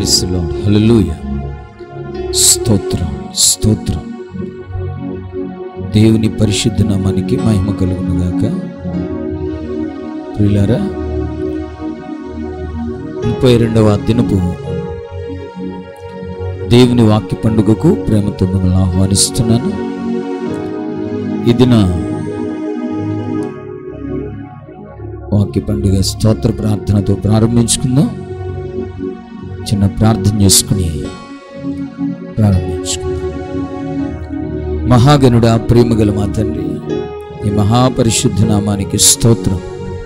price lord హల్లెలూయా స్తోత్రం స్తోత్రం దేవుని పరిశుద్ధ నామానికి మహిమ కలుగును గాక ప్రియులారా ముప్పై రెండవ దినపు దేవుని వాక్య పండుగకు ప్రేమతో మిమ్మల్ని ఆహ్వానిస్తున్నాను ఇది నా వాక్య పండుగ స్తోత్ర ప్రార్థనతో ప్రారంభించుకుందాం చిన్న ప్రార్థన చేసుకుని ప్రారంభించుకుందాం మహాగణుడా ప్రేమగల మా తండ్రి ఈ మహాపరిశుద్ధ నామానికి స్తోత్రం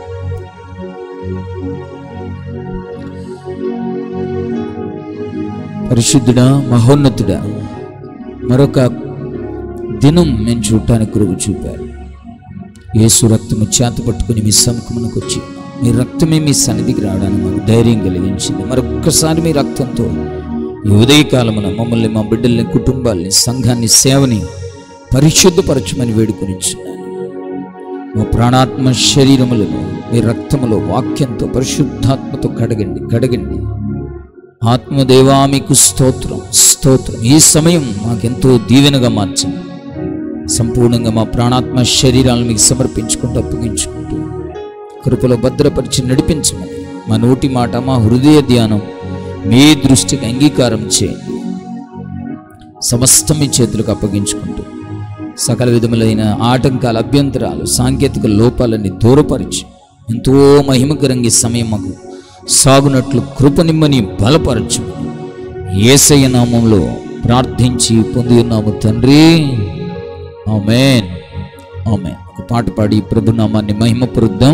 పరిశుద్ధుడా మహోన్నతుడా మరొక దినం మేము చూడటానికి కృప చూపారు యేసు రక్తము చేత పట్టుకుని మీ సముఖమునకు వచ్చి మీ రక్తమే మీ సన్నిధికి రావడానికి మాకు ధైర్యం కలిగించింది మరొక్కసారి మీ రక్తంతో ఈ ఉదయకాలమున మమ్మల్ని మా బిడ్డల్ని కుటుంబాల్ని సంఘాన్ని సేవని పరిశుద్ధపరచమని వేడుకొనిచున్నాను మా ప్రాణాత్మ శరీరములను మీ రక్తములో వాక్యంతో పరిశుద్ధాత్మతో కడగండి కడగండి ఆత్మదేవా మీకు స్తోత్రం స్తోత్రం ఈ సమయం మాకెంతో దీవెనగా మార్చండి సంపూర్ణంగా మా ప్రాణాత్మ శరీరాలను మీకు సమర్పించుకుంటూ అప్పగించుకుంటూ కృపలో భద్రపరిచి నడిపించమని మా నోటి మాట మా హృదయ ధ్యానం మీ దృష్టికి అంగీకారం చేయండి సమస్తం మీ చేతులకు అప్పగించుకుంటూ సకల విధములైన ఆటంకాల అభ్యంతరాలు సాంకేతిక లోపాలన్నీ దూరపరిచి ఎంతో మహిమకరంగా ఈ సమయం మాకు సాగునట్లు కృపనిమ్మని బలపరచు ఏసయ్య నామంలో ప్రార్థించి పొంది ఉన్నాము తండ్రి ఆమెన్ ఆమెన్ ఒక పాట పాడి ప్రభు నామాన్ని మహిమపరుద్దాం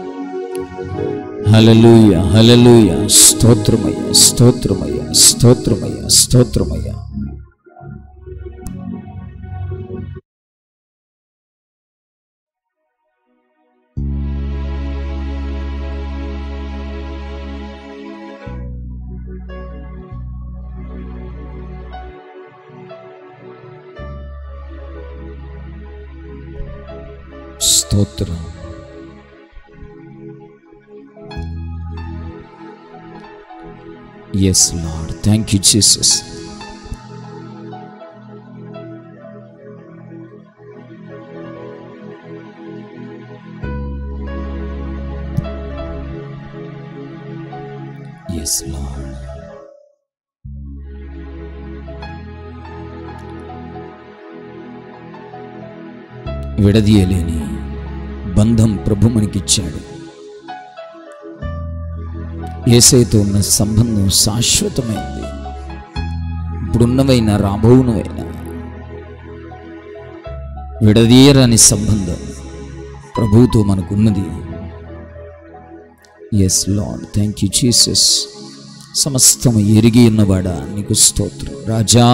హలలుయ హలలుయ స్తోత్రమయ్య స్తోత్రమయ్య స్తోత్రమయ్య స్తోత్రమయ్య స్తోత్రం yes Lord thank you Jesus yes Lord విడదీయలేని బంధం ప్రభు మనకిచ్చాడు ఏసైతో ఉన్న సంబంధం శాశ్వతమైంది ఇప్పుడున్నవైనా రాబోవునవైనా విడదీయరాని సంబంధం ప్రభువుతో మనకున్నది yes Lord thank you Jesus సమస్తము ఎరిగి ఉన్నవాడా నీకు స్తోత్రం రాజా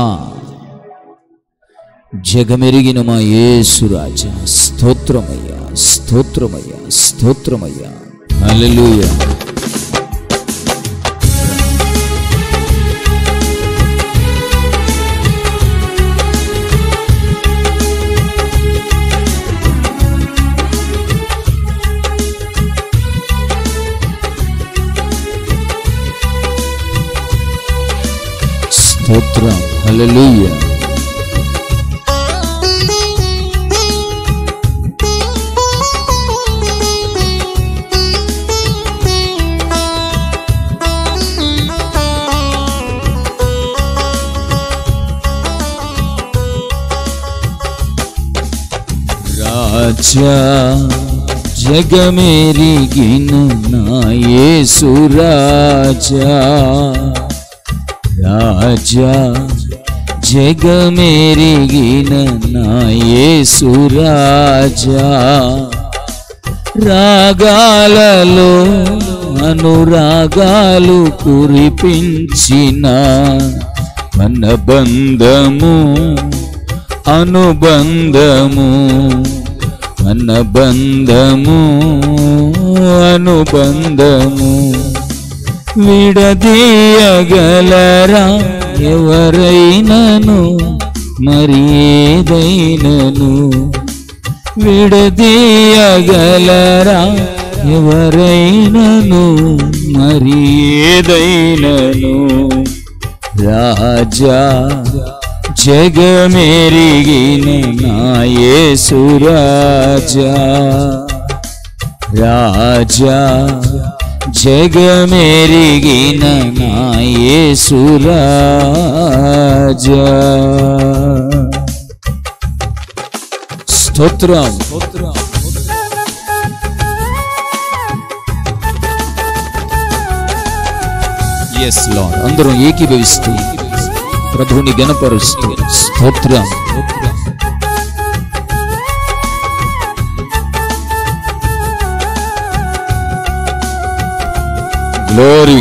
జగమెరిగిన మా యేసు రాజా స్తోత్రమయ్యా స్తోత్రమయ్యా స్తోత్రమయ్యా హల్లెలూయా స్తోత్రం హల్లెలూయా రాజా జగమెరిగిన నా యేసు రాజా రాజా జగమెరిగిన నా యేసు రాజా రాగాలలో అనురాగాలు కురిపించిన మన బంధము అనుబంధము మన బంధము అనుబంధము విడదీయగలరా ఎవరైనను మరి ఏదైనను విడదీయగలరా ఎవరైనను మరి ఏదైనను రాజా జగమెరిగిన నాయసు రాజా రాజా జగమెరిగిన నాయసు రాజా స్తోత్రం ఎస్ లార్డ్ అందరం ఏకీభవిస్తూ ప్రభుని గణపరుస్తూ స్తోత్రం గ్లోరీ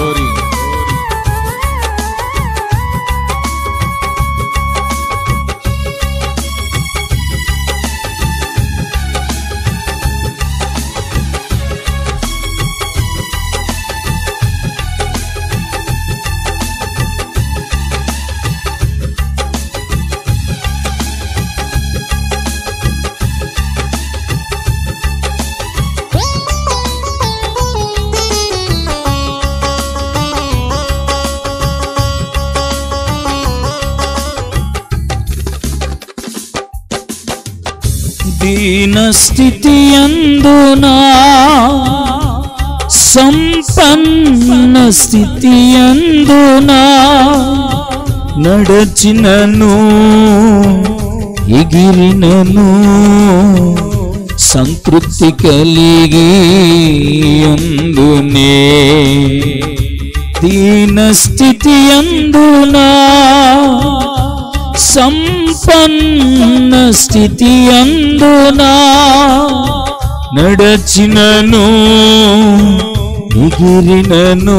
దీన స్థితి అందునా సంపన్న స్థితి అందునా నడచినను ఎగిరినను సంతృప్తి కలిగి అందునే దీన స్థితి అందునా సంపన్న స్థితి అందునా నడచినను ఎగిరినను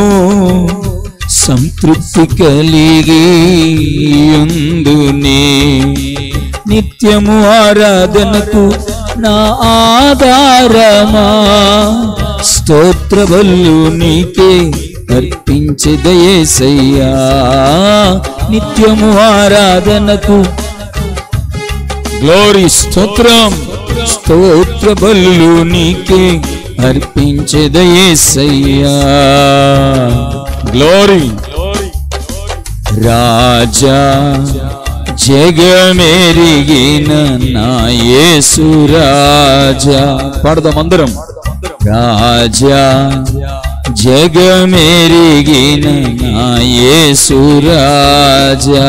సంతృప్తి కలిగి అందునే నిత్యము ఆరాధనకు నా ఆధారమా స్తోత్ర బల్లు నీకే అర్పించదయేసయ్యా నిత్యము ఆరాధనకు గ్లోరీ స్తోత్రం స్తోత్ర బల్లు నీకే అర్పించదయేసయ్యా గ్లోరీ రాజా జగమెరిగిన నా యేసు రాజా పాడదాం అందరం రాజా జగమెరిగిన నా యేసు రాజా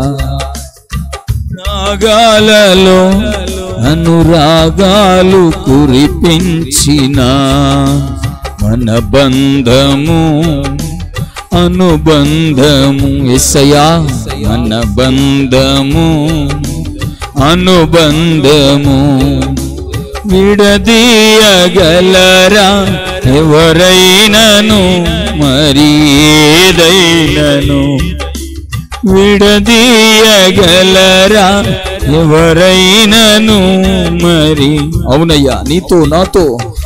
రాగాలలో అనురాగాలు కురిపించిన మన బంధము అనుబంధము ఎసయా మన బంధము అనుబంధము విడదీయగలరా ఎవరైనను మరి ఏదైనను విడదీయగలరా ఎవరైనను మరి అవునయ్యా నీతో నాతో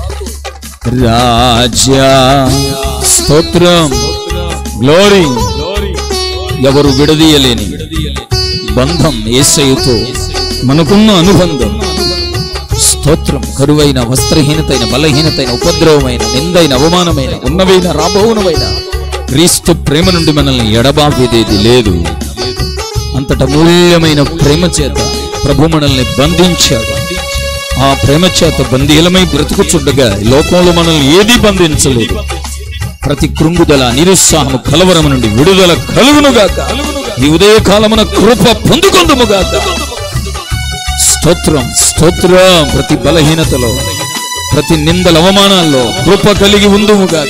రాజా స్తోత్రం గ్లోరీ ఎవరు విడదీయలేని బంధం ఏసయుతో మనకున్న అనుబంధం స్తోత్రం కరువైన వస్త్రహీనతైన బలహీనతైన ఉపద్రవమైన నిందైన అవమానమైన ఉన్నవైన రాబోవునమైన క్రీస్తు ప్రేమ నుండి మనల్ని ఎడబాపేదేది లేదు అంతట మూల్యమైన ప్రేమ చేత ప్రభు మనల్ని బంధించాడు ఆ ప్రేమ చేత బందీలమై బ్రతుకుచుండగా ఈ లోకంలో మనల్ని ఏదీ బంధించలేదు ప్రతి కృంగుదల నిరుత్సాహము కలవరము నుండి విడుదల కలుగునుగాక ఈ ఉదయకాలమున కృప పొందుకొందుముగాక స్తోత్రం స్తోత్రం ప్రతి బలహీనతలో ప్రతి నిందల అవమానాల్లో కృప కలిగి ఉందుముగాక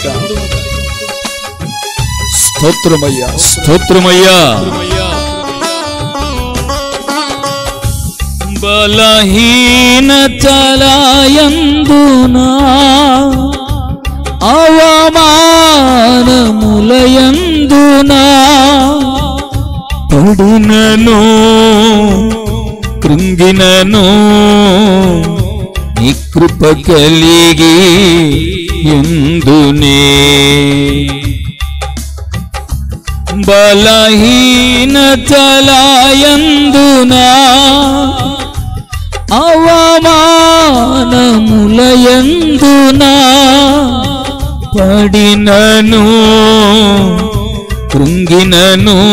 స్తోత్రమయ్యా స్తోత్రమయ్యా బలహీనతలయందునా అవమానములయందునా పడినను కృంగినను నీ కృప కలిగి ఎందునే బలహీనతలయందునా అవమానములయందునా పడినను కృంగినను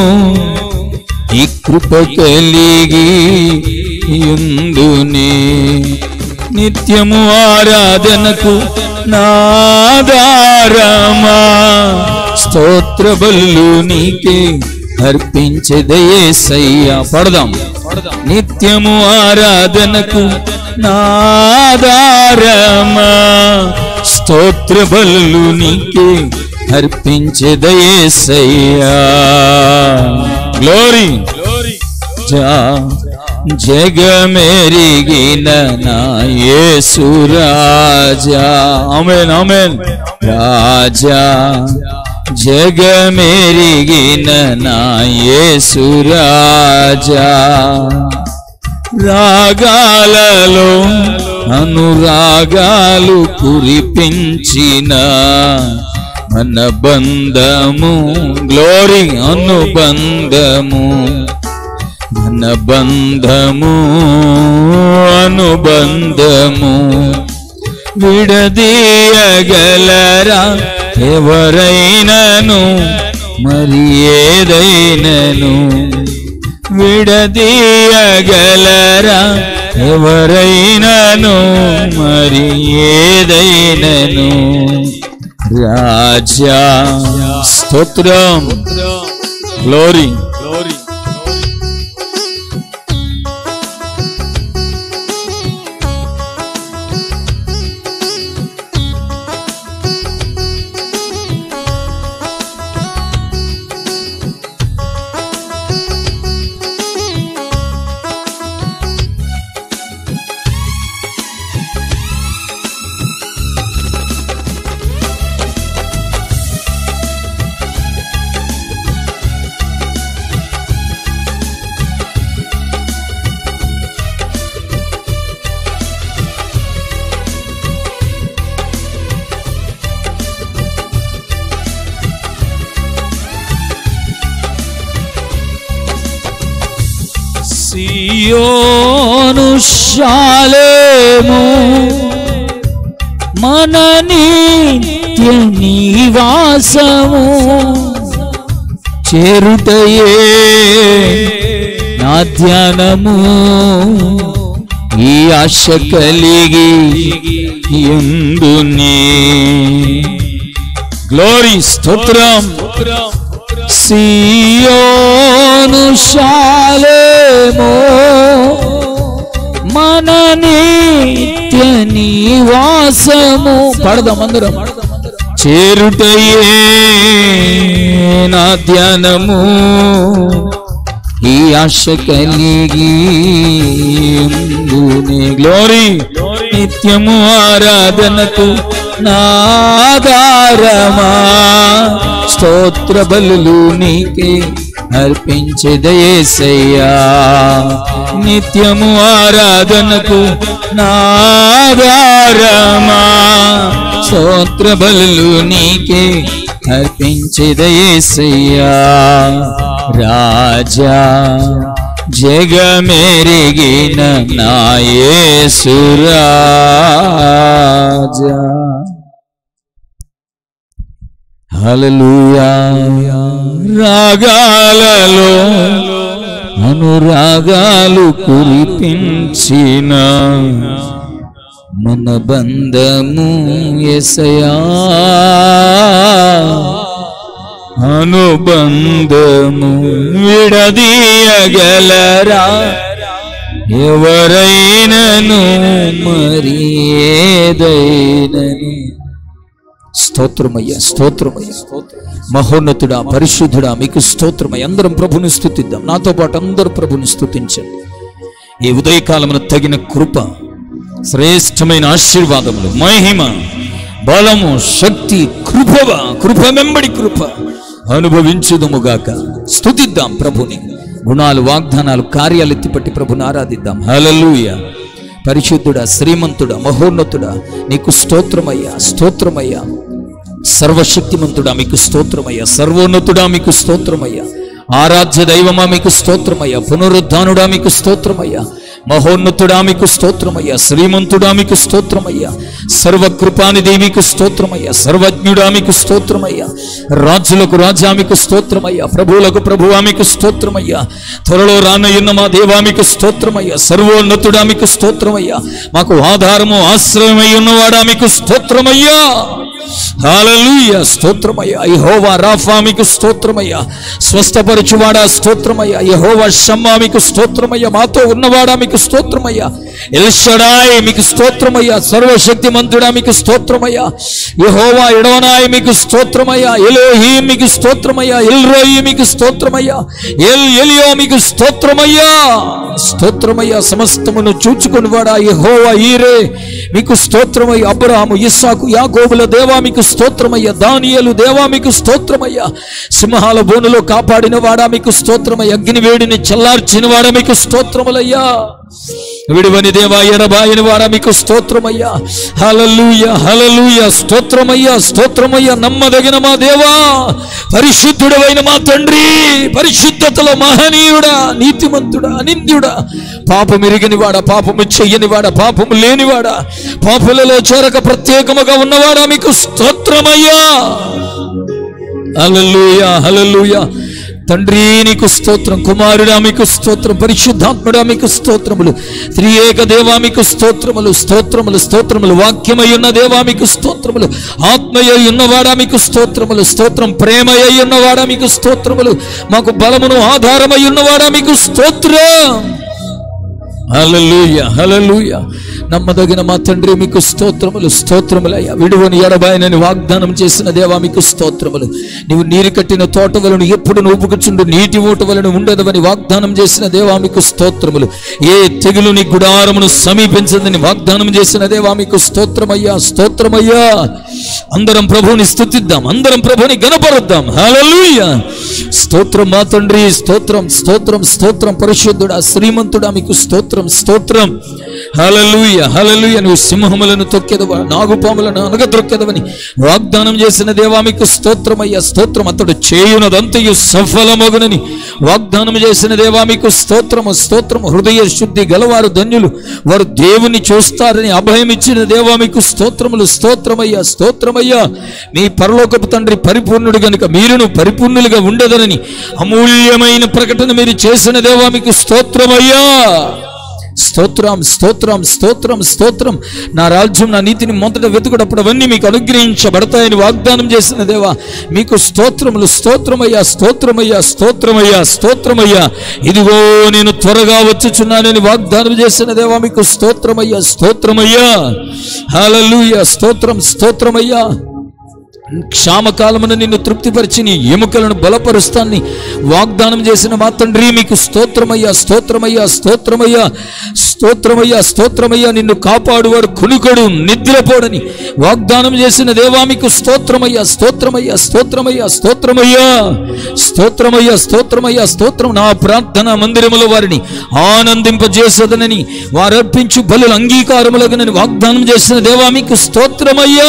ఈ కృప కలిగి యుందునే నిత్యము ఆరాధనకు నాదారమా స్తోత్ర బల్లు నీకే అర్పించదయేసయ్యా పడదాం నిత్యము ఆరాధనకు నాదారమా స్తోత్ర బల్లు నీకే అర్పించదయేసయ్యా గ్లోరీ జా జగమెరిగిన నా యేసురాజా ఆమెన్ ఆమెన్ రాజా జగమెరిగిన నా యేసురాజా రాగాలలో అనురాగాలు కురిపించిన మన బంధము గ్లోరీ అనుబంధము మన బంధము అనుబంధము విడదీయగలరా ఎవరైనను మరి ఏదైనను విడదీయగలరా ఎవరైనను మరి ఏదైనను రాజా స్తోత్రం గ్లోరీ సియోను శాలేము మన నిత్య నివాసము చేరుటయే నా ధ్యానము ఈ ఆశ కలిగి ఎందునే గ్లోరీ స్తోత్రం సియోను శాలేమో మన నిత్య నివాసము పడదాం అందరం చేరుటయే నా ధ్యానము ఈ ఆశ కలిగి ఉందునే గ్లోరీ నిత్యము ఆరాధనకు నాదారమా స్తోత్ర బలులు నీకే అర్పించదయేసయ్యా నిత్యము ఆరాధనకు నాదారమా స్తోత్ర బలులు నీకే అర్పించదయేసయ్యా రాజా జగమెరిగిన నాయసురాజా హల్లెలూయా రాగాలలో అనురాగాలు కురిపించిన మన బంధము ఎసయా అనుబంధము విడదీయగలరా ఎవరైనను మరి ఏదైనను స్తోత్రమయ్యా స్తోత్రమయ్యా మహోన్నతుడా పరిశుద్ధుడా మీకు స్తోత్రమయ్య అందరం ప్రభుని స్థుతిద్దాం నాతో పాటు అందరూ ప్రభుని స్థుతించండి ఈ ఉదయకాలమున తగిన కృప శ్రేష్టమైన ఆశీర్వాదములు మహిమ బలము శక్తి కృపగా కృప వెంబడి కృప అనుభవించుదుముగాక స్థుతిద్దాం ప్రభుని గుణాలు వాగ్దానాలు కార్యాలు ఎత్తిపట్టి ప్రభుని ఆరాధిద్దాం హల్లెలూయా పరిశుద్ధుడా శ్రీమంతుడా మహోన్నతుడా నీకు స్తోత్రమయ్యా స్తోత్రమయ్యా సర్వశక్తిమంతుడా మీకు స్తోత్రమయ్యా సర్వోన్నతుడా మీకు స్తోత్రమయ్యా ఆరాధ్య దైవమా మీకు స్తోత్రమయ్యా పునరుద్ధానుడా మీకు స్తోత్రమయ్యా మహోన్నతుడా మీకు స్తోత్రమయ్యా శ్రీమంతుడా మీకు స్తోత్రమయ్యా సర్వకృపానిధి మీకు స్తోత్రమయ్యా సర్వజ్ఞుడా మీకు స్తోత్రమయ్యా రాజులకు రాజా మీకు స్తోత్రమయ్యా ప్రభువులకు ప్రభువా మీకు స్తోత్రమయ్యా త్వరలో రానయ్యున్న మా దేవా మీకు స్తోత్రమయ్యా సర్వోన్నతుడా మీకు స్తోత్రమయ్యా మాకు ఆధారము ఆశ్రయమై ఉన్నవాడా మీకు స్తోత్రమయ్యా హాలూయ స్తోత్రమయ్యా యహోవా రాఫా మీకు స్తోత్రమయ్యా స్వస్థపరచువాడా స్తోత్రమయ్యా యహోవా షమ్మా మీకు స్తోత్రమయ్యా మాతో ఉన్నవాడా మీకు స్తోత్రమయ్యా ఎల్షడాయ్ మీకు స్తోత్రమయ్యా సర్వశక్తి మంతుడా మీకు స్తోత్రమయ్యా యహోవా ఎడవనాయ్ మీకు స్తోత్రమయ్యా ఎలోహీ మీకు స్తోత్రమయ్యా ఎల్రోయి మీకు స్తోత్రమయ్యా ఎల్ ఎలియో మీకు స్తోత్రమయ్యా స్తోత్రమయ్యా సమస్తమును చూచుకుని వాడా యహోవా ఈరే మీకు స్తోత్రమయ్యా అబ్రహాము ఇస్సాకు యాగోబుల దేవా మీకు స్తోత్రమయ్యా దానియలు దేవా మీకు స్తోత్రమయ్యా సింహాల బోనులో కాపాడిన వాడా మీకు స్తోత్రమయ్యా అగ్ని వేడిని చల్లార్చిన వాడా మీకు స్తోత్రములయ్యా విడివని దేవా ఎడబాయిన వాడా మీకు స్తోత్రమయ్యా హలలుయ హలలుయ స్తోత్రమయ్యా స్తోత్రమయ్యా నమ్మదగిన మా దేవా పరిశుద్ధుడవైన మా తండ్రి పరిశుద్ధతలో మహనీయుడా నీతిమంతుడా అనింద్యుడా పాపం ఎరిగినవాడా పాపము చెయ్యనివాడా పాపము లేనివాడా పాపులలో చేరక ప్రత్యేకముగా ఉన్నవాడా మీకు స్తోత్రమయ్యా హల్లెలూయా హల్లెలూయా తండ్రి నీకు స్తోత్రం కుమారుడా మీకు స్తోత్రం పరిశుద్ధాత్ముడా మీకు స్తోత్రములు త్రియేక దేవా మీకు స్తోత్రములు స్తోత్రములు స్తోత్రములు వాక్యమై ఉన్న దేవా మీకు స్తోత్రములు ఆత్మయ్య ఉన్నవాడా మీకు స్తోత్రములు స్తోత్రం ప్రేమయ్య ఉన్నవాడా మీకు స్తోత్రములు మాకు బలమును ఆధారమై ఉన్నవాడా మీకు స్తోత్రం హల్లెలూయ హల్లెలూయ నమ్మదగిన మా తండ్రి మీకు స్తోత్రములు స్తోత్రములయ్యా విడువని ఎడబాయనని వాగ్దానం చేసిన దేవా మీకు స్తోత్రములు నీవు నీరు కట్టిన తోట వలను ఎప్పుడు నూపుకుచుండు నీటి ఊట వలను ఉండదవని వాగ్దానం చేసిన దేవా మీకు స్తోత్రములు ఏ తెగులు నీ గుడారమును సమీపించదని వాగ్దానం చేసిన దేవా మీకు స్తోత్రమయ్యా స్తోత్రమయ్యా అందరం ప్రభువుని స్తుతిద్దాం అందరం ప్రభువుని గనపరుద్దాం హల్లెలూయా స్తోత్రం మా తండ్రి స్తోత్రం స్తోత్రం స్తోత్రం పరిశుద్ధుడా శ్రీమంతుడా మీకు స్తోత్రం స్తోత్రం హలలుయ హలలుయ నువ్వు సింహములను తొక్కెదవా నాగుపాములను అనగద్రొక్కెదవని వాగ్దానం చేసిన దేవా మీకు స్తోత్రమయ్యా స్తోత్రం అతడు చేయునదంతయు సఫలమగునని వాగ్దానం చేసిన దేవా మీకు స్తోత్రము స్తోత్రము హృదయ శుద్ధి గలవారు ధన్యులు వారు దేవుని చూస్తారని అభయం ఇచ్చిన దేవా మీకు స్తోత్రములు స్తోత్రమయ్యా స్తోత్రమయ్యా మీ పరలోకపు తండ్రి పరిపూర్ణుడు గనుక మీరును పరిపూర్ణులుగా ఉండదనని అమూల్యమైన ప్రకటన మీరు చేసిన దేవా మీకు స్తోత్రమయ్యా స్తోత్రం స్తోత్రం స్తోత్రం స్తోత్రం నా రాజ్యం నా నీతిని మొదట వెతుకుడప్పుడు అవన్నీ మీకు అనుగ్రహించబడతాయని వాగ్దానం చేసిన దేవా మీకు స్తోత్రములు స్తోత్రమయ్యా స్తోత్రమయ్యా స్తోత్రమయ్యా స్తోత్రమయ్యా ఇదిగో నేను త్వరగా వచ్చుచున్నానని వాగ్దానం చేసిన దేవా మీకు స్తోత్రమయ్యా స్తోత్రమయ్యా హల్లెలూయా స్తోత్రం స్తోత్రమయ్యా క్షామకాలమున నిన్ను తృప్తిపరిచి నీ ఎముకలను బలపరుస్తాన్ని వాగ్దానం చేసిన మా తండ్రి మీకు స్తోత్రమయ్యా స్తోత్రమయ్యా స్తోత్రమయ్యా స్తోత్రమయ్యా స్తోత్రమయ్యా నిన్ను కాపాడువాడు కునుకడు నిద్రపోడని వాగ్దానం చేసిన దేవా మీకు స్తోత్రమయ్యా స్తోత్రమయ్యా స్తోత్రమయ్యా స్తోత్రమయ్యా స్తోత్రమయ్యా స్తోత్రమయ్యా స్తోత్రం నా ప్రార్థన మందిరములో వారిని ఆనందింపజేసదనని వారు అర్పించు బలులు అంగీకారములగనని వాగ్దానం చేసిన దేవా మీకు స్తోత్రమయ్యా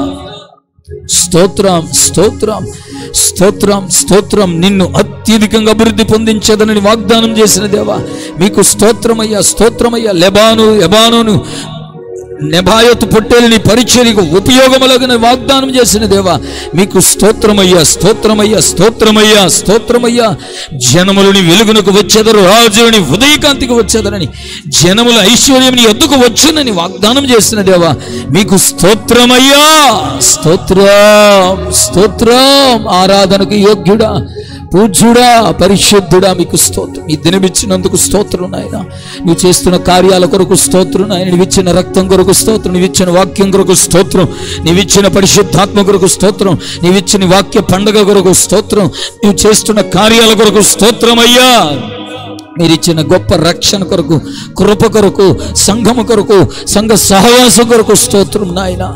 స్తోత్రం స్తోత్రం స్తోత్రం స్తోత్రం నిన్ను అత్యధికంగా అభివృద్ధి పొందించదనని వాగ్దానం చేసిన దేవా మీకు స్తోత్రమయ్యా స్తోత్రమయ్యా లెబాను ఎబానును నెబాయతు పొట్టేలిని పరిచర్యకు ఉపయోగములగిన వాగ్దానం చేసిన దేవా మీకు స్తోత్రమయ్యా స్తోత్రమయ్యా స్తోత్రమయ్యా స్తోత్రమయ్యా జనములని వెలుగునకు వచ్చేదరు రాజుని ఉదయకాంతికి వచ్చేదరని జనముల ఐశ్వర్యం నీ ఎద్దుకు వచ్చునని వాగ్దానం చేసిన దేవా మీకు స్తోత్రమయ్యా స్తోత్రం స్తోత్రం ఆరాధనకు యోగ్యుడా పూజ్యుడా పరిశుద్ధుడా మీకు స్తోత్రం ఈ దినమిచ్చినందుకు స్తోత్రం నాయన నువ్వు చేస్తున్న కార్యాల కొరకు స్తోత్రం నాయన నువ్వు ఇచ్చిన రక్తం కొరకు స్తోత్రం నువ్వు ఇచ్చిన వాక్యం కొరకు స్తోత్రం నువ్వు ఇచ్చిన పరిశుద్ధాత్మ కొరకు స్తోత్రం నువ్వు ఇచ్చిన వాక్య పండగ కొరకు స్తోత్రం నువ్వు చేస్తున్న కార్యాల కొరకు స్తోత్రం అయ్యా మీరిచ్చిన గొప్ప రక్షణ కొరకు కృప కొరకు సంఘము కొరకు సంఘ సహవాసం కొరకు స్తోత్రం నాయనా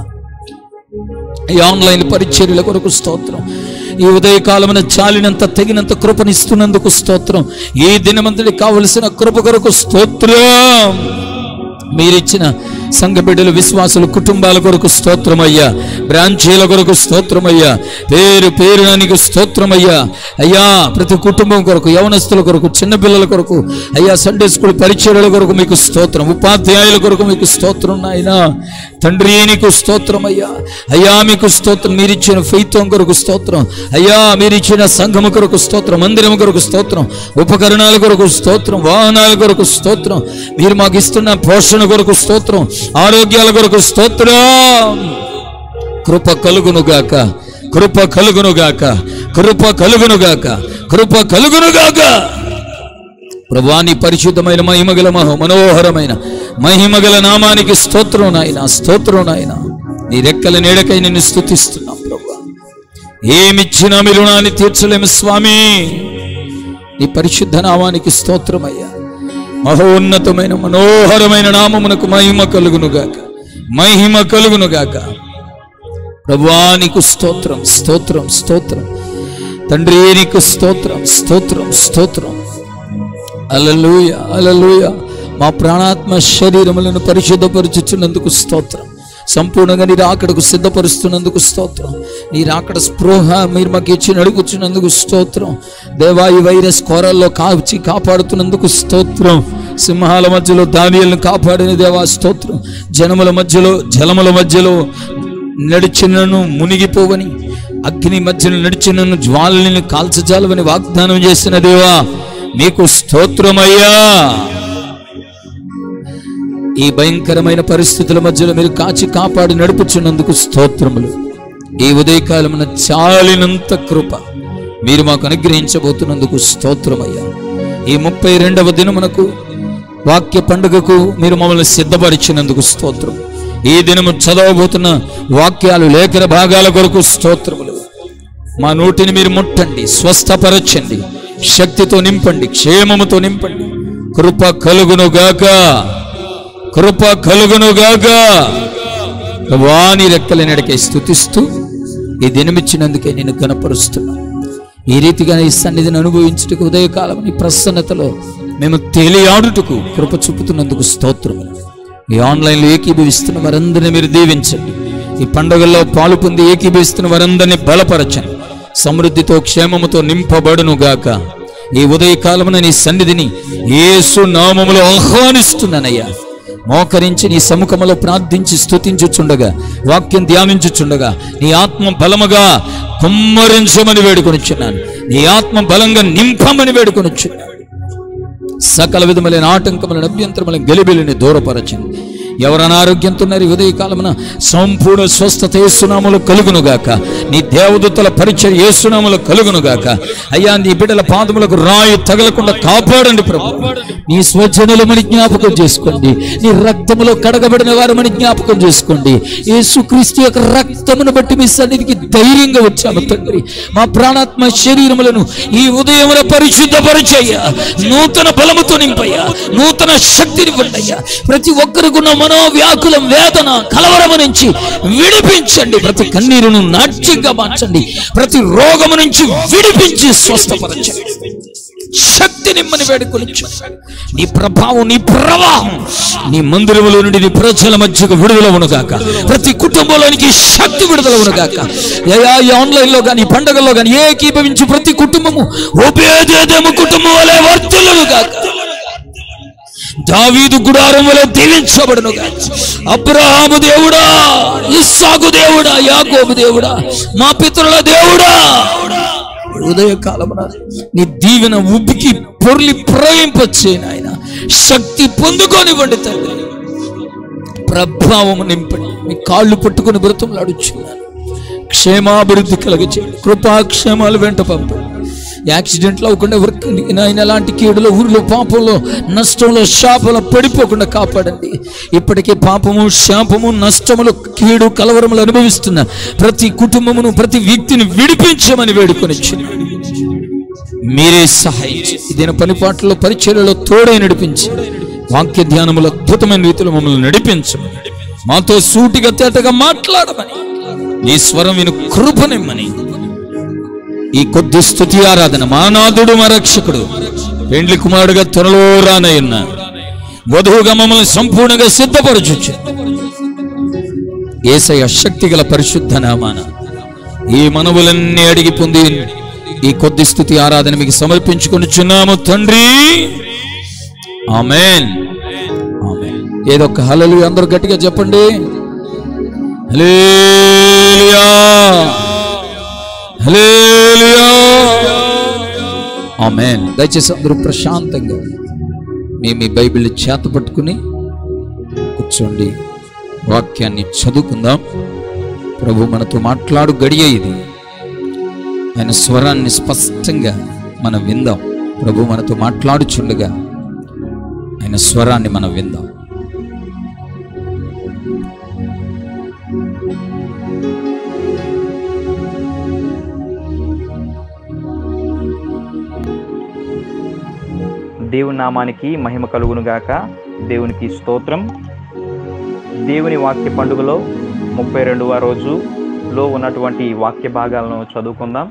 ఈ ఆన్లైన్ పరిచర్యల కొరకు స్తోత్రం ఈ ఉదయకాలమున చాలినంత తగినంత కృపనిస్తున్నందుకు స్తోత్రం ఈ దినమంతటి కావలసిన కృప కొరకు స్తోత్రం మీరిచ్చిన సంఘ బిడ్డలు విశ్వాసులు కుటుంబాల కొరకు స్తోత్రమయ్యా బ్రాంచీల కొరకు స్తోత్రమయ్యా పేరు పేరు నీకు స్తోత్రమయ్యా అయ్యా ప్రతి కుటుంబం కొరకు యవనస్తుల కొరకు చిన్నపిల్లల కొరకు అయ్యా సండే స్కూల్ పరిచయాల కొరకు మీకు స్తోత్రం ఉపాధ్యాయుల కొరకు మీకు స్తోత్రం నాయనా తండ్రి నీకు స్తోత్రం అయ్యా అయ్యా మీకు స్తోత్రం మీరిచ్చిన ఫైత్వం కొరకు స్తోత్రం అయ్యా మీరిచ్చిన సంఘము కొరకు స్తోత్రం మందిరం కొరకు స్తోత్రం ఉపకరణాల కొరకు స్తోత్రం వాహనాల కొరకు స్తోత్రం మీరు మాకు ఇస్తున్న పోషణ కొరకు స్తోత్రం ఆరోగ్యాల కొరకు స్తోత్రం కృప కలుగునుగాక కృప కలుగునుగాక కృప కలుగునుగాక కృప కలుగునుగాక ప్రభాని పరిశుద్ధమైన మహిమగల మహో మనోహరమైన మహిమగల నామానికి స్తోత్రం నాయన స్తోత్రం నాయన నీ రెక్కల నీడకై నిన్ను స్తుతిస్తున్నాం ప్రభా ఏమిచ్చినా మీ రుణాన్ని తీర్చలేము స్వామి నీ పరిశుద్ధ నామానికి స్తోత్రమయ్యా మహోన్నతమైన మనోహరమైన నామమునకు మహిమ కలుగునుగాక మహిమ కలుగునుగాక ప్రభువా నీకు స్తోత్రం స్తోత్రం స్తోత్రం తండ్రి నీకు స్తోత్రం స్తోత్రం స్తోత్రం అలలుయ అలలుయ మా ప్రాణాత్మ శరీరములను పరిశుద్ధపరుచుచున్నందుకు స్తోత్రం సంపూర్ణంగా నీ రాకడకు సిద్ధపరుస్తున్నందుకు స్తోత్రం నీ రాకడ స్పృహ మీరు మాకు ఇచ్చి నడుగుచున్నందుకు స్తోత్రం దేవా ఈ వైరస్ కోరల్లో కాచి కాపాడుతున్నందుకు స్తోత్రం సింహాల మధ్యలో దానియలను కాపాడిన దేవా స్తోత్రం జనముల మధ్యలో జలముల మధ్యలో నడిచినను మునిగిపోవని అగ్ని మధ్యలో నడిచినను జ్వాలని కాల్చజాలవని వాగ్దానం చేసిన దేవా నీకు స్తోత్రమయ్యా ఈ భయంకరమైన పరిస్థితుల మధ్యలో మీరు కాచి కాపాడి నడుపుచున్నందుకు స్తోత్రములు ఈ ఉదయకాలమున చాలినంత కృప మీరు మాకు అనుగ్రహించబోతున్నందుకు స్తోత్రమయ్యా ఈ ముప్పై రెండవ దినమునకు వాక్య పండుగకు మీరు మమ్మల్ని సిద్ధపరిచినందుకు స్తోత్రం ఈ దినము చదవబోతున్న వాక్యాలు లేఖన భాగాల కొరకు స్తోత్రములు మా నోటిని మీరు ముట్టండి స్వస్థపరచండి శక్తితో నింపండి క్షేమముతో నింపండి కృప కలుగునుగాక కృప కలుగునుగాక వాని రెక్కల నడకే స్థుతిస్తూ ఈ దినమిచ్చినందుకే నేను కనపరుస్తున్నా ఈ రీతిగా ఈ సన్నిధిని అనుభవించుటకు ఉదయకాలం నీ ప్రసన్నతలో మేము తేలియాడుటకు కృప చూపుతున్నందుకు స్తోత్రములు ఈ ఆన్లైన్లో ఏకీభవిస్తున్న వారందరినీ మీరు దీవించండి ఈ పండుగల్లో పాలు పొంది ఏకీభవిస్తున్న వారందరినీ బలపరచండి సమృద్ధితో క్షేమముతో నింపబడును గాక ఈ ఉదయకాలమున నీ సన్నిధిని యేసు నామములో ఆహ్వానిస్తున్నానయ్యా మోకరించి నీ సముఖములో ప్రార్థించి స్తుతించుచుండగా వాక్యం ధ్యానించుచుండగా నీ ఆత్మ బలముగా కుమ్మరించమని వేడుకొనిచున్నాను నీ ఆత్మ బలంగా నింపమని వేడుకొనిచున్నాను సకల విధములైన ఆటంకములను అభ్యంతరములను గలిబిలిని దూరపరచండి ఎవరు అనారోగ్యంతో ఉన్నారు ఈ ఉదయకాలమున సంపూర్ణ స్వస్థత ఏసునాములు కలుగునుగాక నీ దేవదూతల పరిచయం ఏసునాములు కలుగునుగాక అయ్యా నీ బిడ్డల పాదములకు రాయి తగలకుండా కాపాడండి ప్రభు నీ స్వజనులమని జ్ఞాపకం చేసుకోండి నీ రక్తములో కడగబడిన వారమని జ్ఞాపకం చేసుకోండి యేసుక్రీస్తు యొక్క రక్తమును బట్టి మీ సన్నిధికి ధైర్యంగా వచ్చాము తండ్రి మా ప్రాణాత్మ శరీరములను ఈ ఉదయమున పరిశుద్ధపరిచయ్యా నూతన బలముతో నింపయ్యా నూతన శక్తినివ్వండియ్యా ప్రతి ఒక్కరికి మనోవ్యాకులం వేదన కలవరము నుంచి విడిపించండి ప్రతి కన్నీరును నాట్యంగా మార్చండి ప్రతి రోగము నుంచి విడిపించి స్వస్థపరచండి శక్తి నిమ్మని వేడుకొనిచ్చు నీ ప్రభావం నీ ప్రవాహం నీ మందిరములో నుండి నీ ప్రజల మధ్యకు విడుదల ఉనుగాక ప్రతి కుటుంబంలోనికి శక్తి విడుదల ఉనుగాక అయ్యా ఈ ఆన్లైన్ లో కానీ పండుగల్లో కానీ ఏకీభవించి ప్రతి కుటుంబము ఉపేదేదేము కుటుంబం వలె వర్తులను గాక దావీదు గుడారం వలె దీవించబడును అబ్రహాము దేవుడా ఇస్సాకు దేవుడా యాకోబు దేవుడా మా పితరుల దేవుడా ఉదయకాలమున నీ దీవెన ఉబ్బికి పొర్లి ప్రవహింపచ్చే నాయన శక్తి పొందుకోనివ్వండి తండ్రి ప్రభావము నింపండి మీ కాళ్ళు పట్టుకుని బ్రతంలాడుచున్నాను క్షేమాభివృద్ధి కలగచేయండి కృపాక్షేమాలు వెంట పంపండి యాక్సిడెంట్లు అవ్వకుండా ఎవరికి నాయన ఎలాంటి కీడులో ఊరిలో పాపంలో నష్టంలో శాపంలో పడిపోకుండా కాపాడండి ఇప్పటికే పాపము శాపము నష్టములు కీడు కలవరములు అనుభవిస్తున్న ప్రతి కుటుంబమును ప్రతి వ్యక్తిని విడిపించమని వేడుకొని మీరే సహాయించి ఇదిన పనిపాట్లలో పరిచర్యలో తోడే నడిపించి వాక్య ధ్యానముల అద్భుతమైన రీతిలో మమ్మల్ని నడిపించమని మాతో సూటిగా తేటగా మాట్లాడమని నీ స్వరం విను కృపనిమ్మని ఈ కొద్ది స్థుతి ఆరాధన మానాథుడు మా రక్షకుడు పెండ్లి కుమారుడుగా త్వరలో రానయ్యున్న వధువుగా మమ్మల్ని సంపూర్ణంగా సిద్ధపరచుచ్చు ఏసయ శక్తి గల పరిశుద్ధ నామాన ఈ మనవులన్నీ అడిగి పొంది ఈ కొద్ది స్థుతి ఆరాధన మీకు సమర్పించుకొనిచున్నాము తండ్రి ఆమెన్ ఆమెన్ ఏదొక్క హలలు అందరూ గట్టిగా చెప్పండి హల్లెలూయా హల్లెలూయా ఆమెన్ దయచేసి అందరూ ప్రశాంతంగా మీ మీ బైబిల్ చేత పట్టుకుని కూర్చోండి వాక్యాన్ని చదువుకుందాం ప్రభు మనతో మాట్లాడు గడియ ఇది ఆయన స్వరాన్ని స్పష్టంగా మనం విందాం ప్రభు మనతో మాట్లాడుచుండగా ఆయన స్వరాన్ని మనం విందాం దేవుని నామానికి మహిమ కలుగును గాక దేవునికి స్తోత్రం దేవుని వాక్య పండుగలో ముప్పై రెండవ రోజులో ఉన్నటువంటి వాక్య భాగాలను చదువుకుందాం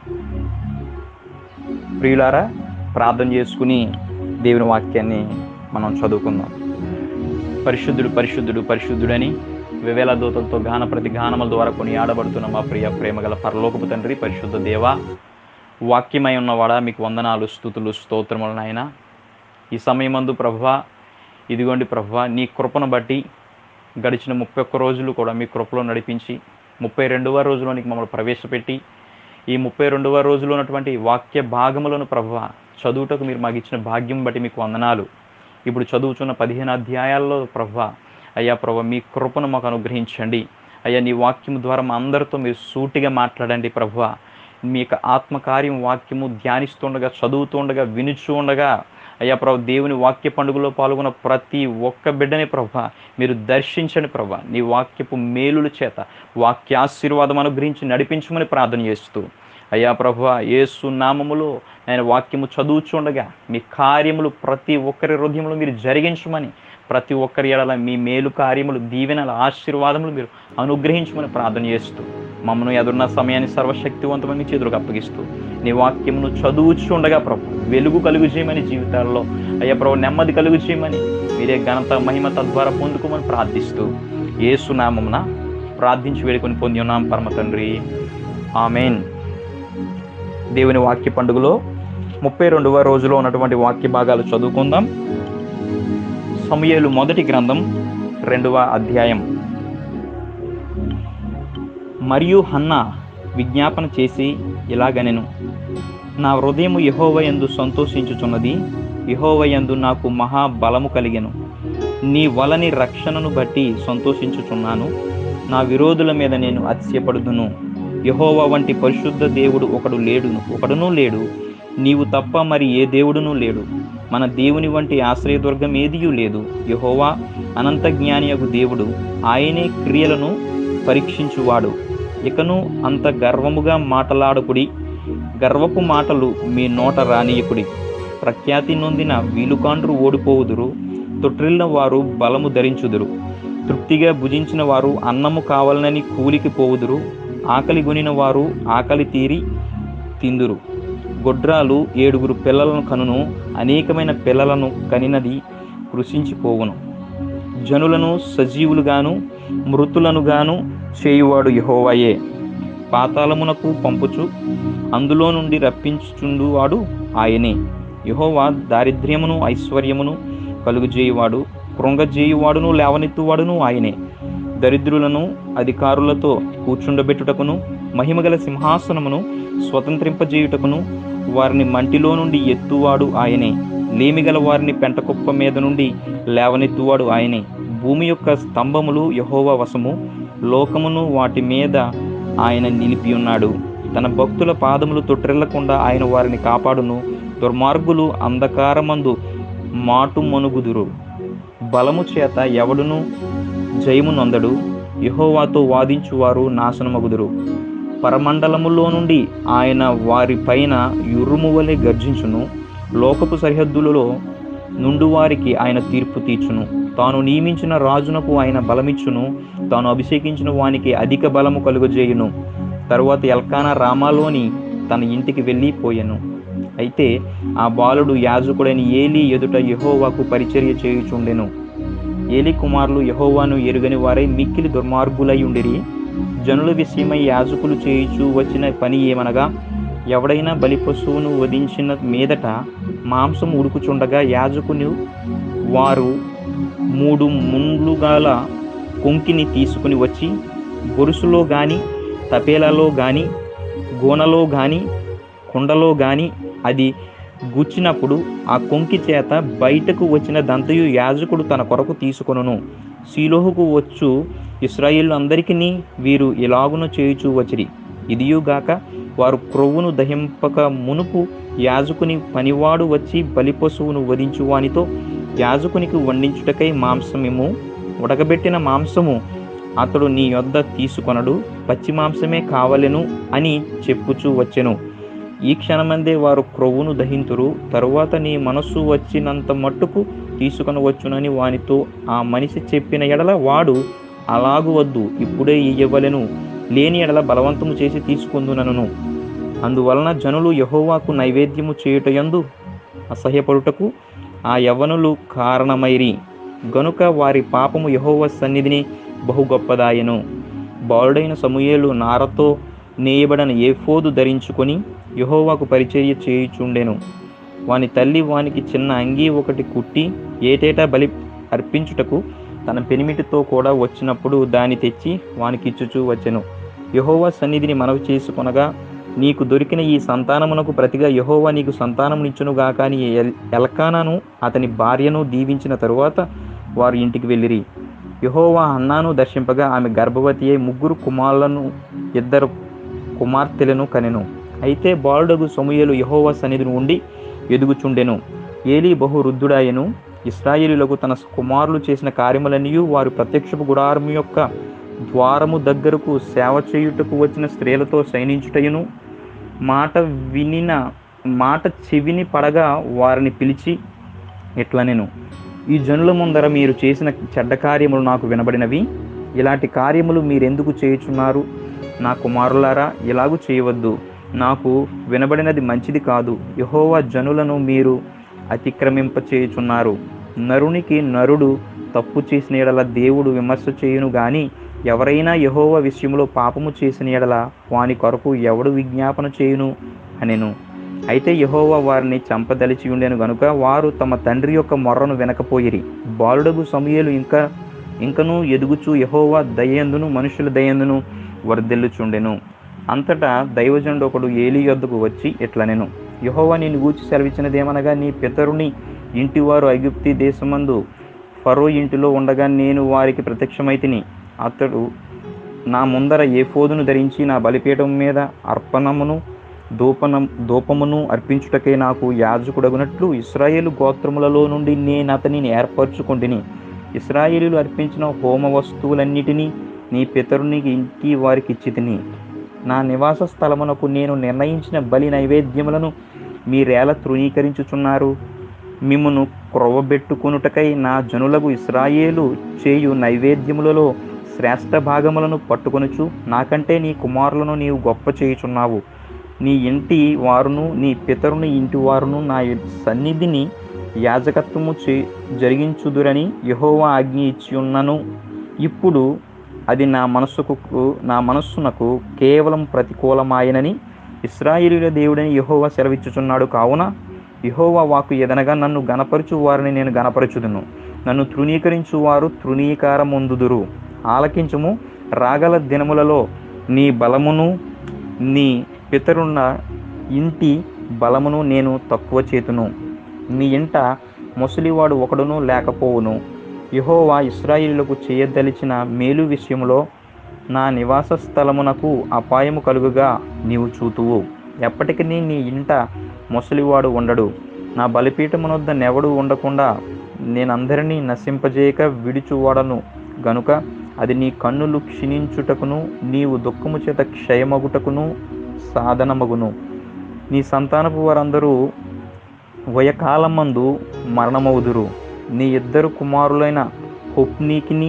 ప్రియులారా ప్రార్థన చేసుకుని దేవుని వాక్యాన్ని మనం చదువుకుందాం పరిశుద్ధుడు పరిశుద్ధుడు పరిశుద్ధుడని వివేల దూతలతో గాన ప్రతి గానముల ద్వారా కొని ఆడబడుతున్న మా ప్రియ ప్రేమగల పరలోకపు తండ్రి పరిశుద్ధ దేవా వాక్యమై ఉన్నవాడా మీకు వందనాలు స్థుతులు స్తోత్రములు నాయన ఈ సమయమందు ప్రభువా ఇదిగోండి ప్రభువా నీ కృపను బట్టి గడిచిన ముప్పై ఒక్క రోజులు కూడా మీ కృపలో నడిపించి ముప్పై రెండవ రోజులోనికి మమ్మల్ని ప్రవేశపెట్టి ఈ ముప్పై రెండవ రోజులో ఉన్నటువంటి వాక్య భాగములను ప్రభువ చదువుటకు మీరు మాకు ఇచ్చిన భాగ్యం బట్టి మీకు వందనాలు ఇప్పుడు చదువుతున్న పదిహేను అధ్యాయాల్లో ప్రభువ అయ్యా ప్రభు మీ కృపను మాకు అనుగ్రహించండి అయ్యా నీ వాక్యం ద్వారా మా అందరితో మీరు సూటిగా మాట్లాడండి ప్రభువ మీ యొక్క ఆత్మకార్యం వాక్యము ధ్యానిస్తుండగా చదువుతుండగా వినుచూ ఉండగా అయ్యా ప్రభు దేవుని వాక్య పండుగలో పాల్గొన్న ప్రతి ఒక్క బిడ్డని ప్రభ మీరు దర్శించండి ప్రభ నీ వాక్యపు మేలుల చేత వాక్యాశీర్వాదం అనుగ్రహించి నడిపించమని ప్రార్థన చేస్తూ అయ్యా ప్రభు యేసు నామములో నేను వాక్యము చదువుచుండగా మీ కార్యములు ప్రతి ఒక్కరి హృదయంలో మీరు జరిగించమని ప్రతి ఒక్కరి ఎడల మీ మేలు కార్యములు దీవెనల ఆశీర్వాదములు మీరు అనుగ్రహించమని ప్రార్థన చేస్తూ మమ్మను ఎదురున్న సమయాన్ని సర్వశక్తివంతమైన చేతులకు అప్పగిస్తూ నీ వాక్యమును చదువుచుండగా ప్రభు వెలుగు కలుగు చేయమని జీవితాల్లో అయ్యా ప్రభు నెమ్మది కలుగు చేయమని మీరే ఘనత మహిమ తద్వారా పొందుకోమని ప్రార్థిస్తూ ఏసునామమున ప్రార్థించి వేడుకొని పొంది ఉన్నాం పరమ తండ్రి ఆమెన్ దేవుని వాక్య పండుగలో ముప్పై రెండవ రోజులో ఉన్నటువంటి వాక్య భాగాలు చదువుకుందాం సమయలు మొదటి గ్రంథం రెండవ అధ్యాయం మరియు హన్నా విజ్ఞాపన చేసి ఇలాగనెను నా హృదయము యహోవయందు సంతోషించుచున్నది యహోవయందు నాకు మహా బలము కలిగెను నీ వలని రక్షణను బట్టి సంతోషించుచున్నాను నా విరోధుల మీద నేను అతిశయపడుదును యహోవ వంటి పరిశుద్ధ దేవుడు ఒకడు లేడును ఒకడునూ లేడు నీవు తప్ప మరి ఏ దేవుడునూ లేడు మన దేవుని వంటి ఆశ్రయదుర్గం ఏదియూ లేదు యహోవా అనంత జ్ఞానియగు దేవుడు ఆయనే క్రియలను పరీక్షించువాడు ఇకను అంత గర్వముగా మాటలాడకుడి గర్వపు మాటలు మీ నోట రానియకుడి ప్రఖ్యాతి నొందిన వీలుకాండ్రు ఓడిపోవుదురు తొట్రిల్లిన వారు బలము ధరించుదురు తృప్తిగా భుజించిన వారు అన్నము కావాలనని కూలికి పోవుదురు ఆకలి గొనిన వారు ఆకలి తీరి తిందురు గొడ్రాలు ఏడుగురు పిల్లలను కనును అనేకమైన పిల్లలను కనినది కృషించిపోవును జనులను సజీవులుగాను మృతులనుగాను చేయువాడు యహోవాయే పాతాళమునకు పంపుచు అందులో నుండి రప్పించుచుండువాడు ఆయనే యహోవా దారిద్ర్యమును ఐశ్వర్యమును కలుగుజేయువాడు కృంగజేయువాడును లేవనెత్తువాడును ఆయనే దరిద్రులను అధికారులతో కూర్చుండబెట్టుటకును మహిమగల సింహాసనమును స్వతంత్రింపజేయుటకును వారిని మంటిలో నుండి ఎత్తువాడు ఆయనే లేమిగల వారిని పెంటకుప్ప మీద నుండి లేవనెత్తువాడు ఆయనే భూమి యొక్క స్తంభములు యహోవ వశము లోకమును వాటి మీద ఆయన నిలిపి ఉన్నాడు తన భక్తుల పాదములు తొట్టిల్లకుండా ఆయన వారిని కాపాడును దుర్మార్గులు అంధకారమందు మాటు మనుగుదురు బలము చేత ఎవడును జయము నొందడు యహోవాతో వాదించువారు నాశనమగుదురు పరమండలములో నుండి ఆయన వారి పైన యురుము వలె గర్జించును లోకపు సరిహద్దులలో నుండు వారికి ఆయన తీర్పు తీర్చును తాను నియమించిన రాజునకు ఆయన బలమిచ్చును తాను అభిషేకించిన వానికి అధిక బలము కలుగజేయును తరువాత ఎల్కానా రామాలోని తన ఇంటికి వెళ్ళి పోయెను అయితే ఆ బాలుడు యాజకుడైన ఏలి ఎదుట యెహోవాకు పరిచర్య చేయుచుండెను ఏలి కుమారులు యెహోవాను ఎరుగని వారై మిక్కిలి దుర్మార్గులై ఉండిరి జనుల విషయమై యాజకులు చేయుచు వచ్చిన పని ఏమనగా ఎవడైనా బలి పశువును వధించిన మీదట మాంసం ఉడుకుచుండగా యాజకుని వారు మూడు ముండ్లు గల కొంకిని తీసుకుని వచ్చి గొలుసులో గాని తపేలలో గాని గోనలో గాని కుండలో గాని అది గుచ్చినప్పుడు ఆ కొంకి చేత బయటకు వచ్చిన దంతయు యాజకుడు తన కొరకు తీసుకొనును శీలోహుకు వచ్చు ఇస్రాయిల్ అందరికీ వీరు ఇలాగున చేయుచూ వచ్చిరి ఇదియుగాక వారు క్రొవ్వును దహింపక మునుపు యాజకుని పనివాడు వచ్చి బలి పశువును వధించువానితో యాజకునికి వండించుటకై మాంసమేమో ఉడకబెట్టిన మాంసము అతడు నీ యొద్ద తీసుకొనడు పచ్చి మాంసమే కావలెను అని చెప్పుచూ వచ్చెను ఈ క్షణమందే వారు క్రొవ్వును దహింతురు తరువాత నీ మనస్సు వచ్చినంత మట్టుకు తీసుకొని వచ్చునని వానితో ఆ మనిషి చెప్పిన ఎడల వాడు అలాగు వద్దు ఇప్పుడే ఇయ్యవలెను లేని ఎడల బలవంతము చేసి తీసుకుందునను అందువలన జనులు యహోవాకు నైవేద్యము చేయుటయందు అసహ్యపడుటకు ఆ యవనులు కారణమైరి గనుక వారి పాపము యహోవ సన్నిధిని బహు గొప్పదాయను బాలుడైన సమూయేలు నారతో నేయబడిన ఏఫోదు ధరించుకొని యహోవాకు పరిచర్య చేయుచుండెను వాని తల్లి వానికి చిన్న అంగీ ఒకటి కుట్టి ఏటేటా బలి అర్పించుటకు తన పెనిమిటితో కూడా వచ్చినప్పుడు దాన్ని తెచ్చి వానికి ఇచ్చుచూ వచ్చెను యహోవా సన్నిధిని మనవి చేసుకొనగా నీకు దొరికిన ఈ సంతానమునకు ప్రతిగా యహోవా నీకు సంతానమునిచ్చునుగాక అని ఎల్- ఎల్కానాను అతని భార్యను దీవించిన తరువాత వారు ఇంటికి వెళ్ళిరి యహోవా అన్నాను దర్శింపగా ఆమె గర్భవతి అయి ముగ్గురు కుమారులను ఇద్దరు కుమార్తెలను కనెను అయితే బాలుడగు సమూయేలు యహోవా సన్నిధిని ఉండి ఎదుగుచుండెను ఏలీ బహు వృద్ధుడాయెను ఇస్రాయేలులకు తన కుమారులు చేసిన కార్యములన్నీ వారు ప్రత్యక్షపు గుడారము యొక్క ద్వారము దగ్గరకు సేవ చేయుటకు వచ్చిన స్త్రీలతో శయనించుటయును మాట వినిన మాట చెవిని పడగా వారిని పిలిచి ఇట్లా నేను ఈ జనుల ముందర మీరు చేసిన చెడ్డ కార్యములు నాకు వినబడినవి ఇలాంటి కార్యములు మీరెందుకు చేయుచున్నారు నా కుమారులారా ఇలాగూ చేయవద్దు నాకు వినబడినది మంచిది కాదు యహోవా జనులను మీరు అతిక్రమింప చేయుచున్నారు నరునికి నరుడు తప్పు చేసిన ఎడల దేవుడు విమర్శ చేయును గాని ఎవరైనా యహోవ విషయంలో పాపము చేసిన ఎడల వాని కొరకు ఎవడు విజ్ఞాపన చేయును అనెను అయితే యహోవా వారిని చంపదలిచి ఉండెను గనుక వారు తమ తండ్రి యొక్క మొర్రను వినకపోయిరి బాలుడగు సమూయేలు ఇంకా ఇంకనూ ఎదుగుచూ యహోవా దయందును మనుషుల దయందును వర్ధిల్లుచుండెను అంతటా దైవజనుడు ఒకడు ఏలి యొద్దకు వచ్చి ఇట్లనెను యహోవా నేను గూర్చి సెలవిచ్చినదేమనగా నీ పితరుని ఇంటివారు ఐగుప్తి దేశమందు ఫరో ఇంటిలో ఉండగా నేను వారికి ప్రత్యక్షమైతిని అతడు నా ముందర ఏఫోదును ధరించి నా బలిపీఠం మీద అర్పణమును దూపనం దూపమును అర్పించుటకే నాకు యాజకుడగునట్లు ఇస్రాయేలు గోత్రములలో నుండి నేను అతనిని ఏర్పరచుకుంటుని ఇస్రాయేలీలు అర్పించిన హోమ వస్తువులన్నిటినీ నీ పితరుని ఇంటి వారికి ఇచ్చితిని నా నివాస స్థలమునకు నేను నిర్ణయించిన బలి నైవేద్యములను మీరేల తృణీకరించుచున్నారు మిమ్మును క్రొవ్వబెట్టుకొనుటకై నా జనులకు ఇస్రాయేలు చేయు నైవేద్యములలో శ్రేష్ఠ భాగములను పట్టుకొనుచు నాకంటే నీ కుమారులను నీవు గొప్ప చేయుచున్నావు నీ ఇంటి వారును నీ పితరుని ఇంటి వారును నా సన్నిధిని యాజకత్వము చే జరిగించుదురని యహోవా ఆజ్ఞ ఇచ్చి ఉన్నను ఇప్పుడు అది నా మనస్సుకు నా మనస్సునకు కేవలం ప్రతికూలమాయనని ఇస్రాయేలీల దేవుడని యహోవా సెలవిచ్చుచున్నాడు కావున యహోవా వాకు ఎదనగా నన్ను గనపరచు వారిని నేను గనపరచుదును నన్ను తృణీకరించు వారు తృణీకారమొందుదురు ఆలకించుము రాగల దినములలో నీ బలమును నీ పితరున్న ఇంటి బలమును నేను తక్కువ చేతును నీ ఇంట ముసలివాడు ఒకడును లేకపోవును యహోవా ఇస్రాయిలులకు చేయదలిచిన మేలు విషయంలో నా నివాస స్థలమునకు అపాయము కలుగుగా నీవు చూతువు ఎప్పటికీ నీ ఇంట ముసలివాడు ఉండడు నా బలిపీఠమునొద్ద నెవడు ఉండకుండా నేనందరినీ నశింపజేయక విడిచువాడను గనుక అది నీ కన్నులు క్షీణించుటకును నీవు దుఃఖము చేత క్షయమగుటకును సాధనమగును నీ సంతానపు వారందరూ వయకాలమందు మరణమవుదురు నీ ఇద్దరు కుమారులైన హొప్నీకిని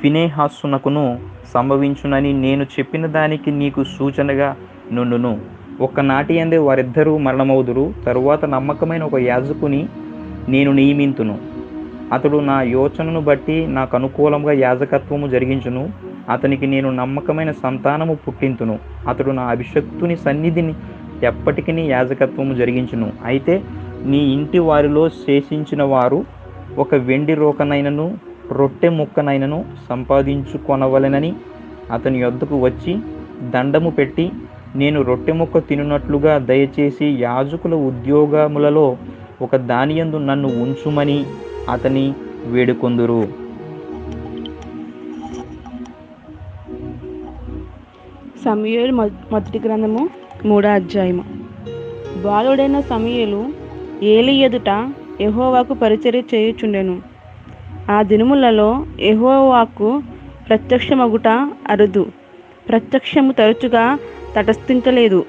ఫినేహాసునకును సంభవించునని నేను చెప్పిన దానికి నీకు సూచనగా నుండును ఒక్కనాటి అందే వారిద్దరూ మరణమవుదురు తరువాత నమ్మకమైన ఒక యాజకుని నేను నియమింతును అతడు నా యోచనను బట్టి నాకు అనుకూలంగా యాజకత్వము జరిగించును అతనికి నేను నమ్మకమైన సంతానము పుట్టింతును అతడు నా అభిషక్తుని సన్నిధిని ఎప్పటికీ యాజకత్వము జరిగించును అయితే నీ ఇంటి వారిలో శేషించిన వారు ఒక వెండి రోకనైనను రొట్టె ముక్కనైనను సంపాదించుకొనవలెనని అతని యొద్దకు వచ్చి దండము పెట్టి నేను రొట్టె ముక్క తినున్నట్లుగా దయచేసి యాజకుల ఉద్యోగములలో ఒక దానియందు నన్ను ఉంచుమని అతని వేడుకొందురు సమయలు మొదటి గ్రంథము మూడో అధ్యాయము బాలుడైన సమయలు ఏలి ఎదుట యెహోవాకు పరిచర్య చేయుచుండెను ఆ దినములలో యెహోవాకు ప్రత్యక్షమగుట అరుదు ప్రత్యక్షము తరచుగా తటస్థించలేదు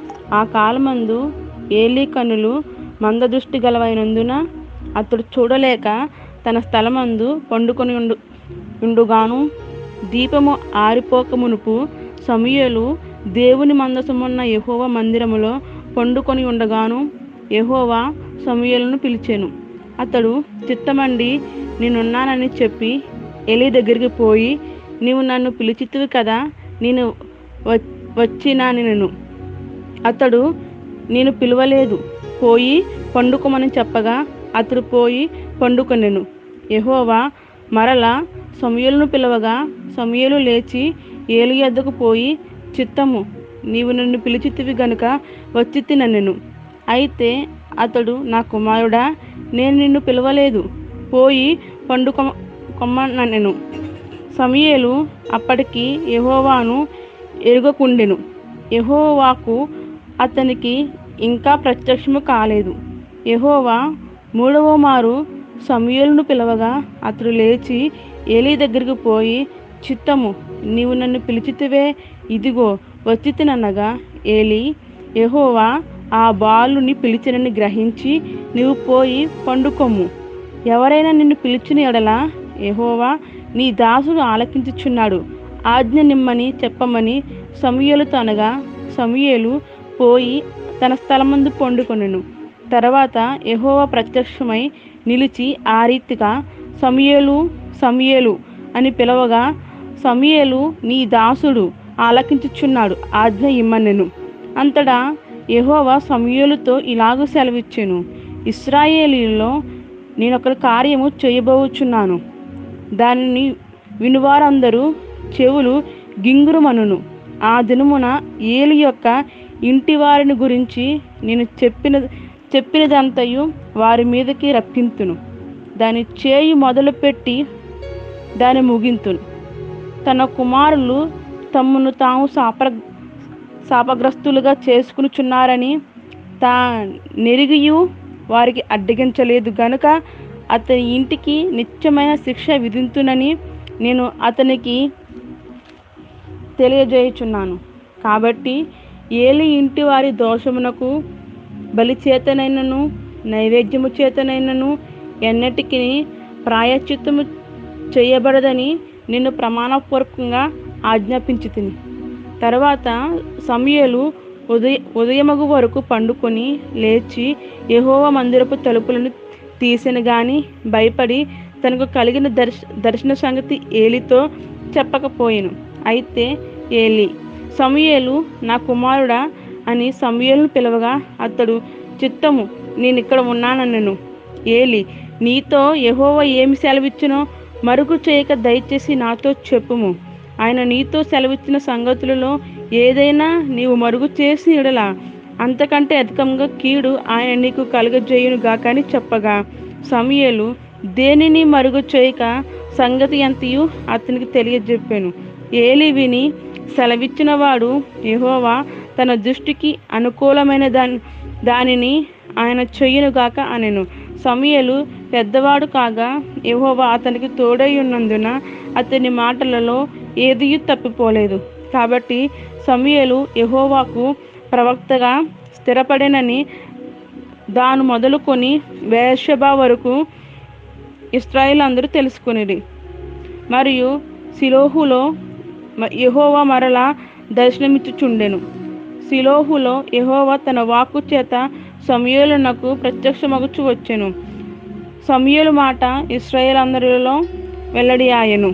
ఆ కాలమందు ఏలీ కనులు మందదృష్టి గలవైనందున అతడు చూడలేక తన స్థలమందు పండుకొని ఉండు ఉండుగాను దీపము ఆరిపోక మునుపు సమయలు దేవుని మందసమున్న యెహోవా మందిరములో పండుకొని ఉండగాను యెహోవా సమయలను పిలిచాను అతడు చిత్తమండి నేనున్నానని చెప్పి ఎలి దగ్గరికి పోయి నీవు నన్ను పిలిచితివి కదా నేను వ- వచ్చినా నేను అతడు నేను పిలవలేదు పోయి పండుకోమని చెప్పగా అతడు పోయి పండుకొనెను యెహోవా మరలా సమయలను పిలవగా సమయలు లేచి ఏలు ఎద్దకు పోయి చిత్తము నీవు నన్ను పిలిచితివి గనుక వచ్చి తిననెను అయితే అతడు నా కుమారుడా నేను నిన్ను పిలవలేదు పోయి పండుకొ కొమ్మనెను సమయేలు అప్పటికి యెహోవాను ఎరుగకుండెను యెహోవాకు అతనికి ఇంకా ప్రత్యక్షము కాలేదు యెహోవా మూడవ మారు సమయలను పిలవగా అతడు లేచి ఏలీ దగ్గరికి పోయి చిత్తము నీవు నన్ను పిలిచితివే ఇదిగో వచ్చి తిననగా ఏలి యెహోవా ఆ బాలుని పిలిచినని గ్రహించి నీవు పోయి పండుకొమ్ము ఎవరైనా నిన్ను పిలిచిన ఎడల యెహోవా నీ దాసుడు ఆలకించుచున్నాడు ఆజ్ఞ నిమ్మని చెప్పమని సమూయేలుతో అనగా సమూయేలు పోయి తన స్థలమందు పండుకొనెను తర్వాత యెహోవా ప్రత్యక్షమై నిలిచి ఆ రీతిగా సమూయేలు సమూయేలు అని పిలవగా సమూయేలు నీ దాసుడు ఆలకించుచున్నాడు ఆజ్ఞ ఇమ్మనెను అంతటా యెహోవా సమూయేలుతో ఇలాగూ సెలవిచ్చెను ఇస్రాయేలీలో నేను ఒక కార్యము చేయబోచున్నాను దానిని వినువారందరూ చెవులు గింగురుమనును ఆ దినమున ఏలి యొక్క ఇంటి వారిని గురించి నేను చెప్పిన చెప్పినదంతయు వారి మీదకి రప్పింతును దాని చేయి మొదలుపెట్టి దాని ముగింతును తన కుమారులు తమ్మును తాము శాప శాపగ్రస్తులుగా చేసుకునిచున్నారని తా నెరిగియు వారికి అడ్డగించలేదు గనుక అతని ఇంటికి నిత్యమైన శిక్ష విధింతునని నేను అతనికి తెలియజేయుచున్నాను కాబట్టి ఏలి ఇంటి వారి దోషమునకు బలి చేతనైనను నైవేద్యము చేతనైనను ఎన్నటికి ప్రాయశ్చిత్తము చేయబడదని నేను ప్రమాణపూర్వకంగా ఆజ్ఞాపించి తిని తర్వాత సమయలు ఉదయ ఉదయమగు వరకు పండుకొని లేచి యెహోవ మందిరపు తలుపులను తీసిన గాని భయపడి తనకు కలిగిన దర్శ దర్శన సంగతి ఏలితో చెప్పకపోయాను అయితే ఏలి సమూయేలు నా కుమారుడా అని సమూయేలును పిలవగా అతడు చిత్తము నేను ఇక్కడ ఉన్నానన్నను ఏలి నీతో యెహోవా ఏమి సెలవిచ్చునో మరుగు చేయక దయచేసి నాతో చెప్పుము ఆయన నీతో సెలవిచ్చిన సంగతులలో ఏదైనా నీవు మరుగు చేసి ఎడల అంతకంటే అధికంగా కీడు ఆయన నీకు కలుగజేయును గాకని చెప్పగా సమయలు దేనిని మరుగు చేయక సంగతి ఎంతయు అతనికి తెలియజెప్పాను ఏలి విని సెలవిచ్చిన వాడు యెహోవా తన దృష్టికి అనుకూలమైన దాని దానిని ఆయన చెయ్యునుగాక అనెను సమయలు పెద్దవాడు కాగా యెహోవా అతనికి తోడై ఉన్నందున అతని మాటలలో ఏదియూ తప్పిపోలేదు కాబట్టి సమయలు యెహోవాకు ప్రవక్తగా స్థిరపడినని దాను మొదలుకొని వేషబా వరకు ఇస్రాయిల్ అందరూ తెలుసుకునిరి మరియు సిలోహులో మ- యెహోవా మరలా దర్శనమిచ్చుచుండెను సిలోహులో యెహోవా తన వాక్కు చేత సమూయేలునకు ప్రత్యక్షమగుచు వచ్చెను సమూయేలు మాట ఇస్రాయేల్ అందరిలో వెల్లడి ఆయను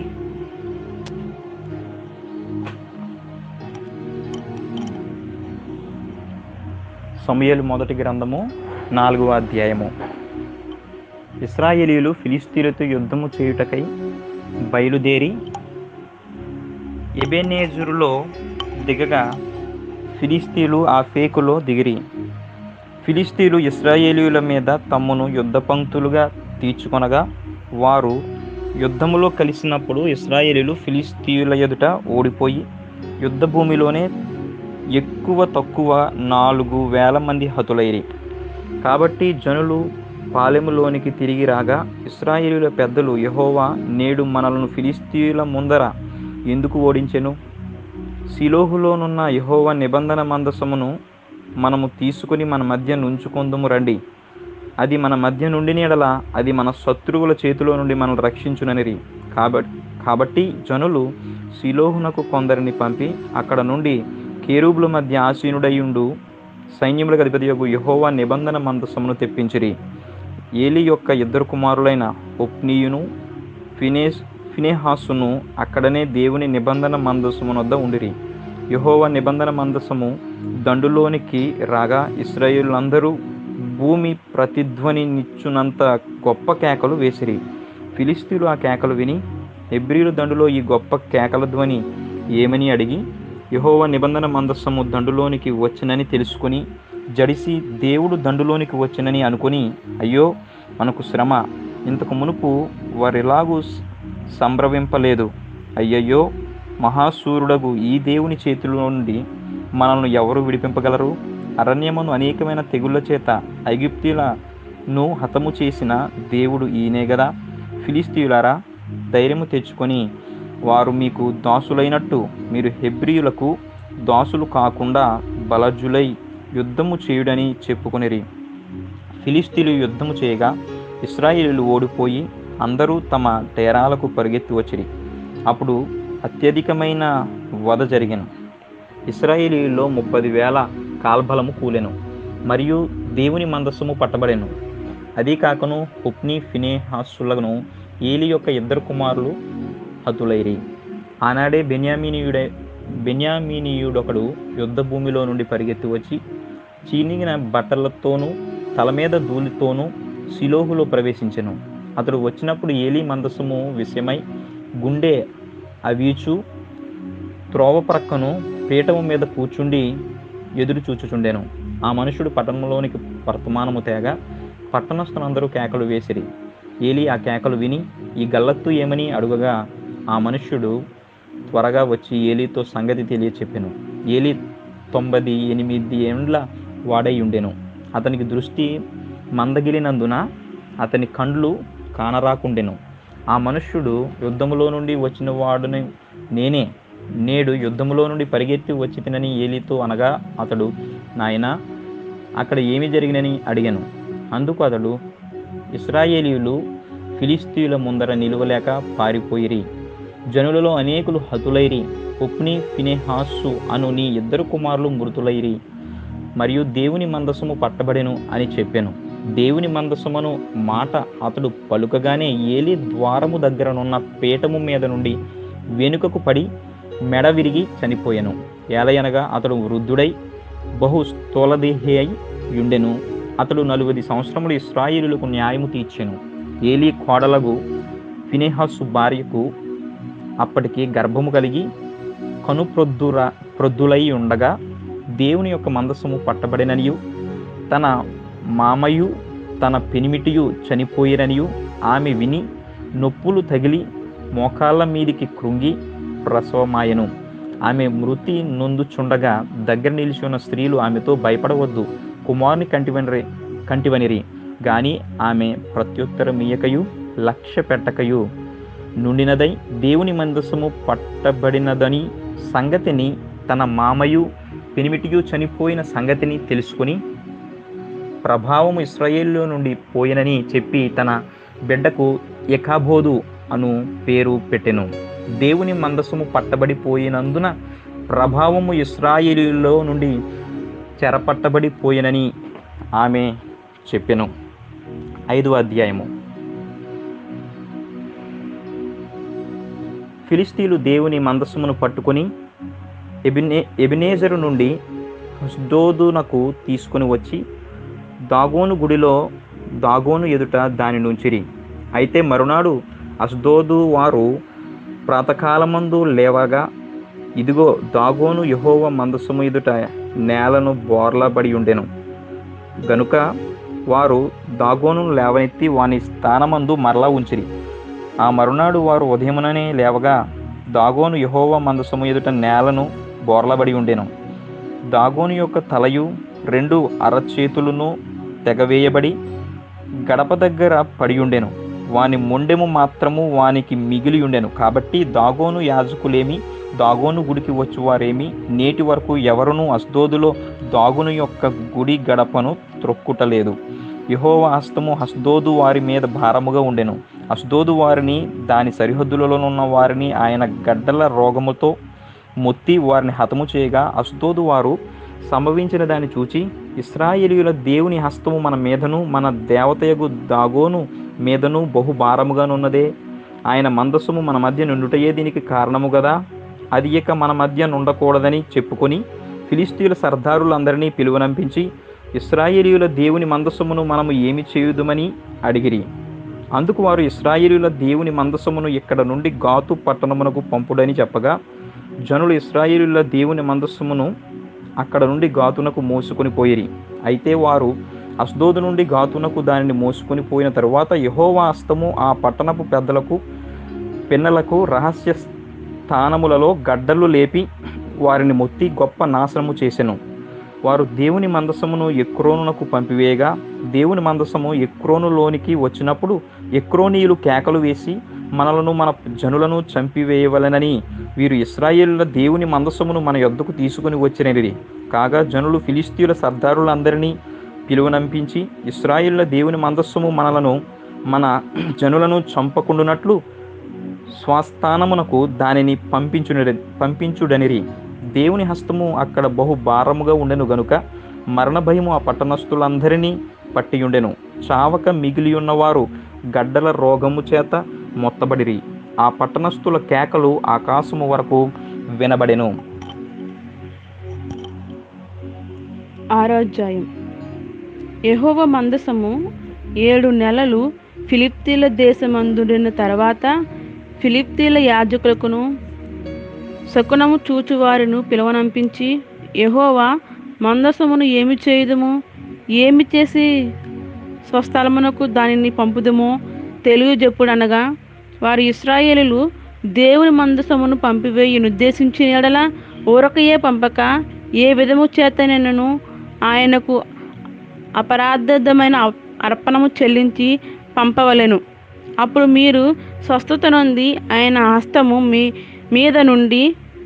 సమయలు మొదటి గ్రంథము నాలుగవ అధ్యాయము ఇస్రాయేలీలు ఫిలిస్తీన్లతో యుద్ధము చేయుటకై బయలుదేరి ఎబెనేజురులో దిగగా ఫిలిస్తీన్లు ఆ ఫేకులో దిగిరి ఫిలిస్తీన్లు ఇస్రాయేలీయుల మీద తమ్మును యుద్ధ పంక్తులుగా తీర్చుకొనగా వారు యుద్ధములో కలిసినప్పుడు ఇస్రాయేలీలు ఫిలిస్తీయుల ఎదుట ఓడిపోయి యుద్ధ భూమిలోనే ఎక్కువ తక్కువ నాలుగు వేల మంది హతులైరి కాబట్టి జనులు పాలెములోనికి తిరిగి రాగా ఇస్రాయేలీల పెద్దలు యెహోవా నేడు మనలను ఫిలిస్తీయుల ముందర ఎందుకు ఓడించెను సిలోహులోనున్న యెహోవా నిబంధన మందసమును మనము తీసుకుని మన మధ్య నుంచుకొందుము రండి అది మన మధ్య నుండి నీడల అది మన శత్రువుల చేతిలో నుండి మనల్ని రక్షించుననిరి కాబట్టి కాబట్టి జనులు సిలోహునకు కొందరిని పంపి అక్కడ నుండి కేరూబుల మధ్య ఆసీనుడయుండు సైన్యములకు అధిపతి యొక్క యహోవా నిబంధన మందసమును తెప్పించిరి ఏలి యొక్క ఇద్దరు కుమారులైన ఒప్నీయును ఫినేస్ ఫినేహాసును అక్కడనే దేవుని నిబంధన మందసము వద్ద ఉండిరి యహోవా నిబంధన మందసము దండులోనికి రాగా ఇస్రాయేలులందరూ భూమి ప్రతిధ్వని నిచ్చునంత గొప్ప కేకలు వేసిరి ఫిలిస్తీన్లు ఆ కేకలు విని హెబ్రీలు దండులో ఈ గొప్ప కేకల ధ్వని ఏమని అడిగి యహోవా నిబంధన మందస్సము దండులోనికి వచ్చినని తెలుసుకుని జడిసి దేవుడు దండులోనికి వచ్చినని అనుకుని అయ్యో మనకు శ్రమ ఇంతకు మునుపు వారిలాగూ స- సంభ్రమింపలేదు అయ్యయ్యో మహాసూరుడగు ఈ దేవుని చేతిలో నుండి మనల్ని ఎవరు విడిపింపగలరు అరణ్యమును అనేకమైన తెగుళ్ళ చేత ఐగుప్తీలను హతము చేసిన దేవుడు ఈయనే గదా ఫిలిస్తీయులారా ధైర్యము తెచ్చుకొని వారు మీకు దాసులైనట్టు మీరు హెబ్రియులకు దాసులు కాకుండా బలజులై యుద్ధము చేయుడని చెప్పుకొనిరి ఫిలిస్తీన్లు యుద్ధము చేయగా ఇస్రాయేలీలు ఓడిపోయి అందరూ తమ డేరాలకు పరిగెత్తి వచ్చిరి అప్పుడు అత్యధికమైన వధ జరిగెను ఇస్రాయేలీలో ముప్పది వేల కాల్బలము కూలెను మరియు దేవుని మందస్సము పట్టబడెను అదీ కాకను హుప్ని ఫినేహాసులను ఏలి యొక్క ఇద్దరు కుమారులు హతులైరి ఆనాడే బెన్యామీనీయుడే బెన్యామీనీయుడొకడు యుద్ధ భూమిలో నుండి పరిగెత్తి వచ్చి చీనిగిన బట్టలతోనూ తల మీద ధూళితోనూ సిలోహులో ప్రవేశించెను అతడు వచ్చినప్పుడు ఏలి మందసము విషయమై గుండె అవీచు త్రోవ ప్రక్కను పీఠము మీద కూర్చుండి ఎదురు చూచుచుండెను ఆ మనుషుడు పట్టణంలోనికి వర్తమానము తేగా పట్టణస్థులందరూ కేకలు వేసిరి ఏలి ఆ కేకలు విని ఈ గల్లత్తు ఏమని అడుగగా ఆ మనుష్యుడు త్వరగా వచ్చి ఏలీతో సంగతి తెలియచెప్పెను ఏలి తొంభై ఎనిమిది ఏండ్ల వాడై ఉండెను అతనికి దృష్టి మందగిలినందున అతని కండ్లు కానరాకుండెను ఆ మనుష్యుడు యుద్ధములో నుండి వచ్చిన వాడుని నేనే నేడు యుద్ధములో నుండి పరిగెత్తి వచ్చి తినని ఏలితో అనగా అతడు నాయనా అక్కడ ఏమి జరిగినని అడిగాను అందుకు అతడు ఇస్రాయేలీయులు ఫిలిస్తీయుల ముందర నిలువలేక పారిపోయిరి జనులలో అనేకులు హతులైరి ఉప్ని ఫినెహాసు అను నీ ఇద్దరు కుమారులు మృతులైరి మరియు దేవుని మందసము పట్టబడెను అని చెప్పాను దేవుని మందసమును మాట అతడు పలుకగానే ఏలి ద్వారము దగ్గరనున్న పీఠము మీద నుండి వెనుకకు పడి మెడ విరిగి చనిపోయాను ఏలయనగా అతడు వృద్ధుడై బహు స్థూలదేహి అయి యుండెను అతడు నలుగురి సంవత్సరములు ఇస్రాయేలులకు న్యాయము తీర్చెను ఏలీ కోడలగు ఫినెహాసు భార్యకు అప్పటికి గర్భము కలిగి కనుప్రొద్దుర ప్రొద్దులై ఉండగా దేవుని యొక్క మందసము పట్టబడిననియు తన మామయు తన పెనిమిటియు చనిపోయిరనియు ఆమె విని నొప్పులు తగిలి మోకాళ్ళ మీదికి కృంగి ప్రసవమాయను ఆమె మృతి నొందుచుండగా దగ్గర నిలిచి ఉన్న స్త్రీలు ఆమెతో భయపడవద్దు కుమారుని కంటివనిరి కంటివనిరి గాని ఆమె ప్రత్యుత్తరమీయకయు లక్ష్య పెట్టకయు నుండినదై దేవుని మందసము పట్టబడినదని సంగతిని తన మామయు పెనిమిటియు చనిపోయిన సంగతిని తెలుసుకుని ప్రభావము ఇస్రాయేల్లో నుండి పోయినని చెప్పి తన బిడ్డకు ఎకాబోదు అను పేరు పెట్టెను దేవుని మందసము పట్టబడిపోయినందున ప్రభావము ఇస్రాయేలీలో నుండి చెరపట్టబడి పోయినని ఆమె చెప్పెను ఐదవ అధ్యాయము ఫిలిస్తీన్లు దేవుని మందస్సుమును పట్టుకొని ఎబినే ఎబినేజరు నుండి హస్దోదునకు తీసుకొని వచ్చి దాగోను గుడిలో దాగోను ఎదుట దాని నుంచిరి అయితే మరునాడు అస్దోదు వారు ప్రాతకాలమందు లేవగా ఇదిగో దాగోను యహోవ మందస్సము ఎదుట నేలను బోర్లబడి ఉండెను గనుక వారు దాగోను లేవనెత్తి వాని స్థానమందు మరలా ఉంచిరి ఆ మరునాడు వారు ఉదయముననే లేవగా దాగోను యహోవ మందసము ఎదుట నేలను బోర్లబడి ఉండెను దాగోను యొక్క తలయు రెండు అరచేతులను తెగవేయబడి గడప దగ్గర పడి ఉండెను వాని మొండెము మాత్రము వానికి మిగిలి ఉండెను కాబట్టి దాగోను యాజకులేమి దాగోను గుడికి వచ్చువారేమి నేటి వరకు ఎవరునూ అస్దోదులో దాగును యొక్క గుడి గడపను త్రొక్కుటలేదు యహోవ హస్తము హస్దోదు వారి మీద భారముగా ఉండెను అస్దోదు వారిని దాని సరిహద్దులలోనున్న వారిని ఆయన గడ్డల రోగముతో మొత్తి వారిని హతము చేయగా అస్దోదు వారు సంభవించిన దాన్ని చూచి ఇస్రాయేలీయుల దేవుని హస్తము మన మీదను మన దేవతయగు దాగోను మీదను బహు భారముగానున్నదే ఆయన మందస్సుము మన మధ్య నుండుటయే దీనికి కారణము కదా అది ఇక మన మధ్య నుండకూడదని చెప్పుకొని ఫిలిస్తీయుల సర్దారులందరినీ పిలువనంపించి ఇస్రాయేలీయుల దేవుని మందస్సుమును మనము ఏమి చేయుదుమని అడిగిరి అందుకు వారు ఇస్రాయేలీయుల దేవుని మందస్సుమును ఇక్కడ నుండి గాతు పట్టణమునకు పంపుడని చెప్పగా జనులు ఇస్రాయేలీయుల దేవుని మందస్సుమును అక్కడ నుండి గాతునకు మోసుకొని పోయిరి అయితే వారు అస్దోదు నుండి గాతునకు దానిని మోసుకొని పోయిన తరువాత యహోవా హస్తము ఆ పట్టణపు పెద్దలకు పిన్నలకు రహస్య స్థానములలో గడ్డలు లేపి వారిని మొత్తి గొప్ప నాశనము చేసెను వారు దేవుని మందసమును ఎక్రోనునకు పంపివేయగా దేవుని మందసము ఎక్రోనులోనికి వచ్చినప్పుడు ఎక్రోనీయులు కేకలు వేసి మనలను మన జనులను చంపివేయవలెనని వీరు ఇస్రాయేలుల దేవుని మందసమును మన యొద్దకు తీసుకుని వచ్చినది కాగా జనులు ఫిలిస్తీయుల సర్దారులందరినీ పిలువనంపించి ఇస్రాయేలుల దేవుని మందస్సము మనలను మన జనులను చంపకుండునట్లు స్వస్థానమునకు దానిని పంపించుని పంపించుడనిరి దేవుని హస్తము అక్కడ బహు భారముగా ఉండెను గనుక మరణ భయము ఆ పట్టణస్థులందరినీ పట్టియుండెను చావక మిగిలి ఉన్నవారు గడ్డల రోగము చేత మొత్తబడిరి ఆ పట్టణస్థుల కేకలు ఆకాశము వరకు వినబడెను ఆరో అధ్యాయం యెహోవ మందసము ఏడు నెలలు ఫిలిప్తీల దేశమందుడిన తర్వాత ఫిలిప్తీల యాజకులకును శకునము చూచువారిను పిలువనంపించి యెహోవా మందసమును ఏమి చేయుదుము ఏమి చేసి స్వస్థలమునకు దానిని పంపుదుమో తెలియజెప్పుడనగా వారు ఇస్రాయేలులు దేవుని మందసమును పంపివేయి ఉద్దేశించిన ఎడల ఊరకయే పంపక ఏ విధము చేతనను ఆయనకు అపరాధమైన అర్పణము చెల్లించి పంపవలెను అప్పుడు మీరు స్వస్థత నొంది ఆయన హస్తము మీ మీద నుండి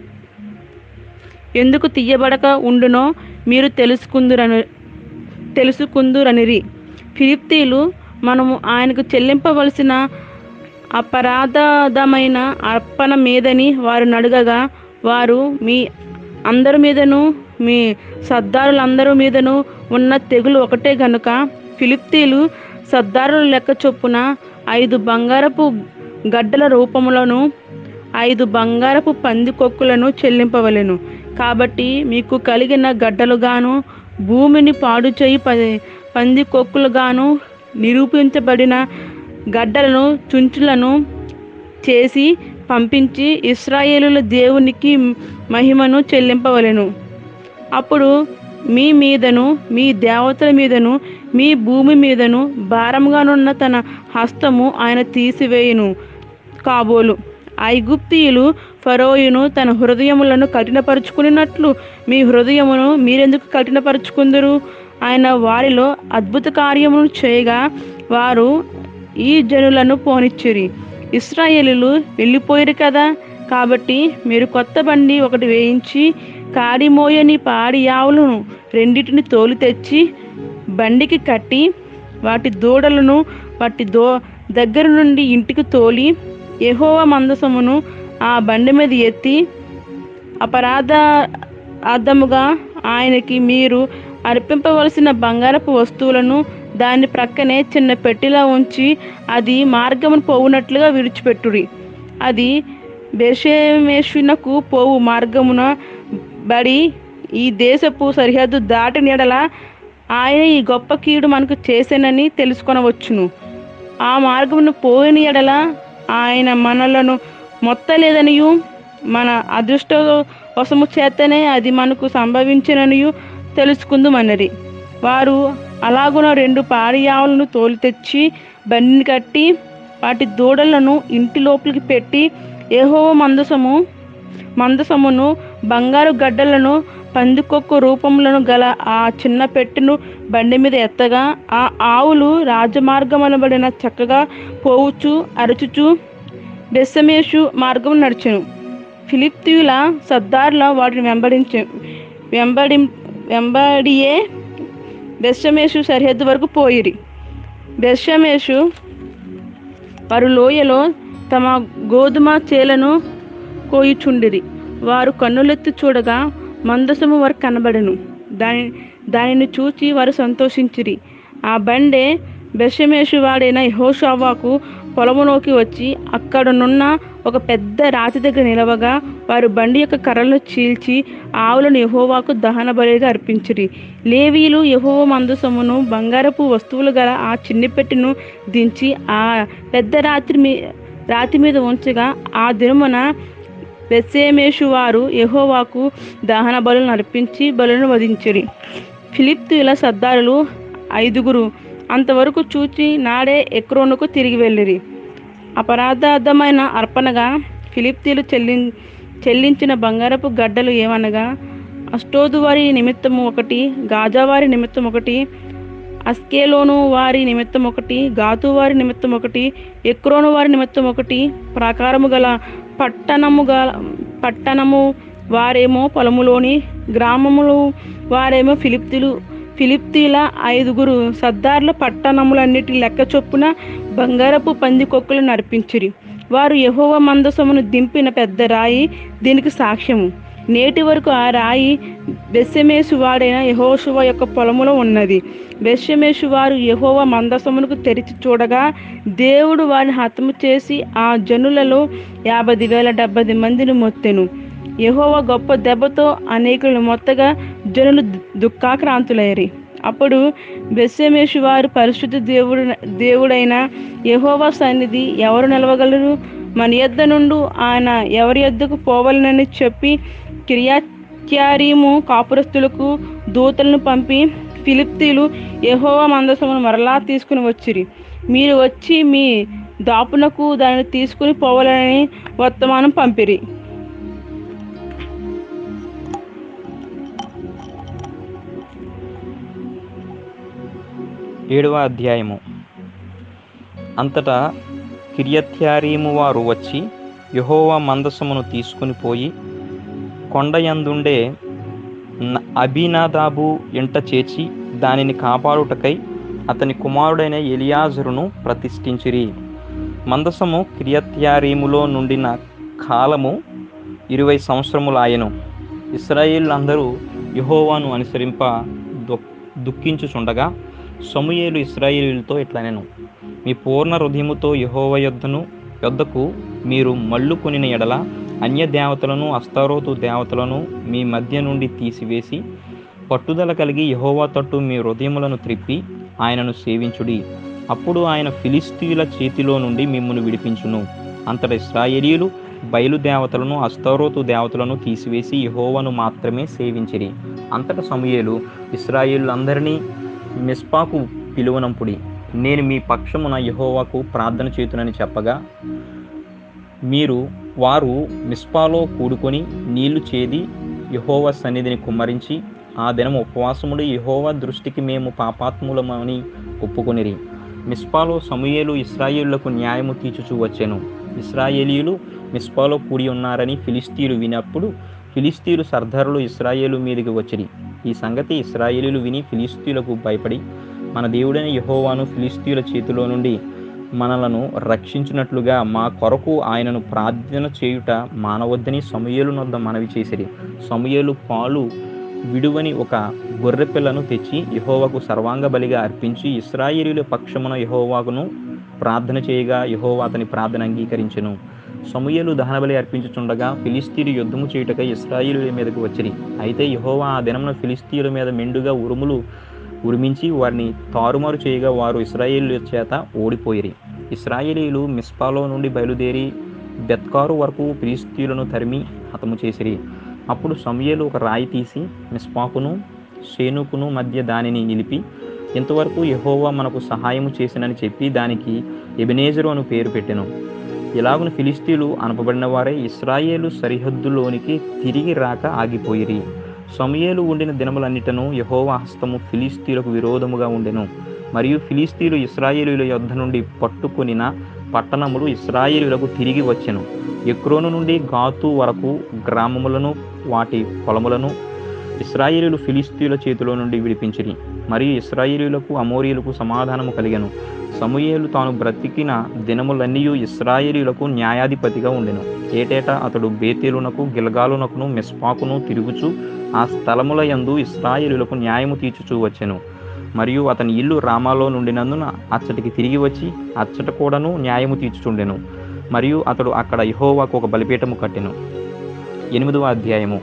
ఎందుకు తీయబడక ఉండునో మీరు తెలుసుకుందురని తెలుసుకుందురనిరి ఫిలిప్తీలు మనము ఆయనకు చెల్లింపవలసిన అపరాధమైన అర్పణ మీదని వారు నడుగగా వారు మీ అందరి మీదను మీ సర్దారులందరి మీదను ఉన్న తెగులు ఒకటే గనుక ఫిలిప్తీలు సర్దారుల లెక్క చొప్పున ఐదు బంగారపు గడ్డల రూపములను ఐదు బంగారపు పందికొక్కులను చెల్లింపవలెను కాబట్టి మీకు కలిగిన గడ్డలుగాను భూమిని పాడు చేయి ప- పందికొక్కులుగాను నిరూపించబడిన గడ్డలను చుంచులను చేసి పంపించి ఇస్రాయేలుల దేవునికి మహిమను చెల్లింపవలెను అప్పుడు మీ మీదను మీ దేవతల మీదను మీ భూమి మీదను భారముగానున్న తన హస్తము ఆయన తీసివేయును కాబోలు ఐగుప్తీయులు ఫరోయును తన హృదయములను కఠినపరుచుకున్నట్లు మీ హృదయమును మీరెందుకు కఠినపరుచుకుందరు ఆయన వారిలో అద్భుత కార్యమును చేయగా వారు ఈ జనులను పోనిచ్చిరి ఇస్రాయేలులు వెళ్ళిపోయారు కదా కాబట్టి మీరు కొత్త బండి ఒకటి వేయించి కాడిమోయని పాడి ఆవులను రెండిటిని తోలు తెచ్చి బండికి కట్టి వాటి దూడలను వాటి దో దగ్గర నుండి ఇంటికి తోలి యెహోవా మందసమును ఆ బండి మీద ఎత్తి అపరాధ అర్థముగా ఆయనకి మీరు అర్పింపవలసిన బంగారపు వస్తువులను దాని ప్రక్కనే చిన్న పెట్టెలా ఉంచి అది మార్గమును పోవునట్లుగా విడిచిపెట్టుడి అది బెషేమేషునకు పోవు మార్గమున బడి ఈ దేశపు సరిహద్దు దాటిన ఎడల ఆయన ఈ గొప్ప కీడు మనకు చేశానని తెలుసుకొనవచ్చును ఆ మార్గమును పోయిన ఎడల ఆయన మనలను మొత్తలేదనియు మన అదృష్ట వశము చేతనే అది మనకు సంభవించిననియు తెలుసుకుందుమన్నది వారు అలాగున రెండు పాడియావులను తోలు తెచ్చి బండిని కట్టి వాటి దూడలను ఇంటి లోపలికి పెట్టి ఏహో మందసము మందసమును బంగారు గడ్డలను పందికొక్కు రూపములను గల ఆ చిన్న పెట్టెను బండి మీద ఎత్తగా ఆ ఆవులు రాజమార్గమనబడిన చక్కగా పోవుచు అరచుచు బెస్సమేషు మార్గం నడిచెను ఫిలిప్తీయుల సర్దార్ల వాటిని వెంబడించే వెంబడి వెంబడియే బెస్సమేషు సరిహద్దు వరకు పోయిరి బెస్సమేషు వారు లోయలో తమ గోధుమ చేలను కోయిచుండిరి వారు కన్నులెత్తి చూడగా మందసము వారు కనబడెను దాని దానిని చూచి వారు సంతోషించిరి ఆ బండే బెషమేషు వాడైన యెహోషావాకు పొలములోకి వచ్చి అక్కడనున్న ఒక పెద్ద రాతి దగ్గర నిలవగా వారు బండి యొక్క కర్రలను చీల్చి ఆవులను యెహోవాకు దహన బలిగా అర్పించిరి లేవీలు యెహోవా మందసమును బంగారపు వస్తువులు గల ఆ చిన్ని పెట్టెను దించి ఆ పెద్ద రాత్రి మీ రాతి మీద ఉంచగా ఆ దినమున బెత్సేమేషు వారు యెహోవాకు దహన బలులను అర్పించి బలులను వధించిరి ఫిలిప్తీయుల సర్దారులు ఐదుగురు అంతవరకు చూచి నాడే ఎక్రోనుకు తిరిగి వెళ్ళిరి అపరాధార్థమైన అర్పణగా ఫిలిప్తీయులు చెల్లి చెల్లించిన బంగారపు గడ్డలు ఏమనగా అష్టోదు వారి నిమిత్తము ఒకటి గాజా వారి నిమిత్తం ఒకటి అస్కేలోను వారి నిమిత్తం ఒకటి గాతు వారి నిమిత్తం ఒకటి ఎక్రోను వారి నిమిత్తం ఒకటి ప్రాకారము గల పట్టణము గల పట్టణము వారేమో పొలములోని గ్రామములు వారేమో ఫిలిప్తీలు ఫిలిప్తీల ఐదుగురు సర్దార్ల పట్టణములన్నిటి లెక్క చొప్పున బంగారపు పందికొక్కులు నడిపించిరి వారు యెహోవా మందసమును దింపిన పెద్ద రాయి దీనికి సాక్ష్యము నేటి వరకు ఆ రాయి బెస్సెమేసు వాడైన యహోశువ యొక్క పొలములో ఉన్నది బెస్సెమేసు వారు యెహోవా మందసమునకు తెరిచి చూడగా దేవుడు వారిని హతము చేసి ఆ జనులలో యాభై వేల డెబ్బై మందిని మొత్తెను యెహోవా గొప్ప దెబ్బతో అనేకులు మొత్తగా జనులు దు- దుఃఖాక్రాంతులయ్యారు అప్పుడు బెస్సెమేషు వారు పరిశుద్ధ దేవుడు దేవుడైన యెహోవా సన్నిధి ఎవరు నిలవగలరు మన యొద్ద నుండి ఆయన ఎవరి యొద్దకు పోవాలనని చెప్పి కిర్యాత్యారీము కాపురస్తులకు దూతలను పంపి ఫిలిప్తీలు యెహోవా మందసమును మరలా తీసుకుని వచ్చిరి మీరు వచ్చి మీ దాపునకు దానిని తీసుకుని పోవాలని వర్తమానం పంపిరి ఏడవ అధ్యాయము అంతటా కిరియత్యారీము వారు వచ్చి యెహోవా మందసమును తీసుకుని పోయి కొండయందుండే న- అబీనాదాబు ఇంట చేర్చి దానిని కాపాడుటకై అతని కుమారుడైన ఎలియాజరును ప్రతిష్ఠించిరి మందసము కిరియత్యారీములో నుండిన కాలము ఇరవై సంవత్సరములాయెను ఇస్రాయేళ్ళందరూ యెహోవాను అనుసరింప దు- దుఃఖించుచుండగా సమూయేలు ఇస్రాయేలీలతో ఇట్లనెను మీ పూర్ణ హృదయముతో యెహోవా యొద్దను యొద్దకు మీరు మళ్ళు కొనిన ఎడల అన్య దేవతలను అస్తారోతు దేవతలను మీ మధ్య నుండి తీసివేసి పట్టుదల కలిగి యెహోవా తట్టు మీ హృదయములను త్రిప్పి ఆయనను సేవించుడి అప్పుడు ఆయన ఫిలిస్తీయుల చేతిలో నుండి మిమ్మును విడిపించును అంతట ఇస్రాయేలీలు బయలుదేవతలను అస్తరోతు దేవతలను తీసివేసి యెహోవాను మాత్రమే సేవించిరి అంతట సమూయేలు ఇస్రాయేలులందరినీ మిస్పాకు పిలువనంపుడి నేను మీ పక్షమున యెహోవాకు ప్రార్థన చేతునని చెప్పగా మీరు వారు మిస్పాలో కూడుకొని నీళ్లు చేది యెహోవా సన్నిధిని కుమ్మరించి ఆ దినం ఉపవాసముడు యెహోవా దృష్టికి మేము పాపాత్ములమని ఒప్పుకొనిరి మిస్పాలో సమూయేలు ఇస్రాయేలులకు న్యాయము తీర్చుచూ వచ్చెను ఇస్రాయేలీయులు మిస్పాలో కూడి ఉన్నారని ఫిలిస్తీయులు వినప్పుడు ఫిలిస్తీయులు సర్దారులు ఇస్రాయేలు మీదకి వచ్చిరి ఈ సంగతి ఇస్రాయేలీలు విని ఫిలిస్తీయులకు భయపడి మన దేవుడైన యెహోవాను ఫిలిస్తీయుల చేతిలో నుండి మనలను రక్షించినట్లుగా మా కొరకు ఆయనను ప్రార్థన చేయుట మానవద్దని సమూయేలు నొద్ద మనవి చేసిరి సమూయేలు పాలు విడువని ఒక గొర్రె పిల్లను తెచ్చి యహోవాకు సర్వాంగ బలిగా అర్పించి ఇస్రాయేలీల పక్షమున యహోవాకును ప్రార్థన చేయగా యహోవా అతని ప్రార్థన అంగీకరించెను సమూయేలు దహనబలి అర్పించుచుండగా ఫిలిస్తీన్లు యుద్ధము చేయుటకై ఇస్రాయేలీల మీదకు వచ్చిరి అయితే యహోవా ఆ దినమున ఫిలిస్తీన్ల మీద మెండుగా ఉరుములు ఉరిమించి వారిని తారుమారు చేయగా వారు ఇస్రాయేలీల చేత ఓడిపోయిరి ఇస్రాయేలీలు మిస్పాలో నుండి బయలుదేరి బెత్కారు వరకు ఫిలిస్తీన్లను తరిమి హతము చేసిరి అప్పుడు సమయలు ఒక రాయి తీసి మిస్పాకును షేనుకును మధ్య దానిని నిలిపి ఇంతవరకు యెహోవా మనకు సహాయము చేసినని చెప్పి దానికి ఎబెనేజరు అను పేరు పెట్టెను ఇలాగున ఫిలిస్తీన్లు అనపబడిన వారే ఇస్రాయేలు సరిహద్దులోనికి తిరిగి రాక ఆగిపోయిరి సమయేలు ఉండిన దినములన్నిటను యహోవా హస్తము ఫిలిస్తీన్లకు విరోధముగా ఉండెను మరియు ఫిలిస్తీన్లు ఇస్రాయేలీల యొద్ధ నుండి పట్టుకొనిన పట్టణములు ఇస్రాయేలీలకు తిరిగి వచ్చెను ఎక్రోను నుండి గాతు వరకు గ్రామములను వాటి పొలములను ఇస్రాయేలీలు ఫిలిస్తీన్ల చేతిలో నుండి విడిపించిరి మరియు ఇస్రాయేలీలకు అమోరీయులకు సమాధానము కలిగెను సమూయేలు తాను బ్రతికిన దినములన్నీ ఇస్రాయేలీలకు న్యాయాధిపతిగా ఉండెను ఏటేటా అతడు బేతేలునకు గిల్గాలునకును మిస్పాకును తిరుగుచు ఆ స్థలముల యందు ఇస్రాయేలులకు న్యాయము తీర్చుచూ వచ్చెను మరియు అతని ఇల్లు రామాలో నుండినందున అచ్చటికి తిరిగి వచ్చి అచ్చట కూడాను న్యాయము తీర్చుచుండెను మరియు అతడు అక్కడ యెహోవాకు ఒక బలిపీఠము కట్టెను ఎనిమిదవ అధ్యాయము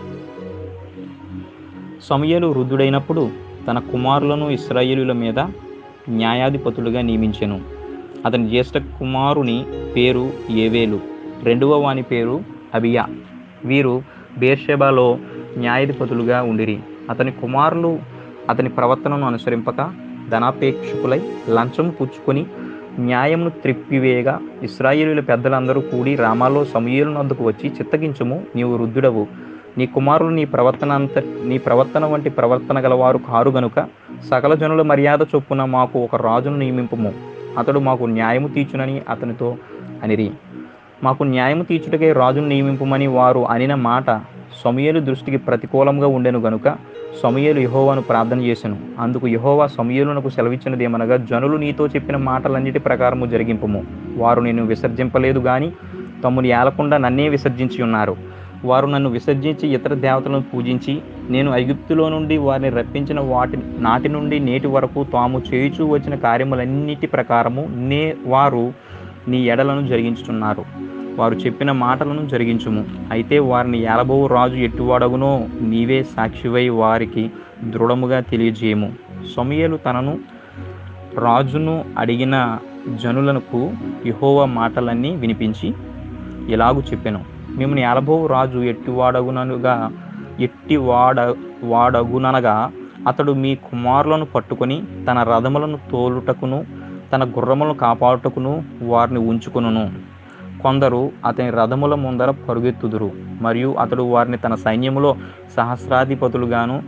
సమయలు వృద్ధుడైనప్పుడు తన కుమారులను ఇస్రాయేలుల మీద న్యాయాధిపతులుగా నియమించెను అతని జ్యేష్ఠ కుమారుని పేరు ఏవేలు రెండవ వాని పేరు అబియా వీరు బేర్షెబాలో న్యాయాధిపతులుగా ఉండిరి అతని కుమారులు అతని ప్రవర్తనను అనుసరింపక ధనాపేక్షకులై లంచం పుచ్చుకొని న్యాయమును త్రిప్పివేయగా ఇస్రాయేలీల పెద్దలందరూ కూడి రామాలో సమూయేలు నొద్దకు వచ్చి చిత్తగించుము నీవు వృద్ధుడవు నీ కుమారులు నీ ప్రవర్తన అంత నీ ప్రవర్తన వంటి ప్రవర్తన గలవారు కారు గనుక సకల జనుల మర్యాద చొప్పున మాకు ఒక రాజును నియమింపుము అతడు మాకు న్యాయము తీర్చునని అతనితో అనిరి మాకు న్యాయము తీర్చుటకే రాజును నియమింపుమని వారు అనిన మాట సమయలు దృష్టికి ప్రతికూలంగా ఉండెను గనుక సమయలు యహోవాను ప్రార్థన చేసెను అందుకు యహోవా సమయలునకు సెలవిచ్చినదేమనగా జనులు నీతో చెప్పిన మాటలన్నిటి ప్రకారము జరిగింపుము వారు నేను విసర్జింపలేదు గాని తమ్ముని ఏలకుండా నన్నే విసర్జించి ఉన్నారు వారు నన్ను విసర్జించి ఇతర దేవతలను పూజించి నేను ఐగుప్తులో నుండి వారిని రప్పించిన వాటి నాటి నుండి నేటి వరకు తాము చేయుచూ వచ్చిన కార్యములన్నిటి ప్రకారము నే వారు నీ ఎడలను జరిగించుతున్నారు వారు చెప్పిన మాటలను జరిగించుము అయితే వారిని ఏలబోవు రాజు ఎట్టువాడగునో నీవే సాక్షివై వారికి దృఢముగా తెలియజేయము సమయలు తనను రాజును అడిగిన జనులకు యెహోవా మాటలన్నీ వినిపించి ఇలాగు చెప్పెను మిమ్మల్ని ఏలబోవు రాజు ఎట్టివాడగుననుగా ఎట్టి వాడ వాడగుననగా అతడు మీ కుమారులను పట్టుకొని తన రథములను తోలుటకును తన గుర్రములను కాపాడుటకును వారిని ఉంచుకును కొందరు అతని రథముల ముందర పరుగెత్తుదురు మరియు అతడు వారిని తన సైన్యములో సహస్రాధిపతులుగాను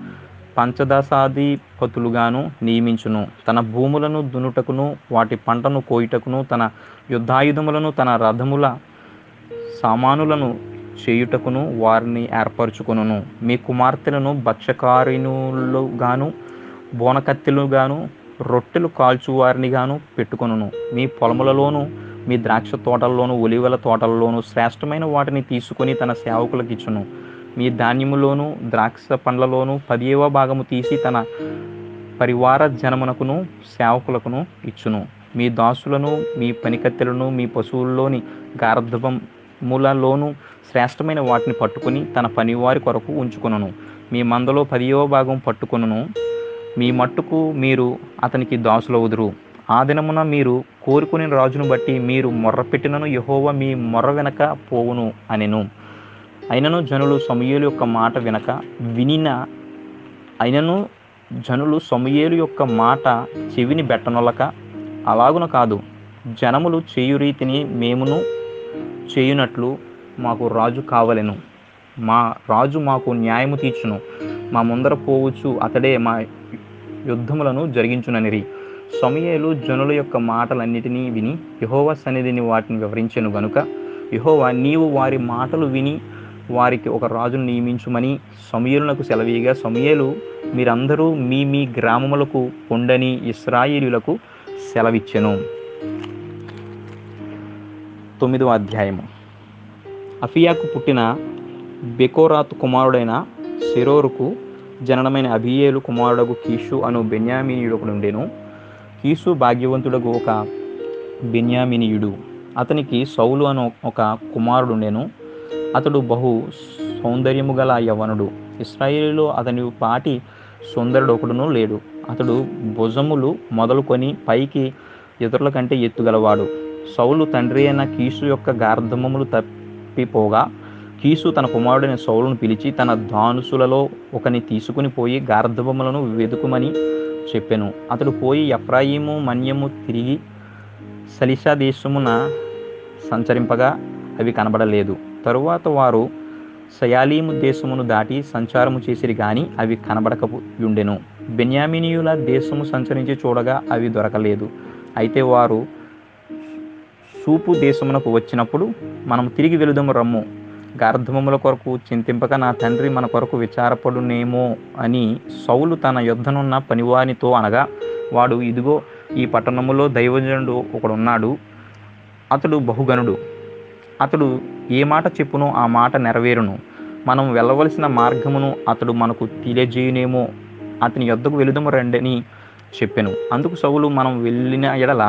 పంచదశాధిపతులుగాను నియమించును తన భూములను దునుటకును వాటి పంటను కోయుటకును తన యుద్ధాయుధములను తన రథముల సామానులను చేయుటకును వారిని ఏర్పరచుకొనును మీ కుమార్తెలను భక్ష్యకారిణులుగాను బోనకత్తెలుగాను రొట్టెలు కాల్చువారిని గాను పెట్టుకొనును మీ పొలములలోను మీ ద్రాక్ష తోటల్లోను ఒలివల తోటల్లోను శ్రేష్టమైన వాటిని తీసుకొని తన సేవకులకు ఇచ్చును మీ ధాన్యములోను ద్రాక్ష పండ్లలోను పదియవ భాగము తీసి తన పరివార జనమునకును సేవకులకును ఇచ్చును మీ దాసులను మీ పనికత్తెలను మీ పశువుల్లోని గార్ధబములలోను శ్రేష్టమైన వాటిని పట్టుకొని తన పనివారి కొరకు ఉంచుకొనును మీ మందలో పదియవ భాగం పట్టుకొనును మీ మట్టుకు మీరు అతనికి దాసులవుదురు ఆ దినమున మీరు కోరుకుని రాజును బట్టి మీరు మొర్రపెట్టినను యహోవ మీ మొర్ర వెనక పోవును అనెను అయినను జనులు సమూయేలు యొక్క మాట వినక వినిన అయినను జనులు సమూయేలు యొక్క మాట చెవిని బెట్టనొలక అలాగున కాదు జనములు చేయు రీతిని మేమును చేయునట్లు మాకు రాజు కావలెను మా రాజు మాకు న్యాయము తీర్చును మా ముందర పోవచ్చు అతడే మా యుద్ధములను జరిగించుననిరి సమయలు జనుల యొక్క మాటలన్నిటినీ విని యహోవా సన్నిధిని వాటిని వివరించెను గనుక యహోవా నీవు వారి మాటలు విని వారికి ఒక రాజును నియమించుమని సమయలునకు సెలవీగా సమయలు మీరందరూ మీ మీ గ్రామములకు పొండని ఇస్రాయేలులకు సెలవిచ్చెను తొమ్మిదవ అధ్యాయము అఫియాకు పుట్టిన బెకోరాతు కుమారుడైన శిరోరుకు జననమైన అభియేలు కుమారుడగు కీషు అను బెన్యామీనీయుడు ఒకడు ఉండెను కీసు భాగ్యవంతుడగు ఒక బెన్యామినీయుడు అతనికి సౌలు అను ఒక కుమారుడు ఉండెను అతడు బహు సౌందర్యము గల యవనుడు ఇస్రాయేలులో అతని పాటి సుందరుడు ఒకడును లేడు అతడు భుజములు మొదలుకొని పైకి ఇతరుల కంటే ఎత్తుగలవాడు సౌలు తండ్రి అయిన కీసు యొక్క గార్ధమములు తప్పిపోగా కీసు తన కుమారుడైన సౌలును పిలిచి తన ధానుసులలో ఒకని తీసుకుని పోయి గార్ధబొమ్మలను వెతుకుమని చెప్పెను అతడు పోయి ఎఫ్రాయిము మన్యము తిరిగి సలిషా దేశమున సంచరింపగా అవి కనబడలేదు తరువాత వారు సయాలీము దేశమును దాటి సంచారము చేసిరి గాని అవి కనబడకయుండెను బెన్యామినీయుల దేశము సంచరించి చూడగా అవి దొరకలేదు అయితే వారు సూపు దేశమునకు వచ్చినప్పుడు మనం తిరిగి వెళుదము రమ్ము గార్ధమముల కొరకు చింతింపక నా తండ్రి మన కొరకు విచారపడునేమో అని సౌలు తన యుద్ధనున్న పనివానితో అనగా వాడు ఇదిగో ఈ పట్టణములో దైవజనుడు ఒకడున్నాడు అతడు బహుగనుడు అతడు ఏ మాట చెప్పునో ఆ మాట నెరవేరును మనం వెళ్ళవలసిన మార్గమును అతడు మనకు తెలియజేయునేమో అతని యొద్దకు వెళుదము రండని చెప్పెను అందుకు సౌలు మనం వెళ్ళిన ఎడల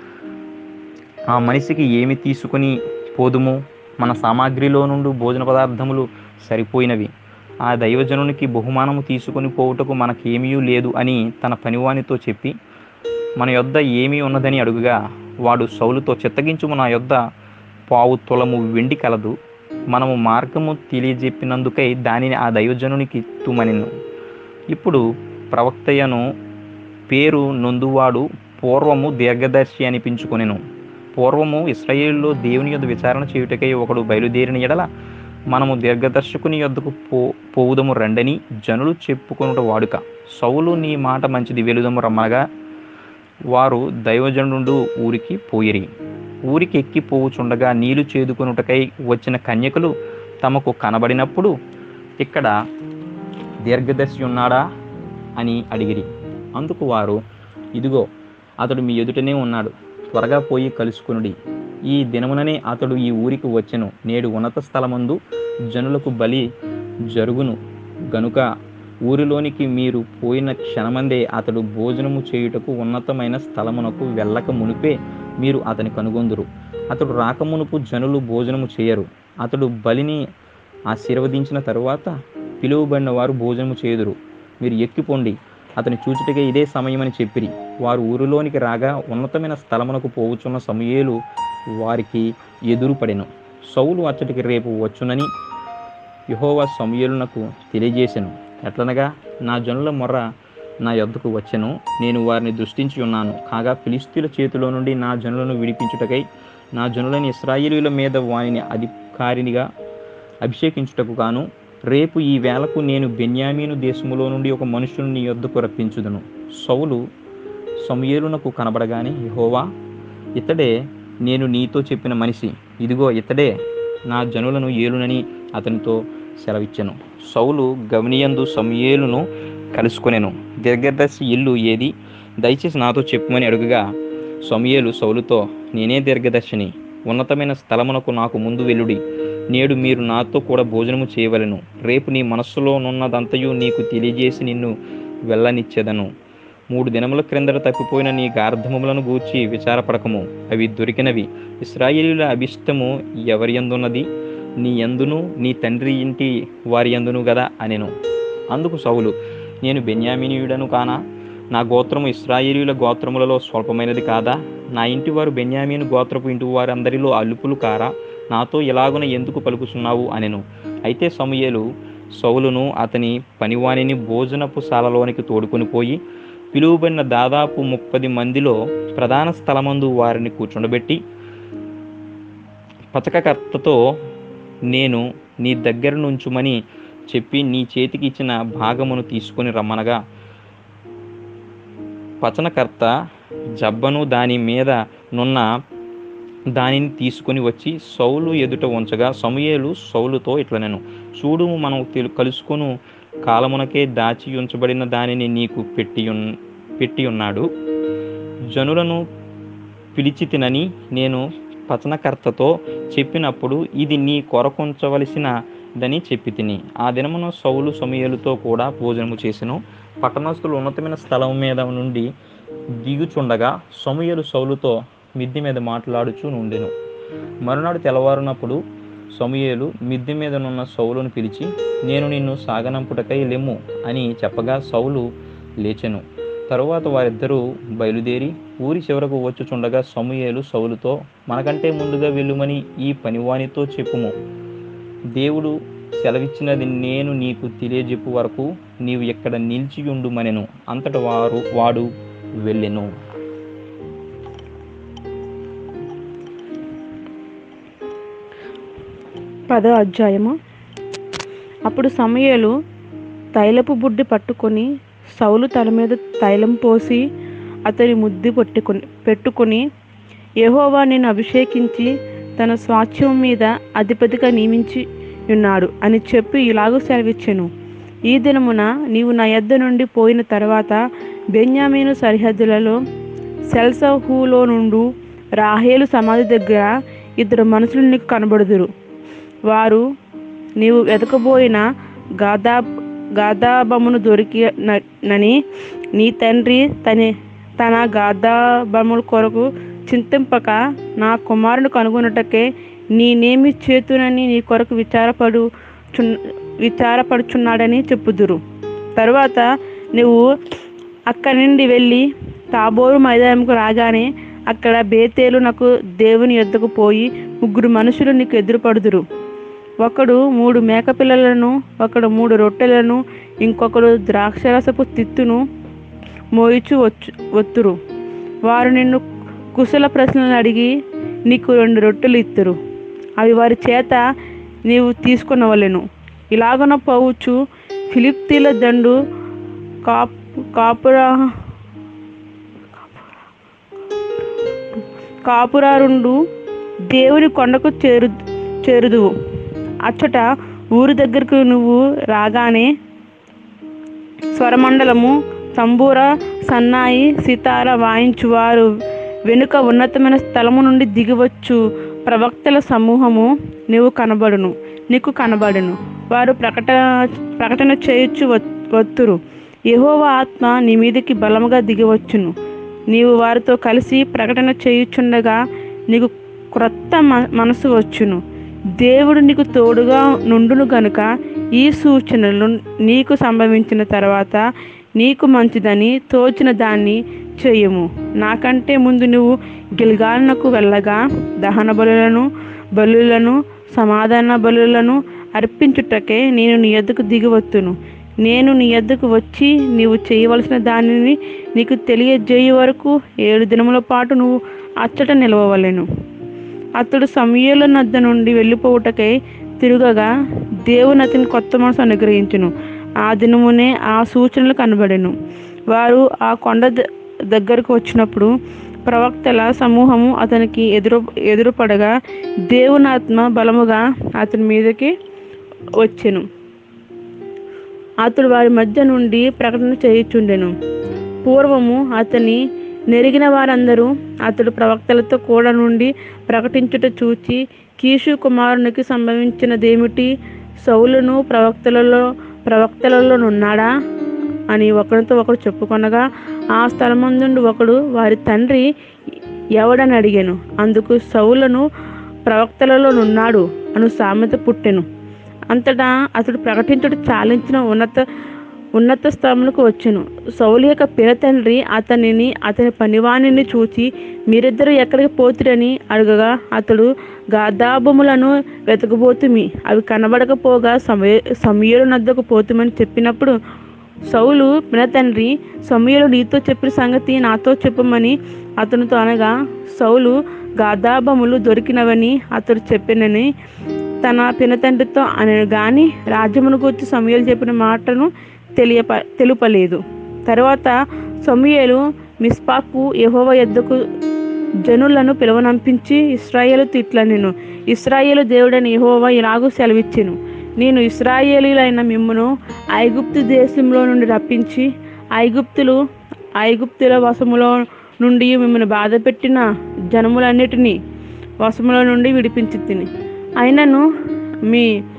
ఆ మనిషికి ఏమి తీసుకుని పోదుము మన సామాగ్రిలో నుండి భోజన పదార్థములు సరిపోయినవి ఆ దైవజనునికి బహుమానము తీసుకుని పోవుటకు మనకేమీ లేదు అని తన పనివానితో చెప్పి మన యొద్ద ఏమీ ఉన్నదని అడుగుగా వాడు సౌలుతో చిత్తగించుము నా యొద్ద పావు తులము వెండి కలదు మనము మార్గము తెలియజెప్పినందుకై దానిని ఆ దైవజనునికి తుమనిను ఇప్పుడు ప్రవక్తయ్యను పేరు నొందువాడు పూర్వము దీర్ఘదర్శి అనిపించుకొనెను పూర్వము ఇస్రాయేల్లో దేవుని యొద్ద విచారణ చేయుటకై ఒకడు బయలుదేరిన ఎడల మనము దీర్ఘదర్శకుని యొద్దకు పో పోవుదము రండని జనులు చెప్పుకొనుట వాడుక సౌలు నీ మాట మంచిది వెలుదము రమ్మనగా వారు దైవజనుడు ఊరికి పోయిరి ఊరికి ఎక్కి పోవుచుండగా నీళ్లు చేదుకొనుటకై వచ్చిన కన్యకలు తమకు కనబడినప్పుడు ఇక్కడ దీర్ఘదర్శి ఉన్నాడా అని అడిగిరి అందుకు వారు ఇదిగో అతడు మీ ఎదుటనే ఉన్నాడు త్వరగా పోయి కలుసుకునుడి ఈ దినముననే అతడు ఈ ఊరికి వచ్చెను నేడు ఉన్నత స్థలమందు జనులకు బలి జరుగును గనుక ఊరిలోనికి మీరు పోయిన క్షణమందే అతడు భోజనము చేయుటకు ఉన్నతమైన స్థలమునకు వెళ్ళక మునిపే మీరు అతని కనుగొందురు అతడు రాకమునుపు జనులు భోజనము చేయరు అతడు బలిని ఆశీర్వదించిన తరువాత పిలువబడిన వారు భోజనము చేయుదురు మీరు ఎక్కిపోండి అతని చూచుటకే ఇదే సమయమని చెప్పిరి వారు ఊరిలోనికి రాగా ఉన్నతమైన స్థలమునకు పోవుచున్న సమయేలు వారికి ఎదురుపడెను సౌలు అచ్చటికి రేపు వచ్చునని యహోవా సమయలునకు తెలియజేసెను ఎట్లనగా నా జనుల మొర్ర నా యొద్దకు వచ్చెను నేను వారిని దృష్టించి ఉన్నాను కాగా ఫిలిస్తీన్ల చేతిలో నుండి నా జనులను విడిపించుటకై నా జనులని ఇస్రాయేలీల మీద వానిని అధికారినిగా అభిషేకించుటకు గాను రేపు ఈ వేళకు నేను బెన్యామీను దేశములో నుండి ఒక మనుషుని నీ యొద్దకు రప్పించుదును సౌలు సమయేలునకు కనబడగానే యహోవా ఇతడే నేను నీతో చెప్పిన మనిషి ఇదిగో ఇతడే నా జనులను ఏలునని అతనితో సెలవిచ్చెను సౌలు గమనియందు సమయేలును కలుసుకొనెను దీర్ఘదర్శి ఇల్లు ఏది దయచేసి నాతో చెప్పుమని అడుగుగా సమయేలు సౌలుతో నేనే దీర్ఘదర్శిని ఉన్నతమైన స్థలమునకు నాకు ముందు వెల్లుడి నేడు మీరు నాతో కూడా భోజనము చేయవలెను రేపు నీ మనస్సులోనున్నదంతయు నీకు తెలియజేసి నిన్ను వెళ్ళనిచ్చెదను మూడు దినముల క్రిందట తప్పిపోయిన నీ గార్ధములను గూర్చి విచారపడకము అవి దొరికినవి ఇస్రాయేలీల అభిష్టము ఎవరి యందున్నది నీ యందును నీ తండ్రి ఇంటి వారి యందును గదా అనెను అందుకు సౌలు నేను బెన్యామినీయుడను కానా నా గోత్రము ఇస్రాయేలీల గోత్రములలో స్వల్పమైనది కాదా నా ఇంటి వారు బెన్యామీను గోత్రపు ఇంటి వారందరిలో అల్లుపులు కారా నాతో ఇలాగున ఎందుకు పలుకుచున్నావు అనెను అయితే సమూయేలు సౌలును అతని పనివానిని భోజనపు శాలలోనికి తోడుకొని పోయి పిలువబడిన దాదాపు ముప్పది మందిలో ప్రధాన స్థలమందు వారిని కూర్చుండబెట్టి పథకకర్తతో నేను నీ దగ్గర నుంచుమని చెప్పి నీ చేతికి ఇచ్చిన భాగమును తీసుకొని రమ్మనగా పచనకర్త జబ్బను దాని మీద నున్న దానిని తీసుకొని వచ్చి సౌలు ఎదుట ఉంచగా సమూయేలు సౌలుతో ఇట్లనెను చూడు మనం తెలు కలుసుకొను కాలమునకే దాచి ఉంచబడిన దానిని నీకు పెట్టి ఉన్ పెట్టి ఉన్నాడు జనులను పిలిచి తినని నేను పచనకర్తతో చెప్పినప్పుడు ఇది నీ కొరకుంచవలసిన దని చెప్పి తిని ఆ దినమున సౌలు సమయలతో కూడా భోజనము చేసెను పట్టణస్థులు ఉన్నతమైన స్థలం మీద నుండి దిగుచుండగా సమయలు సౌలుతో మిద్ది మీద మాట్లాడుచూ నుండెను మరునాడు తెల్లవారునప్పుడు సమూయేలు మిద్ది మీదనున్న సౌలును పిలిచి నేను నిన్ను సాగనంపుటకై లెమ్ము అని చెప్పగా సౌలు లేచెను తరువాత వారిద్దరూ బయలుదేరి ఊరి చివరకు వచ్చుచుండగా సమూయేలు సౌలుతో మనకంటే ముందుగా వెళ్ళుమని ఈ పనివానితో చెప్పుము దేవుడు సెలవిచ్చినది నేను నీకు తెలియజెప్పు వరకు నీవు ఎక్కడ నిలిచి ఉండుమనెను అంతట వారు వాడు వెళ్ళెను పదో అధ్యాయము అప్పుడు సమయలు తైలపు బుడ్డి పట్టుకొని సౌలు తల మీద తైలం పోసి అతని ముద్దు పట్టుకొని పెట్టుకొని యెహోవా నేను అభిషేకించి తన స్వాస్థ్యం మీద అధిపతిగా నియమించి ఉన్నాడు అని చెప్పి ఇలాగూ సెలవిచ్చెను ఈ దినమున నీవు నా యొద్ద నుండి పోయిన తర్వాత బెన్యామీను సరిహద్దులలో సెల్సహూలో నుండు రాహేలు సమాధి దగ్గర ఇద్దరు మనుషులు నీకు కనబడుదురు వారు నీవు వెతకబోయిన గాదా గాదాబమును దొరికి నని నీ తండ్రి తన తన గాదాబముల కొరకు చింతింపక నా కుమారుని కనుగొనుటకే నేనేమి చేతునని నీ కొరకు విచారపడు విచారపడుచున్నాడని చెప్పుదురు తరువాత నువ్వు అక్కడి నుండి వెళ్ళి తాబోరు మైదానంకు రాగానే అక్కడ బేతేలు నాకు దేవుని యొద్దకు పోయి ముగ్గురు మనుషులు నీకు ఎదురుపడుదురు ఒకడు మూడు మేకపిల్లలను ఒకడు మూడు రొట్టెలను ఇంకొకడు ద్రాక్షరసపు తిత్తును మోయిచు వచ్చు ఒత్తురు వారు నిన్ను కుశల ప్రశ్నలు అడిగి నీకు రెండు రొట్టెలు ఇత్తురు అవి వారి చేత నీవు తీసుకునవలెను ఇలాగన పోవచ్చు ఫిలిప్తీల దండు కాప్ కాపురా కాపురారుండు దేవుని కొండకు చేరు చేరుదువు అచ్చట ఊరి దగ్గరకు నువ్వు రాగానే స్వరమండలము తంబూర సన్నాయి సితార వాయించువారు వెనుక ఉన్నతమైన స్థలము నుండి దిగివచ్చు ప్రవక్తల సమూహము నీవు కనబడును నీకు కనబడును వారు ప్రకటన ప్రకటన చేయొచ్చు వత్తురు యెహోవా ఆత్మ నీ మీదకి బలముగా దిగివచ్చును నీవు వారితో కలిసి ప్రకటన చేయుచుండగా నీకు క్రొత్త మ- మనసు వచ్చును దేవుడు నీకు తోడుగా నుండును గనుక ఈ సూచనలు నీకు సంభవించిన తర్వాత నీకు మంచిదని తోచిన దాన్ని చెయ్యము నాకంటే ముందు నువ్వు గిల్గాలకు వెళ్ళగా దహన బలులను బలులను సమాధాన బలులను అర్పించుటకే నేను నీ యొద్దకు దిగివత్తును నేను నీ యొద్దకు వచ్చి నీవు చేయవలసిన దానిని నీకు తెలియజేయ వరకు ఏడు దినముల పాటు నువ్వు అచ్చట నిలవవలెను అతడు సమయల నద్ద నుండి వెళ్ళిపోవుటకై తిరుగగా దేవుని అతని కొత్త మనసు అనుగ్రహించును ఆ దినమునే ఆ సూచనలు కనబడెను వారు ఆ కొండ ద- దగ్గరకు వచ్చినప్పుడు ప్రవక్తల సమూహము అతనికి ఎదురు ఎదురుపడగా దేవుని ఆత్మ బలముగా అతని మీదకి వచ్చెను అతడు వారి మధ్య నుండి ప్రకటన చేయుచుండెను పూర్వము అతని నెరిగిన వారందరూ అతడు ప్రవక్తలతో కూడా నుండి ప్రకటించుట చూచి కీషు కుమారునికి సంభవించినదేమిటి సౌలును ప్రవక్తలలో ప్రవక్తలలోనున్నాడా అని ఒకరితో ఒకడు చెప్పుకొనగా ఆ స్థలమందుండి ఒకడు వారి తండ్రి ఎవడని అడిగాను అందుకు సౌలను ప్రవక్తలలోనున్నాడు అను సామెత పుట్టెను అంతటా అతడు ప్రకటించుడు చాలించిన ఉన్నత ఉన్నత స్థలములకు వచ్చెను సౌలు యొక్క పిన తండ్రి అతనిని అతని పనివాణిని చూచి మీరిద్దరూ ఎక్కడికి పోతురని అడగగా అతడు గాదాబములను వెతకబోతుమి అవి కనబడకపోగా సమయ సమయలు నద్దకు పోతుమని చెప్పినప్పుడు సౌలు పిన తండ్రి సమయలు నీతో చెప్పిన సంగతి నాతో చెప్పమని అతనితో అనగా సౌలు గాదాబములు దొరికినవని అతడు చెప్పినని తన పినతండ్రితో అనను గాని రాజ్యమును గురించి సమయలు చెప్పిన మాటను తెలియప తెలుపలేదు తర్వాత సమూయేలు మిస్పాకు యెహోవా యొద్దకు జనులను పిలువనంపించి ఇస్రాయేలు ఇట్లా నేను ఇస్రాయేలు దేవుడని యెహోవా ఇలాగూ సెలవిచ్చెను నేను ఇస్రాయేలీలైన మిమ్మును ఐగుప్తు దేశంలో నుండి రప్పించి ఐగుప్తులు ఐగుప్తుల వశములో నుండి మిమ్మల్ని బాధపెట్టిన జనములన్నిటినీ వశముల నుండి విడిపించి తిని అయినను మీ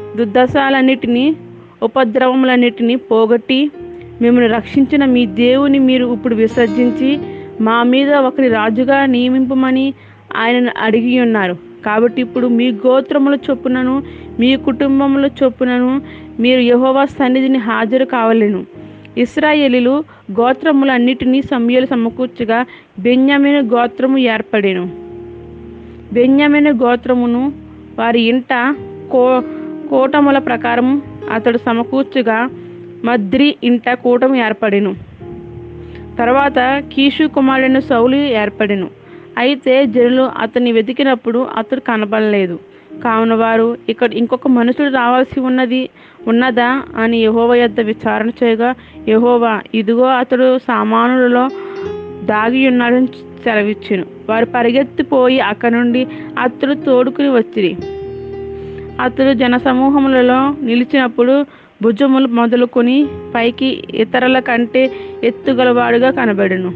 దుర్దశాలన్నిటినీ ఉపద్రవములన్నిటినీ పోగొట్టి మిమ్మల్ని రక్షించిన మీ దేవుని మీరు ఇప్పుడు విసర్జించి మా మీద ఒకరి రాజుగా నియమింపమని ఆయనను అడిగి ఉన్నారు కాబట్టి ఇప్పుడు మీ గోత్రముల చొప్పునను మీ కుటుంబముల చొప్పునను మీరు యెహోవా సన్నిధిని హాజరు కావలేను ఇస్రాయేలీలు గోత్రములన్నిటినీ సమయలు సమకూర్చగా బెన్యామీను గోత్రము ఏర్పడెను బెన్యామీను గోత్రమును వారి ఇంట కో కూటముల ప్రకారం అతడు సమకూర్చగా మద్రి ఇంట కూటమి ఏర్పడెను తర్వాత కీషు కుమారుడైన సౌలు ఏర్పడెను అయితే జనులు అతన్ని వెతికినప్పుడు అతడు కనబడలేదు కావున వారు ఇక్కడ ఇంకొక మనుషుడు రావాల్సి ఉన్నది ఉన్నదా అని యహోవ యొద్ద విచారణ చేయగా యహోవా ఇదిగో అతడు సామానులలో దాగి ఉన్నాడని సెలవిచ్చాను వారు పరిగెత్తిపోయి అక్కడి నుండి అతడు తోడుకుని వచ్చిరి అతడు జనసమూహములలో నిలిచినప్పుడు భుజములు మొదలుకొని పైకి ఇతరుల కంటే ఎత్తుగలవాడుగా కనబడెను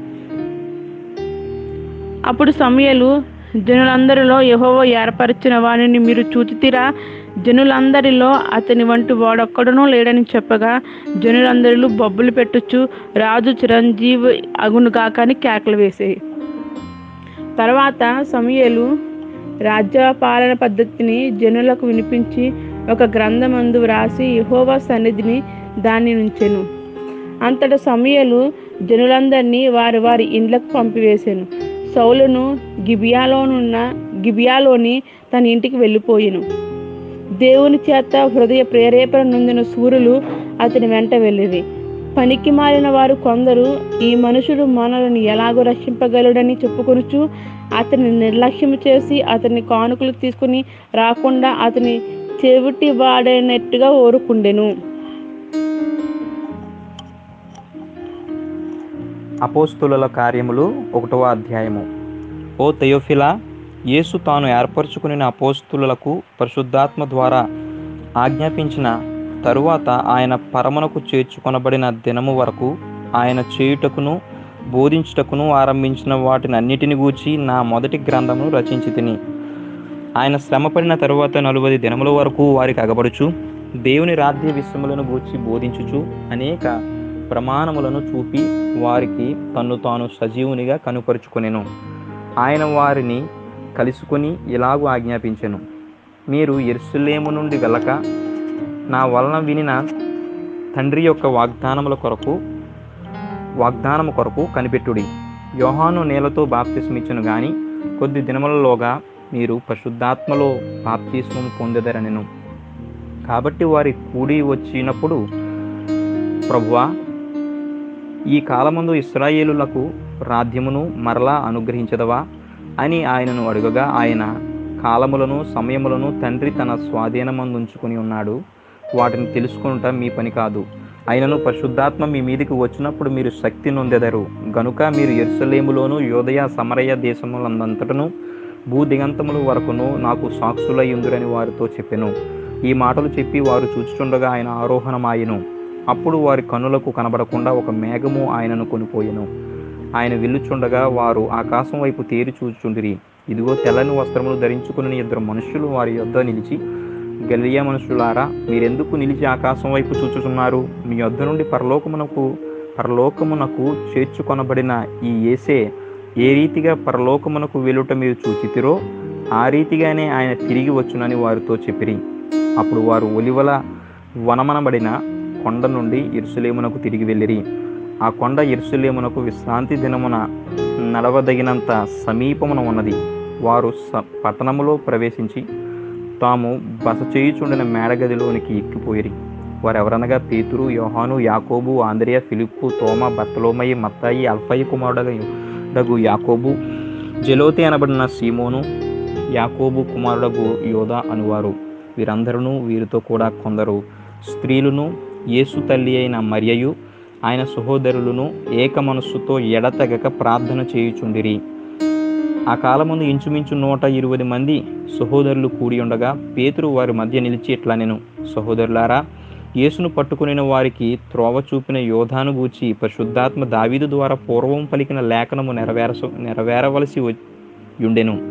అప్పుడు సమయలు జనులందరిలో యెహోవా ఏర్పరిచిన వారిని మీరు చూచితిరా జనులందరిలో అతని వంటి వాడొక్కడునూ లేడని చెప్పగా జనులందరిలో బొబ్బులు పెట్టుచు రాజు చిరంజీవి అగునుగాక అని కేకలు వేసేవి తర్వాత సమయలు రాజ్యపాలన పద్ధతిని జనులకు వినిపించి ఒక గ్రంథమందు వ్రాసి యెహోవా సన్నిధిని దాన్ని నుంచెను అంతట సమయలు జనులందరినీ వారి వారి ఇండ్లకు పంపివేశాను సౌలును గిబియాలోనున్న గిబియాలోని తన ఇంటికి వెళ్ళిపోయిను దేవుని చేత హృదయ ప్రేరేపణ నొందిన సూర్యులు అతని వెంట వెళ్ళిరి పనికి మారిన వారు కొందరు ఈ మనుషుడు మనలను ఎలాగో రక్షింపగలడని చెప్పుకొనుచు అతని నిర్లక్ష్యం చేసి అతని కానుకలు తీసుకుని రాకుండా అతని చెవిటి వాడైనట్టుగా ఓరుకుండెను అపోస్తుల కార్యములు ఒకటవ అధ్యాయము ఓ తెయోఫిలా యేసు తాను ఏర్పరచుకుని అపోస్తులకు పరిశుద్ధాత్మ ద్వారా ఆజ్ఞాపించిన తరువాత ఆయన పరమునకు చేర్చుకొనబడిన దినము వరకు ఆయన చేయుటకును బోధించుటకును ఆరంభించిన వాటిని అన్నిటిని గూర్చి నా మొదటి గ్రంథమును రచించి తిని ఆయన శ్రమపడిన తరువాత నలుబది దినముల వరకు వారికి అగబడుచు దేవుని రాజ్య విశ్వములను గూర్చి బోధించుచు అనేక ప్రమాణములను చూపి వారికి తన్ను తాను సజీవునిగా కనుపరుచుకొనెను ఆయన వారిని కలుసుకొని ఇలాగూ ఆజ్ఞాపించెను మీరు ఎరుసలేము నుండి వెళ్ళక నా వలన వినిన తండ్రి యొక్క వాగ్దానముల కొరకు వాగ్దానము కొరకు కనిపెట్టుడి యోహాను నేలతో బాప్తిస్మిచ్చును గాని కొద్ది దినములలోగా మీరు పరిశుద్ధాత్మలో బాప్తిస్మము పొందెదరనెను కాబట్టి వారి కూడి వచ్చినప్పుడు ప్రభువా ఈ కాలమందు ఇస్రాయేలులకు రాజ్యమును మరలా అనుగ్రహించదవా అని ఆయనను అడుగగా ఆయన కాలములను సమయములను తండ్రి తన స్వాధీనమందుంచుకుని ఉన్నాడు వాటిని తెలుసుకొనుట మీ పని కాదు అయినను పరిశుద్ధాత్మ మీ మీదికి వచ్చినప్పుడు మీరు శక్తి నొందెదరు గనుక మీరు ఎరుసలేములోను యోదయ సమరయ దేశములందంతటను భూ దిగంతముల వరకును నాకు సాక్షులై ఉందిరని వారితో చెప్పెను ఈ మాటలు చెప్పి వారు చూచుచుండగా ఆయన ఆరోహణమాయెను అప్పుడు వారి కన్నులకు కనబడకుండా ఒక మేఘము ఆయనను కొనిపోయెను ఆయన వెళ్ళుచుండగా వారు ఆకాశం వైపు తేరి చూచుచుండిరి ఇదిగో తెల్లని వస్త్రములు ధరించుకుని ఇద్దరు మనుషులు వారి యొద్ద నిలిచి గలియా మనుషులారా మీరెందుకు నిలిచి ఆకాశం వైపు చూచుచున్నారు మీ యొద్ద నుండి పరలోకమునకు పరలోకమునకు చేర్చుకొనబడిన ఈ ఏసే ఏ రీతిగా పరలోకమునకు వెలుట మీరు చూచితిరో ఆ రీతిగానే ఆయన తిరిగి వచ్చునని వారితో చెప్పిరి అప్పుడు వారు ఒలివల వనమనబడిన కొండ నుండి ఇరుసలేమునకు తిరిగి వెళ్ళిరి ఆ కొండ ఇరుసలేమునకు విశ్రాంతి దినమున నడవదగినంత సమీపమున ఉన్నది వారు స పట్టణములో ప్రవేశించి తాము బస చేయుచుండిన మేడగదిలోనికి ఎక్కిపోయిరి వారెవరనగా పేతురు యోహాను యాకోబు ఆంద్రియ ఫిలిప్పు తోమ బర్తలోమయి మత్తాయి అల్ఫయి కుమారుడగు యాకోబు జెలోతి అనబడిన సీమోను యాకోబు కుమారుడగు యోధ అనువారు వీరందరూ వీరితో కూడా కొందరు స్త్రీలను యేసు తల్లి అయిన మరియయు ఆయన సహోదరులను ఏక మనస్సుతో ఎడతెగక ప్రార్థన చేయుచుండిరి ఆ కాలముందు ఇంచుమించు నూట ఇరవై మంది సహోదరులు కూడి ఉండగా పేతురు వారి మధ్య నిలిచి ఇట్లా నేను సహోదరులారా యేసును పట్టుకుని వారికి త్రోవ చూపిన యోధాను గూర్చి పరిశుద్ధాత్మ దావీదు ద్వారా పూర్వం పలికిన లేఖనము నెరవేరస నెరవేరవలసి వ- యుండెను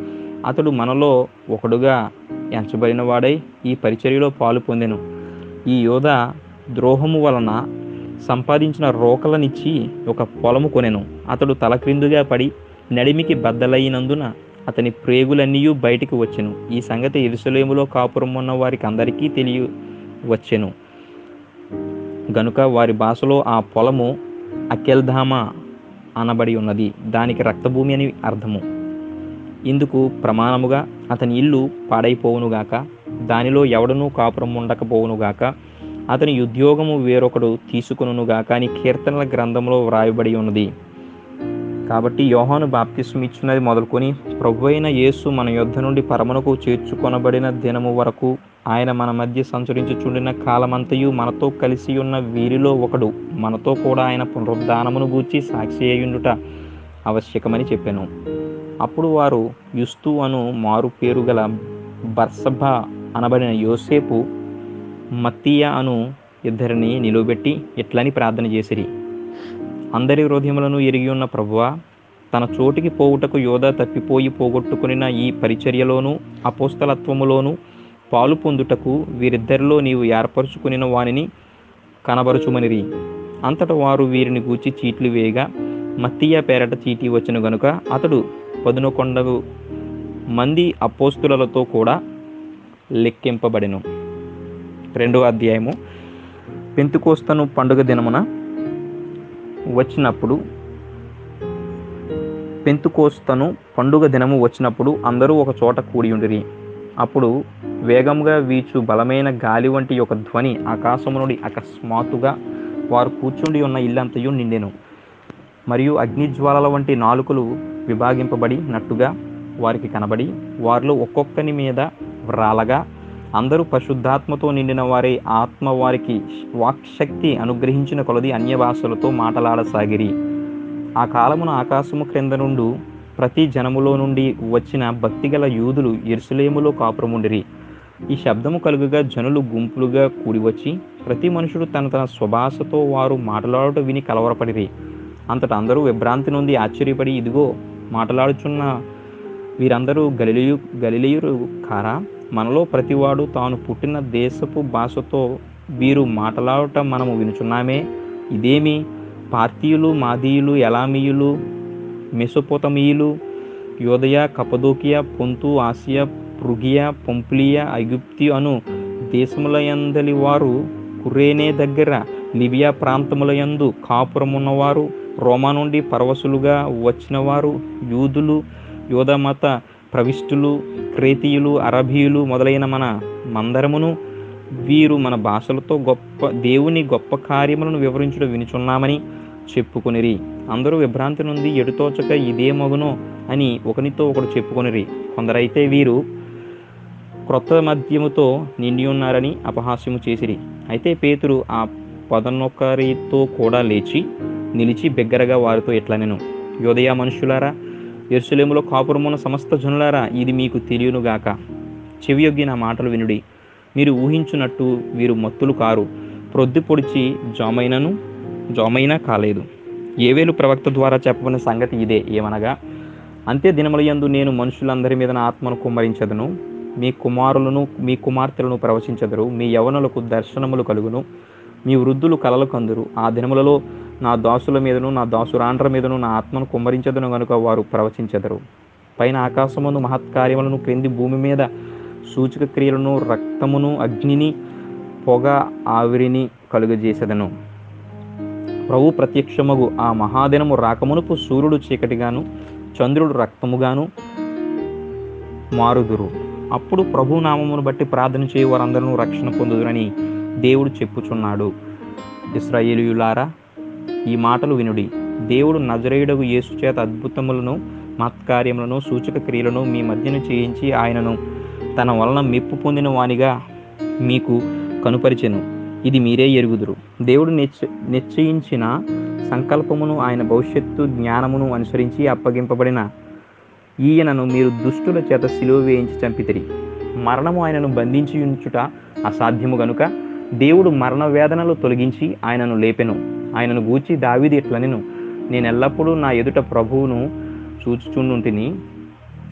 అతడు మనలో ఒకడుగా ఎంచబడిన వాడై ఈ పరిచర్యలో పాలు పొందెను ఈ యోధ ద్రోహము వలన సంపాదించిన రోకలనిచ్చి ఒక పొలము కొనెను అతడు తలక్రిందుగా పడి నడిమికి బద్దలైనందున అతని ప్రేగులన్నీ బయటికి వచ్చెను ఈ సంగతి ఎరుసలేములో కాపురం ఉన్న వారికి అందరికీ తెలియ వచ్చెను గనుక వారి భాషలో ఆ పొలము అకెల్ధామా అనబడి ఉన్నది దానికి రక్తభూమి అని అర్థము ఇందుకు ప్రమాణముగా అతని ఇల్లు పాడైపోవునుగాక దానిలో ఎవడనూ కాపురం ఉండకపోవునుగాక అతని ఉద్యోగము వేరొకడు తీసుకునుగాక అని కీర్తనల గ్రంథంలో వ్రాయబడి ఉన్నది కాబట్టి యోహాను బాప్తిస్మ ఇచ్చినది మొదలుకొని ప్రభు అయిన యేసు మన యొద్ధ నుండి పరమనకు చేర్చుకొనబడిన దినము వరకు ఆయన మన మధ్య సంచరించుచుండిన కాలమంతయు మనతో కలిసి ఉన్న వీరిలో ఒకడు మనతో కూడా ఆయన పునరుద్ధానమును గూర్చి సాక్షి అయ్యుండుట ఆవశ్యకమని చెప్పాను అప్పుడు వారు యుస్తు అను మారు పేరు గల బర్సభ అనబడిన యోసేపు మత్తీయ అను ఇద్దరిని నిలువబెట్టి ఇట్లని ప్రార్థన చేసిరి అందరి హృదయములను ఎరిగి ఉన్న ప్రభువా తన చోటికి పోవుటకు యోధ తప్పిపోయి పోగొట్టుకునిన ఈ పరిచర్యలోను అపోస్తలత్వములోను పాలు పొందుటకు వీరిద్దరిలో నీవు ఏర్పరచుకునిన వానిని కనబరుచుమనిరి అంతట వారు వీరిని గూర్చి చీట్లు వేయగా మత్తీయ పేరట చీటీ వచ్చిన గనుక అతడు పదునకొండగు మంది అపోస్తులతో కూడా లెక్కింపబడెను రెండవ అధ్యాయము పెంతుకోస్తను పండుగ దినమున వచ్చినప్పుడు పెంతుకోస్తను పండుగ దినము వచ్చినప్పుడు అందరూ ఒక చోట కూడి ఉండిరి అప్పుడు వేగంగా వీచు బలమైన గాలి వంటి ఒక ధ్వని ఆకాశము నుండి అకస్మాత్తుగా వారు కూర్చుండి ఉన్న ఇల్లంతయు నిండెను మరియు అగ్నిజ్వాలల వంటి నాలుకలు విభాగింపబడి నట్టుగా వారికి కనబడి వారిలో ఒక్కొక్కని మీద వ్రాలగా అందరూ పరిశుద్ధాత్మతో నిండిన వారి ఆత్మ వారికి వాక్శక్తి అనుగ్రహించిన కొలది అన్య భాషలతో మాటలాడసాగిరి ఆ కాలమున ఆకాశము క్రింద నుండి ప్రతి జనములో నుండి వచ్చిన భక్తిగల యూదులు ఎరుసలేములో కాపురముండిరి ఈ శబ్దము కలుగుగా జనులు గుంపులుగా కూడి వచ్చి ప్రతి మనుషుడు తన తన స్వభాషతో వారు మాట్లాడుట విని కలవరపడిరి అంతటా అందరూ విభ్రాంతి నుండి ఆశ్చర్యపడి ఇదిగో మాట్లాడుచున్న వీరందరూ గలిలియు గలిలియురు కారా మనలో ప్రతివాడు తాను పుట్టిన దేశపు భాషతో వీరు మాట్లాడటం మనము వినుచున్నామే ఇదేమి పార్తీయులు మాదీయులు ఎలామీయులు మెసొపోతమీయులు యోదయ కపదోకియా పొంతు ఆసియా పృగియా పొంపులియా ఐగుప్తి అను దేశములయందలి వారు కురేనే దగ్గర లిబియా ప్రాంతములయందు కాపురమున్నవారు రోమా నుండి పరవశులుగా వచ్చిన వారు యూదులు యోధమత ప్రవిష్టులు క్రేతీయులు అరబీయులు మొదలైన మన మందరమును వీరు మన భాషలతో గొప్ప దేవుని గొప్ప కార్యములను వివరించడం వినుచున్నామని చెప్పుకొనిరి అందరూ విభ్రాంతి నుండి ఎడుతోచక ఇదే మగునో అని ఒకనితో ఒకడు చెప్పుకొనిరి కొందరైతే వీరు క్రొత్త మద్యముతో నిండి ఉన్నారని అపహాస్యము చేసిరి అయితే పేతురు ఆ పదనొకరితో కూడా లేచి నిలిచి బిగ్గరగా వారితో ఇట్లనెను యోదయ మనుషులారా ఎరుసలేములో కాపురమున్న సమస్త జనులారా ఇది మీకు తెలియనుగాక చెవియొగ్గి నా మాటలు వినుడి మీరు ఊహించున్నట్టు వీరు మత్తులు కారు ప్రొద్దు పొడిచి జామైనను జామైనా కాలేదు ఏవేలు ప్రవక్త ద్వారా చెప్పబడిన సంగతి ఇదే ఏమనగా అంత్య దినములయందు నేను మనుషులందరి మీద నా ఆత్మను కుమ్మరించదను మీ కుమారులను మీ కుమార్తెలను ప్రవచించదరు మీ యవనులకు దర్శనములు కలుగును మీ వృద్ధులు కలలు కందురు ఆ దినములలో నా దాసుల మీదను నా దాసురాండ్ర మీదను నా ఆత్మను కుమ్మరించదను గనుక వారు ప్రవచించెదరు పైన ఆకాశమును మహత్కార్యములను క్రింది భూమి మీద సూచక క్రియలను రక్తమును అగ్నిని పొగ ఆవిరిని కలుగజేసెదను ప్రభు ప్రత్యక్షమగు ఆ మహాదినము రాకమునుపు సూర్యుడు చీకటిగాను చంద్రుడు రక్తముగాను మారుదురు అప్పుడు ప్రభు నామమును బట్టి ప్రార్థన చేయు వారందరూ రక్షణ పొందుదురని దేవుడు చెప్పుచున్నాడు ఇస్రాయేలీయులారా ఈ మాటలు వినుడి దేవుడు నజరేయుడగు యేసు చేత అద్భుతములను మత్కార్యములను సూచక క్రియలను మీ మధ్యను చేయించి ఆయనను తన వలన మెప్పు పొందిన వానిగా మీకు కనుపరిచెను ఇది మీరే ఎరుగుదురు దేవుడు నిశ్చ నిశ్చయించిన సంకల్పమును ఆయన భవిష్యత్తు జ్ఞానమును అనుసరించి అప్పగింపబడిన ఈయనను మీరు దుష్టుల చేత సిలువ వేయించి చంపితిరి మరణము ఆయనను బంధించి ఉంచుట అసాధ్యము గనుక దేవుడు మరణ వేదనలు తొలగించి ఆయనను లేపెను ఆయనను గూర్చి దావిది ఇట్లనెను నేను ఎల్లప్పుడూ నా ఎదుట ప్రభువును చూచుచుండుంటిని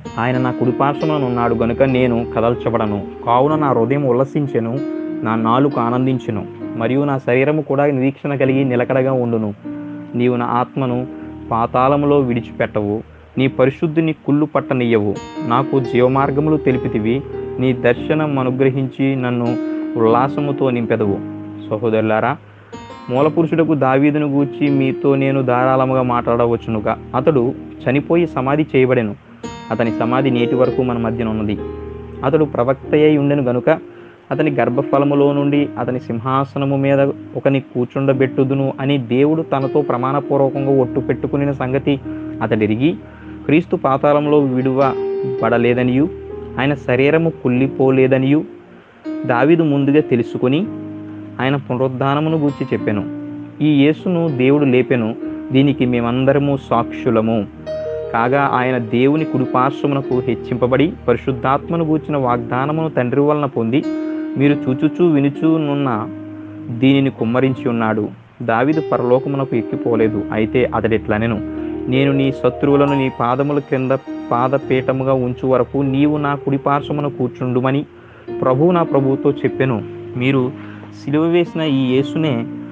ఆయన నా కుడిపార్శ్వమున ఉన్నాడు గనుక నేను కదల్చబడను కావున నా హృదయం ఉల్లసించెను నా నాలుక ఆనందించెను మరియు నా శరీరము కూడా నిరీక్షణ కలిగి నిలకడగా ఉండును నీవు నా ఆత్మను పాతాళములో విడిచిపెట్టవు నీ పరిశుద్ధిని కుళ్ళు పట్టనియ్యవు నాకు జీవమార్గములు తెలిపితివి నీ దర్శనం అనుగ్రహించి నన్ను ఉల్లాసముతో నింపెదవు సహోదరులారా మూలపురుషుడకు దావీదును గూర్చి మీతో నేను ధారాళముగా మాట్లాడవచ్చునుగా అతడు చనిపోయి సమాధి చేయబడెను అతని సమాధి నేటి వరకు మన మధ్యన ఉన్నది అతడు ప్రవక్త అయి ఉండెను గనుక అతని గర్భఫలములో నుండి అతని సింహాసనము మీద ఒకని కూర్చుండబెట్టుదును అని దేవుడు తనతో ప్రమాణపూర్వకంగా ఒట్టు పెట్టుకుని సంగతి అతడిరిగి క్రీస్తు పాతాళంలో విడువబడలేదనియు ఆయన శరీరము కుళ్ళిపోలేదనియు దావీదు ముందుగా తెలుసుకొని ఆయన పునరుద్ధానమును గూర్చి చెప్పాను ఈ యేసును దేవుడు లేపెను దీనికి మేమందరము సాక్షులము కాగా ఆయన దేవుని కుడిపార్శ్వమునకు హెచ్చింపబడి పరిశుద్ధాత్మను గూర్చిన వాగ్దానమును తండ్రి వలన పొంది మీరు చూచుచూ వినుచూనున్న దీనిని కుమ్మరించి ఉన్నాడు దావిదు పరలోకమునకు ఎక్కిపోలేదు అయితే అతడిట్లనెను నేను నీ శత్రువులను నీ పాదముల క్రింద పాదపీఠముగా ఉంచు వరకు నీవు నా కుడిపార్శ్వమున కూర్చుండుమని ప్రభు నా ప్రభువుతో చెప్పెను మీరు సిలువ వేసిన ఈ యేసునే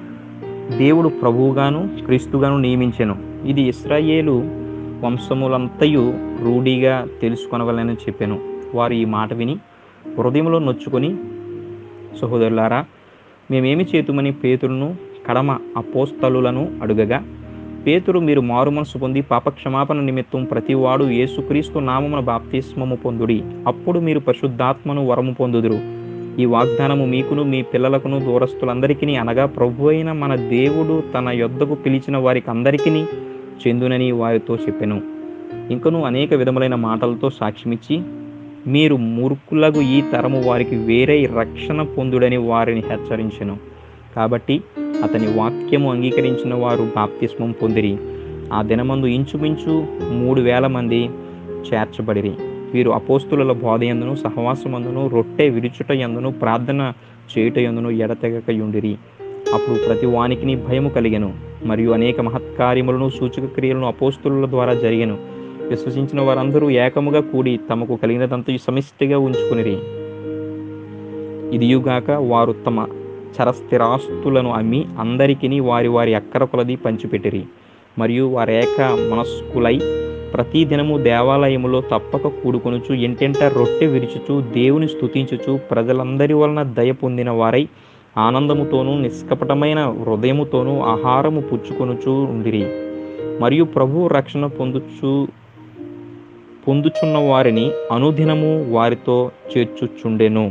దేవుడు ప్రభువుగాను క్రీస్తుగాను నియమించెను ఇది ఇస్రాయేలు వంశములంతయు రూఢిగా తెలుసుకొనవలని చెప్పాను వారు ఈ మాట విని హృదయంలో నొచ్చుకొని సహోదరులారా మేమేమి చేతుమని పేతురును కడమ అపోస్తలులను అడుగగా పేతురు మీరు మారు మనసు పొంది పాపక్షమాపణ నిమిత్తం ప్రతివాడు యేసుక్రీస్తు నామమున బాప్తిస్మము పొందుడి అప్పుడు మీరు పరిశుద్ధాత్మను వరము పొందుదురు ఈ వాగ్దానము మీకును మీ పిల్లలకును దూరస్తులందరికీ అనగా ప్రభు అయిన మన దేవుడు తన యొద్దకు పిలిచిన వారికి అందరికీ చెందునని వారితో చెప్పెను ఇంకను అనేక విధములైన మాటలతో సాక్ష్యమిచ్చి మీరు మూర్ఖులకు ఈ తరము వారికి వేరే రక్షణ పొందుడని వారిని హెచ్చరించెను కాబట్టి అతని వాక్యము అంగీకరించిన వారు బాప్తిస్మం పొందిరి ఆ దినమందు ఇంచుమించు మూడు వేల మంది చేర్చబడిరి వీరు అపోస్తుల బోధ ఎందును సహవాసమందును రొట్టె విరుచుట ఎందును ప్రార్థన చేయుట ఎందును ఎడతెగక యుండిరి అప్పుడు ప్రతి వానికి భయము కలిగెను మరియు అనేక మహత్కార్యములను సూచక క్రియలను అపోస్తుల ద్వారా జరిగెను విశ్వసించిన వారందరూ ఏకముగా కూడి తమకు కలిగినదంతా సమిష్టిగా ఉంచుకునిరి ఇదియుగాక వారు తమ చరస్థిరాస్తులను అమ్మి అందరికిని వారి వారి అక్కర కొలది పంచిపెట్టిరి మరియు వారేక మనస్కులై ప్రతి దినము దేవాలయములో తప్పక కూడుకొనుచు ఎంటెంట రొట్టె విరుచుచు దేవుని స్తుతించుచు ప్రజలందరి వలన దయ పొందిన వారై ఆనందముతోనూ నిష్కపటమైన హృదయముతోనూ ఆహారము పుచ్చుకొనుచు ఉండిరి మరియు ప్రభు రక్షణ పొందుచు పొందుచున్న వారిని అనుదినము వారితో చేర్చుచుండెను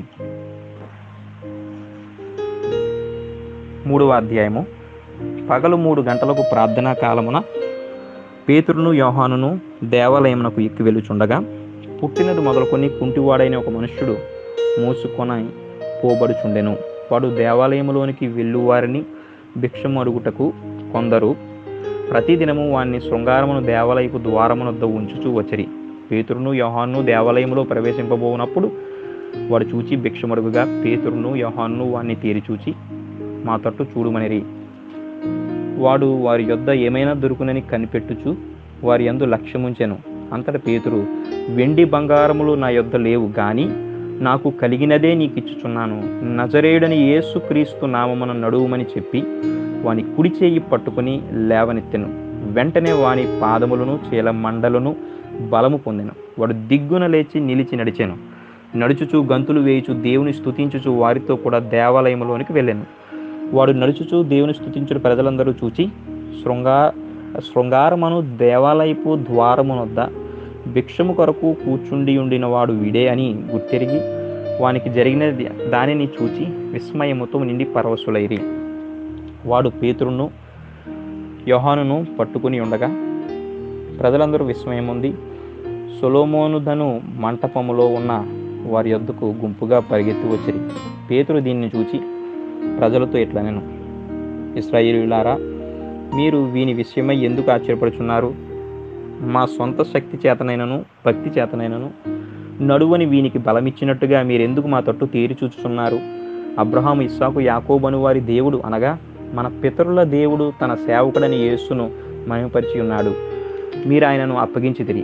మూడవ అధ్యాయము పగలు మూడు గంటలకు ప్రార్థనా కాలమున పేతురును యోహానును దేవాలయమునకు ఎక్కి వెళ్ళుచుండగా పుట్టినది మొదలుకొని కుంటివాడైన ఒక మనుష్యుడు మోసుకొని పోబడుచుండెను వాడు దేవాలయములోనికి వెళ్ళువారిని భిక్షము అడుగుటకు కొందరు ప్రతిదినము వాణ్ణి శృంగారమును దేవాలయపు ద్వారమునొద్ద ఉంచుచూ వచ్చిరి పేతురును యోహాను దేవాలయములో ప్రవేశింపబోనప్పుడు వాడు చూచి భిక్షమడుగుగా పేతురును యోహాను వాణ్ణి తేరి చూచి మా తట్టు చూడుమనిరి వాడు వారి యొద్ద ఏమైనా దొరుకునని కనిపెట్టుచు వారి యందు లక్ష్యముంచెను అంతట పేతురు వెండి బంగారములు నా యొద్ద లేవు గాని నాకు కలిగినదే నీకిచ్చుచున్నాను నజరేయుడని యేసు క్రీస్తు నామమున నడువుమని చెప్పి వాని కుడి చేయి పట్టుకుని లేవనెత్తెను వెంటనే వాని పాదములను చీల మండలను బలము పొందెను వాడు దిగ్గున లేచి నిలిచి నడిచాను నడుచుచు గంతులు వేయుచు దేవుని స్తుతించుచు వారితో కూడా దేవాలయంలోనికి వెళ్ళాను వాడు నడుచుచు దేవుని స్తుతించుడు ప్రజలందరూ చూచి శృంగా శృంగారమును దేవాలయపు ద్వారమునొద్ద భిక్షము కొరకు కూర్చుండి ఉండిన వాడు వీడే అని గుర్తెరిగి వానికి జరిగిన దానిని చూచి విస్మయముతో నిండి పరవశులైరి వాడు పేతురును యోహానును పట్టుకుని ఉండగా ప్రజలందరూ విస్మయముంది సొలోమోనుదను మంటపములో ఉన్న వారి యొద్దకు గుంపుగా పరిగెత్తి వచ్చిరి పేతురు దీన్ని చూచి ప్రజలతో ఇట్లా నేను ఇస్రాయేలులారా మీరు వీని విషయమై ఎందుకు ఆశ్చర్యపడుచున్నారు మా సొంత శక్తి చేతనైనను భక్తి చేతనైనను నడువని వీనికి బలమిచ్చినట్టుగా మీరెందుకు మా తట్టు తేరి చూచుచున్నారు అబ్రహాము ఇస్సాకు యాకోబను వారి దేవుడు అనగా మన పితరుల దేవుడు తన సేవకుడని యేసును మహిమపరిచి ఉన్నాడు మీరు ఆయనను అప్పగించితిరి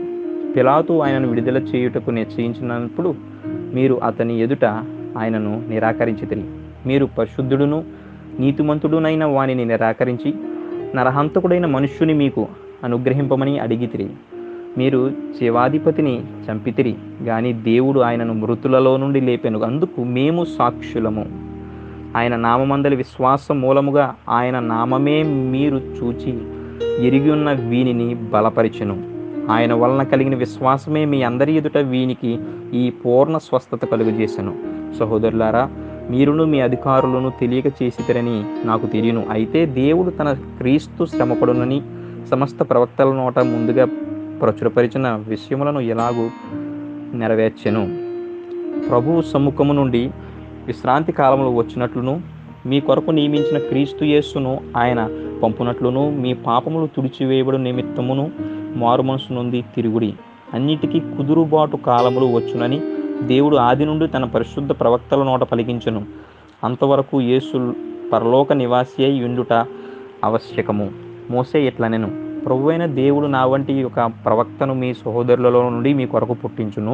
పిలాతు ఆయనను విడుదల చేయుటకు నిశ్చయించినప్పుడు మీరు అతని ఎదుట ఆయనను నిరాకరించితిరి మీరు పరిశుద్ధుడును నీతిమంతుడునైన వానిని నిరాకరించి నరహంతకుడైన మనుష్యుని మీకు అనుగ్రహింపమని అడిగితిరి మీరు జీవాధిపతిని చంపితిరి గాని దేవుడు ఆయనను మృతులలో నుండి లేపెను అందుకు మేము సాక్షులము ఆయన నామమందలి విశ్వాసం మూలముగా ఆయన నామమే మీరు చూచి ఎరిగి ఉన్న వీనిని బలపరిచెను ఆయన వలన కలిగిన విశ్వాసమే మీ అందరి ఎదుట వీనికి ఈ పూర్ణ స్వస్థత కలుగజేసెను సహోదరులారా మీరును మీ అధికారులను తెలియక చేసితరని నాకు తెలియను అయితే దేవుడు తన క్రీస్తు శ్రమపడునని సమస్త ప్రవక్తల నోట ముందుగా ప్రచురపరిచిన విషయములను ఎలాగూ నెరవేర్చెను ప్రభువు సమ్ముఖము నుండి విశ్రాంతి కాలంలో వచ్చినట్లును మీ కొరకు నియమించిన క్రీస్తు యేస్సును ఆయన పంపునట్లును మీ పాపములు తుడిచివేయబడు నిమిత్తమును మారు మనసు నుండి తిరుగుడి అన్నిటికీ కుదురుబాటు కాలములు వచ్చునని దేవుడు ఆది నుండి తన పరిశుద్ధ ప్రవక్తల నోట పలికించను అంతవరకు యేసు పరలోక నివాసి అయి ఉండుట ఆవశ్యకము మోసే ఇట్లనెను ప్రభువైన దేవుడు నా వంటి ఒక ప్రవక్తను మీ సహోదరులలో నుండి మీ కొరకు పుట్టించును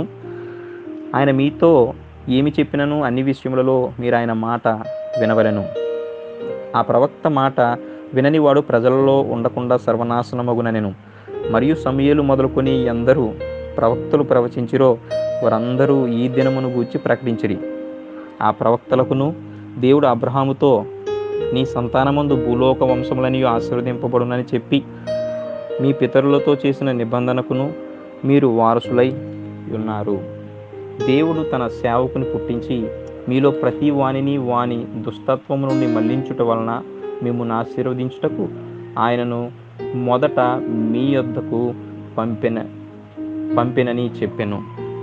ఆయన మీతో ఏమి చెప్పినను అన్ని విషయములలో మీరు ఆయన మాట వినవలెను ఆ ప్రవక్త మాట విననివాడు ప్రజలలో ఉండకుండా సర్వనాశనమగుననెను మరియు సమయలు మొదలుకొని ఎందరూ ప్రవక్తలు ప్రవచించిరో వారందరూ ఈ దినమును గూర్చి ప్రకటించిరి ఆ ప్రవక్తలకును దేవుడు అబ్రహాముతో నీ సంతానమందు భూలోక వంశములని ఆశీర్వదింపబడునని చెప్పి మీ పితరులతో చేసిన నిబంధనకును మీరు వారసులై ఉన్నారు దేవుడు తన సేవకుని పుట్టించి మీలో ప్రతి వానిని వాని దుస్తత్వము నుండి మళ్లించుట వలన మిమ్మల్ని ఆశీర్వదించుటకు ఆయనను మొదట మీ యొద్దకు పంపిన పంపినని చెప్పెను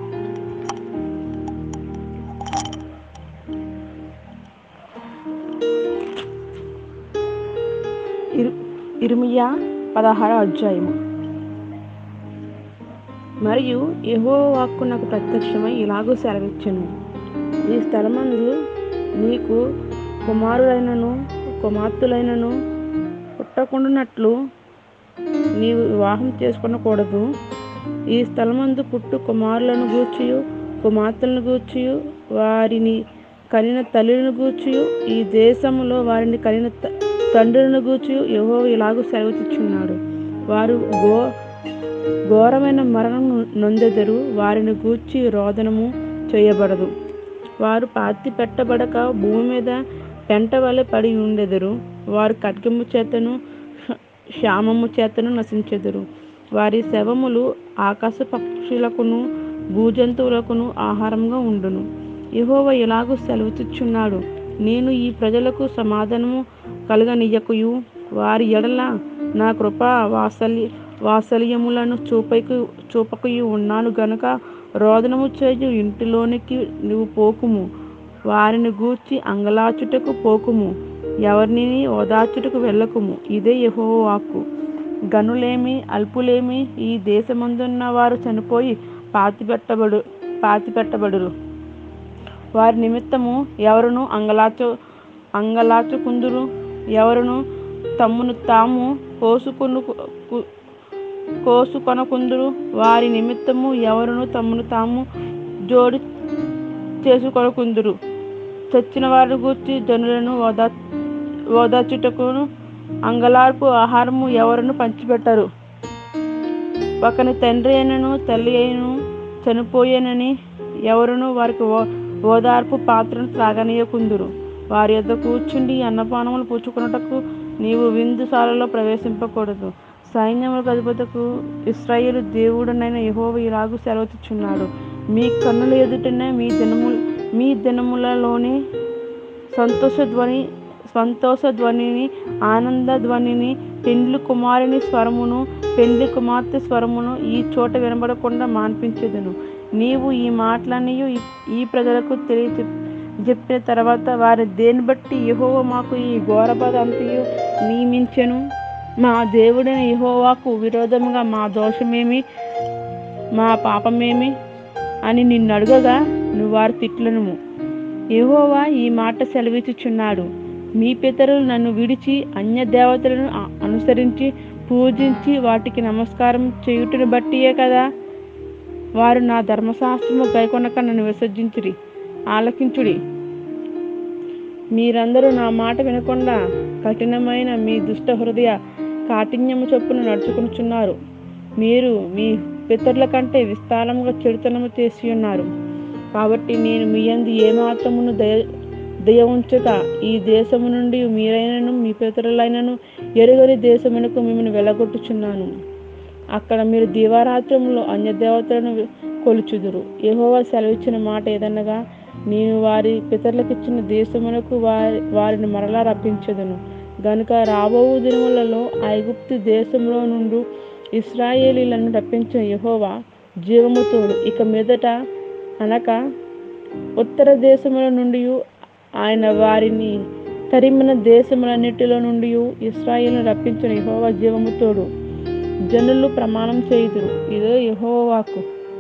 ఇరు ఇర్మియా పదహార అధ్యాయము మరియు యహో వాక్కు నాకు ప్రత్యక్షమై ఇలాగూ సెలవిచ్చెను ఈ స్థలమందు నీకు కుమారులైనను కుమార్తెలైనను పుట్టకుండానట్లు నీవు వివాహం చేసుకొనకూడదు ఈ స్థలమందు పుట్టు కుమారులను గూర్చియు కుమార్తెలను గూర్చియు వారిని కనిన తల్లులను గూర్చియు ఈ దేశములో వారిని కనిన త- తండ్రులను గూర్చి యహో ఇలాగూ సెలవుచుచున్నాడు వారు గో ఘోరమైన మరణం నొందెదరు వారిని గూర్చి రోదనము చేయబడదు వారు పాతి పెట్టబడక భూమి మీద పెంట వలె పడి ఉండెదరు వారు ఖడ్గము చేతను శ- క్షామము చేతను నశించెదరు వారి శవములు ఆకాశ పక్షులకును భూజంతువులకును ఆహారంగా ఉండును యెహోవా ఇలాగూ సెలవుచుచున్నాడు నేను ఈ ప్రజలకు సమాధానము కలగనీయకయు వారి ఎడల నా కృప వాత్సల్య వాత్సల్యములను చూపకు చూపకయు ఉన్నాను గనుక రోదనము చేయు ఇంటిలోనికి నువ్వు పోకుము వారిని గూర్చి అంగలాచుటకు పోకుము ఎవరిని ఓదార్చుటకు వెళ్ళకుము ఇదే యెహోవా వాక్కు గనులేమి అల్పులేమి ఈ దేశమందున్న వారు చనిపోయి పాతిపెట్టబడు పాతిపెట్టబడురు వారి నిమిత్తము ఎవరును అంగలాచు అంగలాచుకుందురు ఎవరును తమ్మును తాము కోసుకొను కు- కోసుకొనకుందురు వారి నిమిత్తము ఎవరును తమ్మును తాము జోడి చేసుకొనకుందురు చచ్చిన వారిని గూర్చి జనులను ఓదా ఓదార్చుటకును అంగలార్పు ఆహారము ఎవరును పంచిపెట్టరు ఒకని తండ్రి అయినను తల్లి అయినను చనిపోయేనని ఎవరును వారికి ఓ ఓదార్పు పాత్రను త్రాగనీయకుందురు వారి యొద్ద కూర్చుండి అన్నపానములు పుచ్చుకున్నటకు నీవు విందుశాలలో ప్రవేశింపకూడదు సైన్యములకు అధిపతకు ఇస్రాయేలు దేవుడనైన యెహోవా ఇలాగూ సెలవుచుచున్నాడు మీ కన్నుల ఎదుటనే మీ దినము మీ దినములలోనే సంతోష ధ్వని సంతోష ధ్వనిని ఆనంద ధ్వనిని పెండ్లి కుమారుని స్వరమును పెండ్లి కుమార్తె స్వరమును ఈ చోట వినబడకుండా మాన్పించేదను నీవు ఈ మాటలన్నీ ఈ ప్రజలకు తెలియ చెప్పిన తర్వాత వారి దేని బట్టి యెహోవా మాకు ఈ ఘోర బాధ అంతయు నియమించెను మా దేవుడైన యెహోవాకు విరోధముగా మా దోషమేమి మా పాపమేమి అని నిన్ను అడుగగా నువ్వు వారి తిట్లను యెహోవా ఈ మాట సెలవిచ్చుచున్నాడు మీ పితరులు నన్ను విడిచి అన్య దేవతలను అ- అనుసరించి పూజించి వాటికి నమస్కారం చేయుటను బట్టియే కదా వారు నా ధర్మశాస్త్రము గైకొనక నన్ను విసర్జించుడి ఆలకించుడి మీరందరూ నా మాట వినకుండా కఠినమైన మీ దుష్ట హృదయ కాఠిన్యము చొప్పున నడుచుకునుచున్నారు మీరు మీ పితరుల కంటే విస్తారముగా చెడుతనము చేసి ఉన్నారు కాబట్టి నేను మీ యందు ఏమాత్రమును దయ దయ ఉంచక ఈ దేశము నుండి మీరైనను మీ పితరులైనను ఎరుగని దేశమునకు మిమ్మల్ని వెళ్ళగొట్టుచున్నాను అక్కడ మీరు దీవారాత్రములో అన్యదేవతలను కొలుచుదురు యెహోవా సెలవిచ్చిన మాట ఏదనగా నేను వారి పితరులకిచ్చిన దేశమునకు వారి వారిని మరలా రప్పించదును గనుక రాబో దినములలో ఐగుప్తు దేశంలో నుండి ఇస్రాయేలీలను రప్పించిన యెహోవా జీవముతోడు ఇక మీదట అనక ఉత్తర దేశముల నుండి ఆయన వారిని తరిమిన దేశములన్నిటిలో నుండి ఇస్రాయేల్ను రప్పించిన యెహోవా జీవముతోడు జనులు ప్రమాణం చేయుదురు ఇదో యెహోవా వాక్కు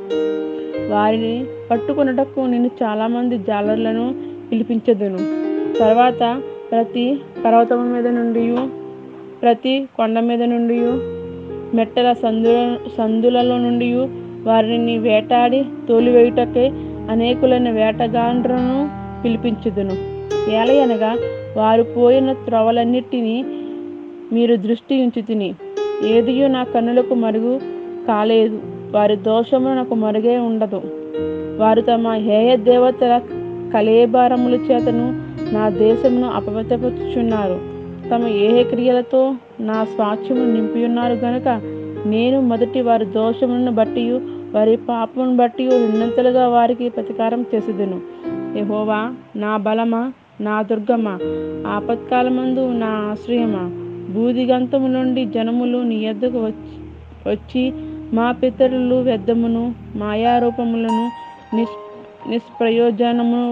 వారిని పట్టుకొనుటకు నేను చాలామంది జాలర్లను పిలిపించదును తర్వాత ప్రతి పర్వతము మీద నుండి ప్రతి కొండ మీద నుండి మెట్టల సందుల సందులలో నుండి వారిని వేటాడి తోలివేయుటకై అనేకులైన వేటగాండ్రను పిలిపించుదును ఏలయనగా వారు పోయిన త్రవలన్నిటినీ మీరు దృష్టి ఉంచి తిని ఏదియో నా కన్నులకు మరుగు కాలేదు వారి దోషము నాకు మరుగే ఉండదు వారు తమ హేయ దేవతల కలేబారముల చేతను నా దేశమును అపవిత్రపరుచుచున్నారు తమ ఏహ క్రియలతో నా స్వాస్థ్యము నింపి ఉన్నారు గనుక నేను మొదటి వారి దోషములను బట్టి వారి పాపమును బట్టి రెండంతలుగా వారికి ప్రతీకారం చేసేదను యెహోవా నా బలమా నా దుర్గమా ఆపత్కాలమందు నా ఆశ్రయమా బూదిగంతము నుండి జనములు నీ యొద్దకు వచ్చి వచ్చి మా పితరులు వ్యర్థమును మాయారూపములను నిష్ నిష్ప్రయోజనము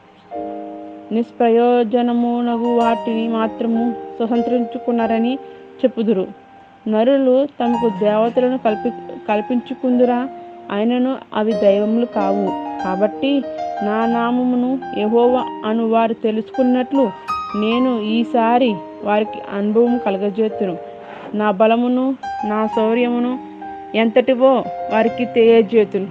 నిష్ప్రయోజనమునగు వాటిని మాత్రము స్వతంత్రించుకున్నారని చెప్పుదురు నరులు తమకు దేవతలను కల్పి కల్పించుకుందురా అయినను అవి దైవములు కావు కాబట్టి నా నామమును యెహోవా అను వారు తెలుసుకున్నట్లు నేను ఈసారి వారికి అనుభవం కలగజేతును నా బలమును నా శౌర్యమును ఎంతటివో వారికి తెలియజేతును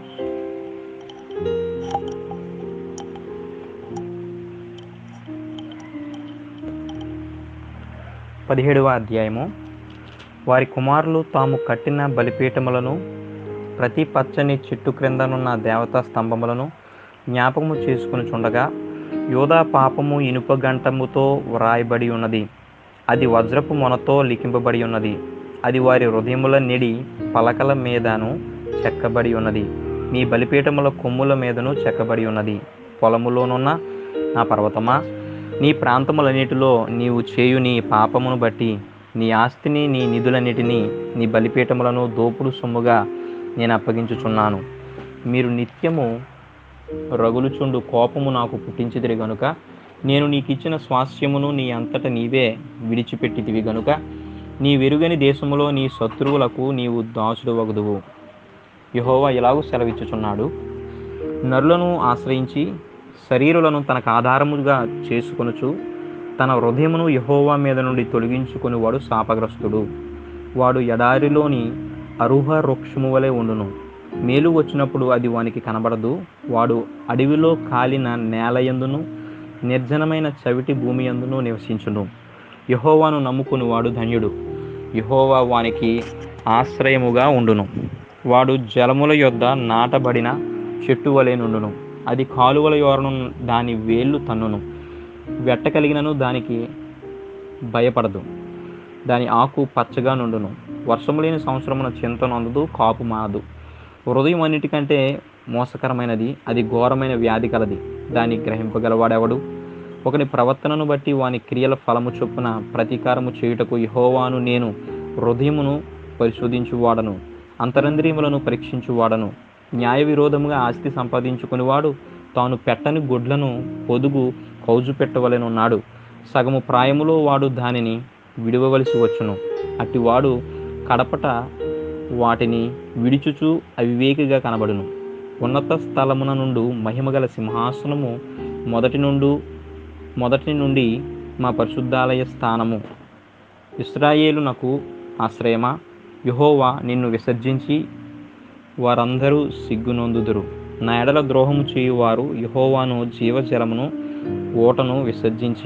పదిహేడవ అధ్యాయము వారి కుమారులు తాము కట్టిన బలిపీఠములను ప్రతి పచ్చని చెట్టు క్రిందనున్న దేవతా స్తంభములను జ్ఞాపకము చేసుకుని చుండగా యోధా పాపము ఇనుప గంటముతో వ్రాయబడి ఉన్నది అది వజ్రపు మొనతో లిఖింపబడి ఉన్నది అది వారి హృదయముల నిడి పలకల మీదను చెక్కబడి ఉన్నది నీ బలిపీఠముల కొమ్ముల మీదను చెక్కబడి ఉన్నది పొలములోనున్న నా పర్వతమా నీ ప్రాంతములన్నిటిలో నీవు చేయు నీ పాపమును బట్టి నీ ఆస్తిని నీ నిధులన్నిటినీ నీ బలిపీఠములను దోపుడు సొమ్ముగా నేను అప్పగించుచున్నాను మీరు నిత్యము రగులుచుండు కోపము నాకు పుట్టించిదిరి గనుక నేను నీకిచ్చిన స్వాస్థ్యమును నీ అంతట నీవే విడిచిపెట్టితివి గనుక నీ వెరుగని దేశములో నీ శత్రువులకు నీవు దాసుడు వగుదువు యహోవా ఇలాగూ సెలవిచ్చుచున్నాడు నరులను ఆశ్రయించి శరీరులను తనకు ఆధారముగా చేసుకొనుచు తన హృదయమును యహోవా మీద నుండి తొలగించుకుని వాడు శాపగ్రస్తుడు వాడు ఎడారిలోని అరుహ వృక్షము వలె ఉండును మేలు వచ్చినప్పుడు అది వానికి కనబడదు వాడు అడవిలో కాలిన నేలయందును నిర్జనమైన చవిటి భూమి యందును నివసించును యహోవాను నమ్ముకుని వాడు ధన్యుడు యహోవా వానికి ఆశ్రయముగా ఉండును వాడు జలముల యొద్ద నాటబడిన చెట్టు వలె నుండును అది కాలువల యోరను దాని వేళ్ళు తన్నును వెట్ట కలిగినను దానికి భయపడదు దాని ఆకు పచ్చగా నుండును వర్షము లేని సంవత్సరమున చింత నొందదు కాపు మానదు హృదయం అన్నిటికంటే మోసకరమైనది అది ఘోరమైన వ్యాధి కలది దాన్ని గ్రహింపగలవాడెవడు ఒకని ప్రవర్తనను బట్టి వాని క్రియల ఫలము చొప్పున ప్రతీకారము చేయుటకు యహోవాను నేను హృదయమును పరిశోధించువాడను అంతరంద్రియములను పరీక్షించువాడను న్యాయ విరోధముగా ఆస్తి సంపాదించుకునివాడు తాను పెట్టని గుడ్లను పొదుగు కౌజు పెట్టవలెనున్నాడు సగము ప్రాయములో వాడు దానిని విడవవలసి వచ్చును అట్టివాడు కడపట వాటిని విడిచుచు అవివేకిగా కనబడును ఉన్నత స్థలమున నుండు మహిమగల సింహాసనము మొదటి నుండు మొదటి నుండి మా పరిశుద్ధాలయ స్థానము ఇస్రాయేలు నాకు ఆశ్రయమా యహోవా నిన్ను విసర్జించి వారందరూ సిగ్గునొందుదురు నా ఎడల ద్రోహము చేయువారు యహోవాను జీవజలమును ఓటను విసర్జించి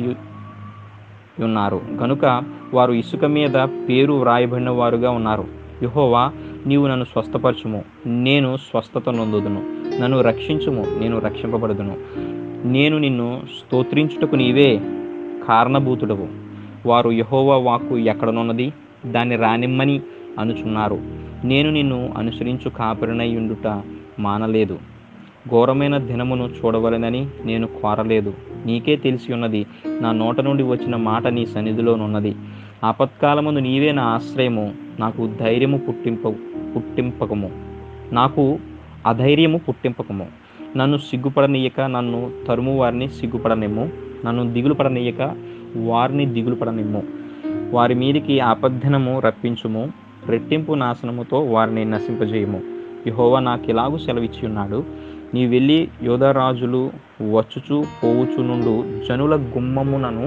ఉన్నారు గనుక వారు ఇసుక మీద పేరు వ్రాయబడిన వారుగా ఉన్నారు యహోవా నీవు నన్ను స్వస్థపరచుము నేను స్వస్థత నొందుదును నన్ను రక్షించుము నేను రక్షింపబడుదును నేను నిన్ను స్తోత్రించుటకు నీవే కారణభూతుడవు వారు యహోవా వాక్కు ఎక్కడనున్నది దాన్ని రానిమ్మని అనుచున్నారు నేను నిన్ను అనుసరించు కాపరినై ఉండుట మానలేదు ఘోరమైన దినమును చూడవలెనని నేను కోరలేదు నీకే తెలిసి ఉన్నది నా నోట నుండి వచ్చిన మాట నీ సన్నిధిలోనున్నది ఆపత్కాలముందు నీవే నా ఆశ్రయము నాకు ధైర్యము పుట్టింప పుట్టింపకము నాకు అధైర్యము పుట్టింపకము నన్ను సిగ్గుపడనీయక నన్ను తరుము వారిని సిగ్గుపడనిమ్ము నన్ను దిగులు పడనీయక వారిని దిగులు పడనిమ్ము వారి మీదికి ఆపద్ధనము రప్పించుము రెట్టింపు నాశనముతో వారిని నశింపజేయము యహోవా నాకు ఇలాగూ సెలవిచ్చి ఉన్నాడు నీ వెళ్ళి యోధరాజులు వచ్చుచు పోవుచు నుండు జనుల గుమ్మమునను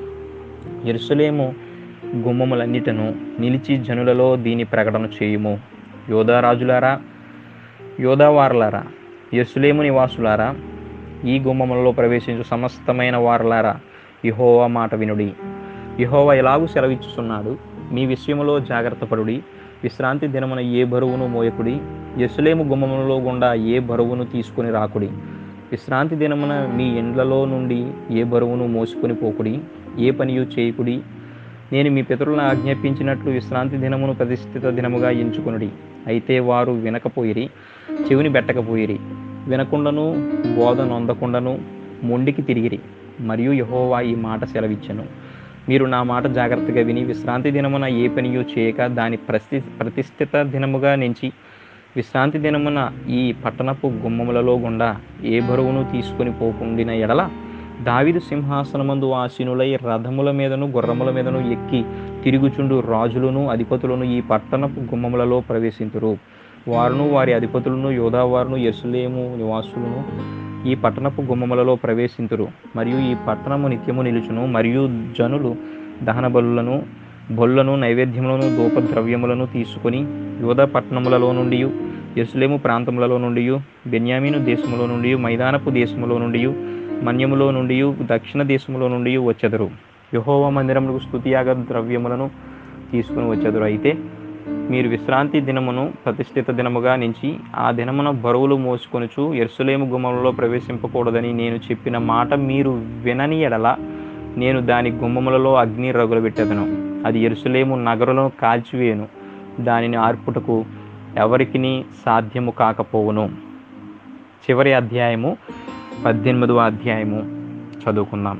ఎరుసలేము గుమ్మములన్నిటను నిలిచి జనులలో దీని ప్రకటన చేయుము యోధారాజులారా యోధావారులారా ఎరుసలేము నివాసులారా ఈ గుమ్మములలో ప్రవేశించు సమస్తమైన వారులారా యహోవా మాట వినుడి యహోవా ఎలాగూ సెలవిచ్చుచున్నాడు మీ విషయములో జాగ్రత్త పడుడి విశ్రాంతి దినమున ఏ బరువును మోయకుడి ఎసులేము గుమ్మములలో గుండా ఏ బరువును తీసుకుని రాకుడి విశ్రాంతి దినమున మీ ఇండ్లలో నుండి ఏ బరువును మోసుకొని పోకుడి ఏ పనియు చేయకుడి నేను మీ పితరులను ఆజ్ఞాపించినట్లు విశ్రాంతి దినమును ప్రతిష్ఠిత దినముగా ఎంచుకొనుడి అయితే వారు వినకపోయిరి చెవిని పెట్టకపోయిరి వినకుండాను బోధ నొందకుండాను మొండికి తిరిగిరి మరియు యహోవా ఈ మాట సెలవిచ్చెను మీరు నా మాట జాగ్రత్తగా విని విశ్రాంతి దినమున ఏ పనియో చేయక దాని ప్రతి ప్రతిష్ఠిత దినముగా నుంచి విశ్రాంతి దినమున ఈ పట్టణపు గుమ్మములలో గుండా ఏ బరువును తీసుకొని పోకుండిన ఎడల దావిదు సింహాసనమందు ఆసీనులై రథముల మీదను గుర్రముల మీదను ఎక్కి తిరుగుచుండు రాజులను అధిపతులను ఈ పట్టణపు గుమ్మములలో ప్రవేశింతురు వారును వారి అధిపతులను యోధావారును ఎరుసలేము నివాసులను ఈ పట్టణపు గుమ్మములలో ప్రవేశింతురు మరియు ఈ పట్టణము నిత్యము నిలుచును మరియు జనులు దహన బలులను బొల్లను నైవేద్యములను ధూపద్రవ్యములను తీసుకొని యోధ పట్టణములలో నుండి ఎరుసలేము ప్రాంతములలో నుండి బెన్యామీను దేశములో నుండి మైదానపు దేశములో నుండి మన్యములో నుండి దక్షిణ దేశములో నుండి వచ్చెదరు యహోవ మందిరములకు స్తుతియాగ ద్రవ్యములను తీసుకుని వచ్చెదరు అయితే మీరు విశ్రాంతి దినమును ప్రతిష్ఠిత దినముగా నుంచి ఆ దినమున బరువులు మోసుకొనుచు ఎరుసలేము గుమ్మములలో ప్రవేశింపకూడదని నేను చెప్పిన మాట మీరు వినని ఎడల నేను దాని గుమ్మములలో అగ్ని రగులు పెట్టెదను అది ఎరుసలేము నగరులను కాల్చివేయను దానిని ఆర్పుటకు ఎవరికిని సాధ్యము కాకపోవును చివరి అధ్యాయము పద్దెనిమిదవ అధ్యాయము చదువుకుందాం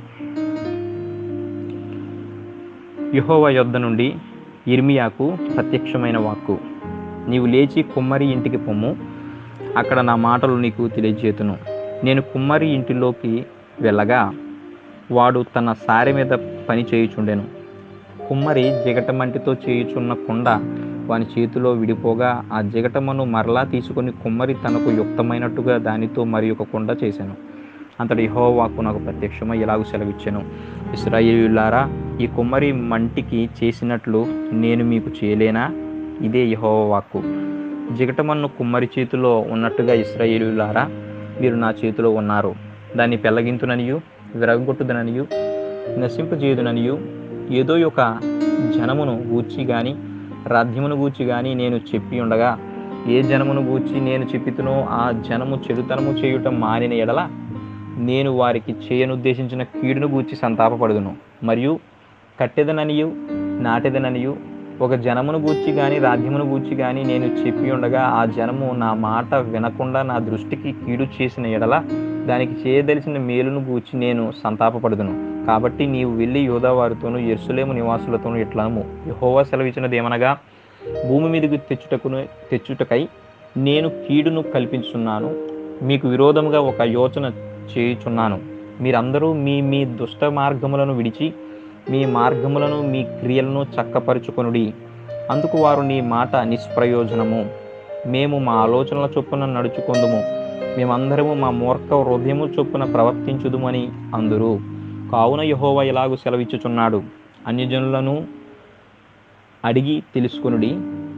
యహోవ యొద్ద నుండి ఇర్మియాకు ప్రత్యక్షమైన వాక్కు నీవు లేచి కుమ్మరి ఇంటికి పొమ్ము అక్కడ నా మాటలు నీకు తెలియజేతును నేను కుమ్మరి ఇంటిలోకి వెళ్ళగా వాడు తన సారె మీద పని చేయుచుండెను కుమ్మరి జిగటమంటితో చేయుచున్న కుండ వాని చేతిలో విడిపోగా ఆ జిగటమును మరలా తీసుకొని కుమ్మరి తనకు యుక్తమైనట్టుగా దానితో మరి ఒక కుండ చేశాను అంతటి యెహోవాకు నాకు ప్రత్యక్షమై ఇలాగూ సెలవిచ్చాను ఇస్రాయేలులారా ఈ కుమ్మరి మంటికి చేసినట్లు నేను మీకు చేయలేనా ఇదే యెహోవా వాక్కు జిగటమన్ను కుమ్మరి చేతిలో ఉన్నట్టుగా ఇస్రాయేలులారా మీరు నా చేతిలో ఉన్నారు దాన్ని పెళ్ళగింతుననియు విరగొట్టుదననియు నశింపజేయుదుననియు ఏదో ఒక జనమును గూర్చి గాని రాధ్యమును గూర్చి గాని నేను చెప్పి ఉండగా ఏ జనమును గూర్చి నేను చెప్పితునో ఆ జనము చెడుతనము చేయుట మానిన ఎడల నేను వారికి చేయనుద్దేశించిన కీడును గూర్చి సంతాపపడుదును మరియు కట్టెదననియు నాటెదననియు ఒక జనమును గూర్చి గాని రాజ్యమును గూర్చి గాని నేను చెప్పి ఉండగా ఆ జనము నా మాట వినకుండా నా దృష్టికి కీడు చేసిన ఎడల దానికి చేయదలిసిన మేలును గూర్చి నేను సంతాపపడుదును కాబట్టి నీవు వెళ్ళి యోధావారితోనూ ఎర్సులేము నివాసులతోనూ ఇట్లనము యహోవా సెలవిచ్చినదేమనగా భూమి మీదకి తెచ్చుటకును తెచ్చుటకై నేను కీడును కల్పించున్నాను మీకు విరోధముగా ఒక యోచన చేయుచున్నాను మీరందరూ మీ మీ దుష్ట మార్గములను విడిచి మీ మార్గములను మీ క్రియలను చక్కపరుచుకొనుడి అందుకు వారు నీ మాట నిష్ప్రయోజనము మేము మా ఆలోచనల చొప్పున నడుచుకొందుము మేమందరము మా మూర్ఖ హృదయము చొప్పున ప్రవర్తించుదుమని అందురు కావున యహోవా ఇలాగు సెలవిచ్చుచున్నాడు అన్యజనులను అడిగి తెలుసుకొనుడి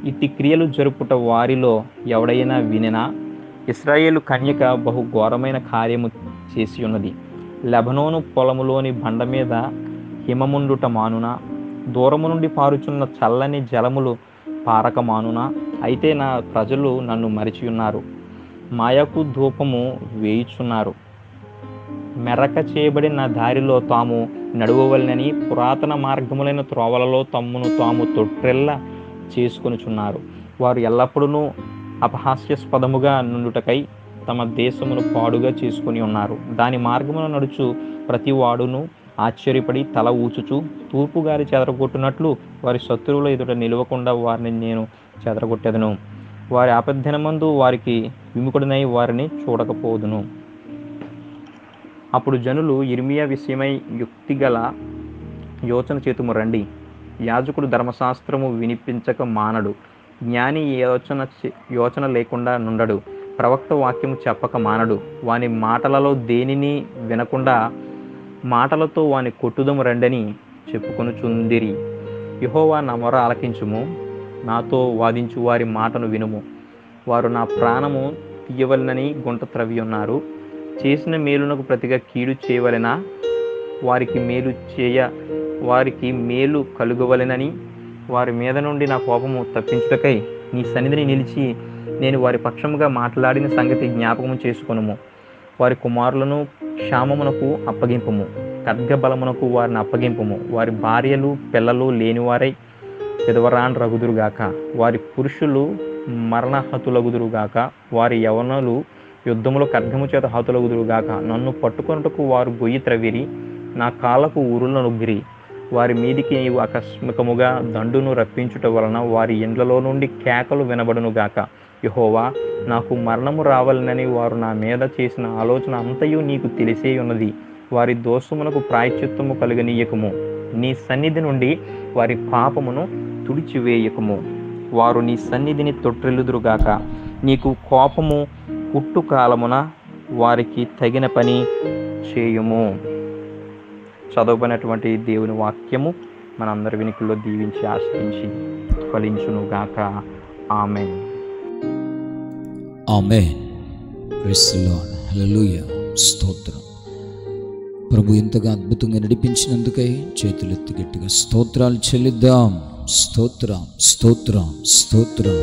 ఇట్టి క్రియలు జరుపుట వారిలో ఎవడైనా వినెనా ఇస్రాయేలు కన్యక బహు ఘోరమైన కార్యము చేసి ఉన్నది లెబనోను పొలములోని బండ మీద హిమముండుట మానున దూరము నుండి పారుచున్న చల్లని జలములు పారక మానున అయితే నా ప్రజలు నన్ను మరిచి ఉన్నారు మాయకు ధూపము వేయుచున్నారు మెరక చేయబడిన దారిలో తాము నడువవలనని పురాతన మార్గములైన త్రోవలలో తమ్మును తాము తొట్రెల్ల చేసుకొనుచున్నారు వారు ఎల్లప్పుడూ అపహాస్యాస్పదముగా నుండుటకై తమ దేశమును పాడుగా చేసుకొని ఉన్నారు దాని మార్గమున నడుచు ప్రతి వాడును ఆశ్చర్యపడి తల ఊచుచు తూర్పు గారి చెదరగొట్టునట్లు వారి శత్రువుల ఎదుట నిలవకుండా వారిని నేను చెదరగొట్టెదను వారి ఆపద్ధనమందు వారికి విముకుడినై వారిని చూడకపోదును అప్పుడు జనులు ఇర్మియా విషయమై యుక్తిగల యోచన చేతుము రండి యాజకుడు ధర్మశాస్త్రము వినిపించక మానడు జ్ఞాని యోచన చే- యోచన లేకుండా నుండడు ప్రవక్త వాక్యము చెప్పక మానడు వాని మాటలలో దేనిని వినకుండా మాటలతో వాని కొట్టుదము రండని చెప్పుకొనుచుందిరి యహోవా నా మొర ఆలకించుము నాతో వాదించు వారి మాటను వినుము వారు నా ప్రాణము తీయవలనని గుంట త్రవి ఉన్నారు చేసిన మేలునకు ప్రతిగా కీడు చేయవలెనా వారికి మేలు చేయ వారికి మేలు కలుగవలెనని వారి మీద నుండి నా కోపము తప్పించుటకై నీ సన్నిధిని నిలిచి నేను వారి పక్షముగా మాట్లాడిన సంగతి జ్ఞాపకము చేసుకొనుము వారి కుమారులను క్షామమునకు అప్పగింపము ఖడ్గబలమునకు వారిని అప్పగింపము వారి భార్యలు పిల్లలు లేనివారై విధవరాన్ రగుదురుగాక వారి పురుషులు మరణహతులగుదురుగాక వారి యవనులు యుద్ధములో ఖడ్గము చేత హతులగుదురుగాక నన్ను పట్టుకొనుటకు వారు గొయ్యి త్రవిరి నా కాళ్ళకు ఉరులను నొగ్గిరి వారి మీదికి నీవు ఆకస్మికముగా దండును రప్పించుట వలన వారి ఇండ్లలో నుండి కేకలు వినబడునుగాక యహోవా నాకు మరణము రావాలనని వారు నా మీద చేసిన ఆలోచన అంతయు నీకు తెలిసే ఉన్నది వారి దోషమునకు ప్రాయశ్చిత్తము కలుగనీయకము నీ సన్నిధి నుండి వారి పాపమును తుడిచివేయకము వారు నీ సన్నిధిని తొట్టిల్లుదురుగాక నీకు కోపము పుట్టు కాలమున వారికి తగిన పని చేయుము చదవబడినటువంటి దేవుని వాక్యము మనందరి వెనుకల్లో దీవించి ఆశ్రయించి ఫలించునుగాక ఆమె ఆమె హల్లెలూయ స్తోత్రం ప్రభు ఇంతగా అద్భుతంగా నడిపించినందుకై చేతులెత్తి గట్టిగా స్తోత్రాలు చెల్లిద్దాం స్తోత్రం స్తోత్రం స్తోత్రం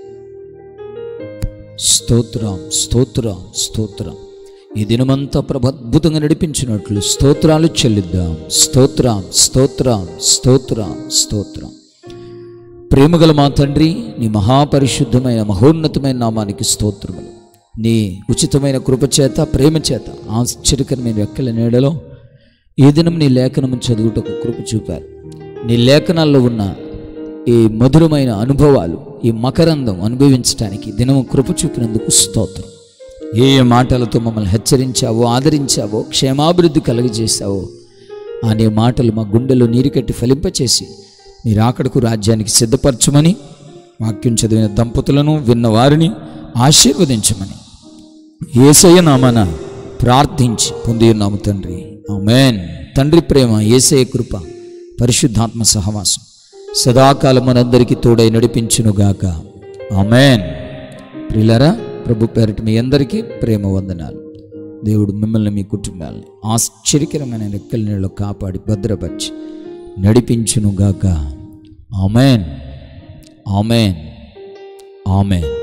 స్తోత్రం స్తోత్రం స్తోత్రం ఈ దినమంతా ప్రభు అద్భుతంగా నడిపించినట్లు స్తోత్రాలు చెల్లిద్దాం స్తోత్రం స్తోత్రం స్తోత్రం స్తోత్రం ప్రేమగల మా తండ్రి నీ మహాపరిశుద్ధమైన మహోన్నతమైన నామానికి స్తోత్రములు నీ ఉచితమైన కృపచేత ప్రేమ చేత ఆశ్చర్యకరమైన రెక్కల నీడలో ఈ దినం నీ లేఖనము చదువుటకు కృప చూపారు నీ లేఖనాల్లో ఉన్న ఈ మధురమైన అనుభవాలు ఈ మకరందం అనుభవించడానికి దినము కృప చూపినందుకు స్తోత్రం ఏ ఏ మాటలతో మమ్మల్ని హెచ్చరించావో ఆదరించావో క్షేమాభివృద్ధి కలుగజేశావో అనే మాటలు మా గుండెలో నీరు కట్టి ఫలింపచేసి మీరు ఆకడకు రాజ్యానికి సిద్ధపరచమని వాక్యం చదివిన దంపతులను విన్న వారిని ఆశీర్వదించమని ఏసయ్య నామాన ప్రార్థించి పొంది ఉన్నాము తండ్రి ఆమెన్ తండ్రి ప్రేమ ఏసయ్య కృప పరిశుద్ధాత్మ సహవాసం సదాకాలం మనందరికీ తోడై నడిపించునుగాక ఆమెన్ ప్రిలరా ప్రభు పేరట మీ అందరికీ ప్రేమ వందనాలు దేవుడు మిమ్మల్ని మీ కుటుంబాలని ఆశ్చర్యకరమైన రెక్కల నీళ్ళు కాపాడి భద్రపరిచి నడిపించునుగాక ఆమెన్ ఆమెన్ ఆమెన్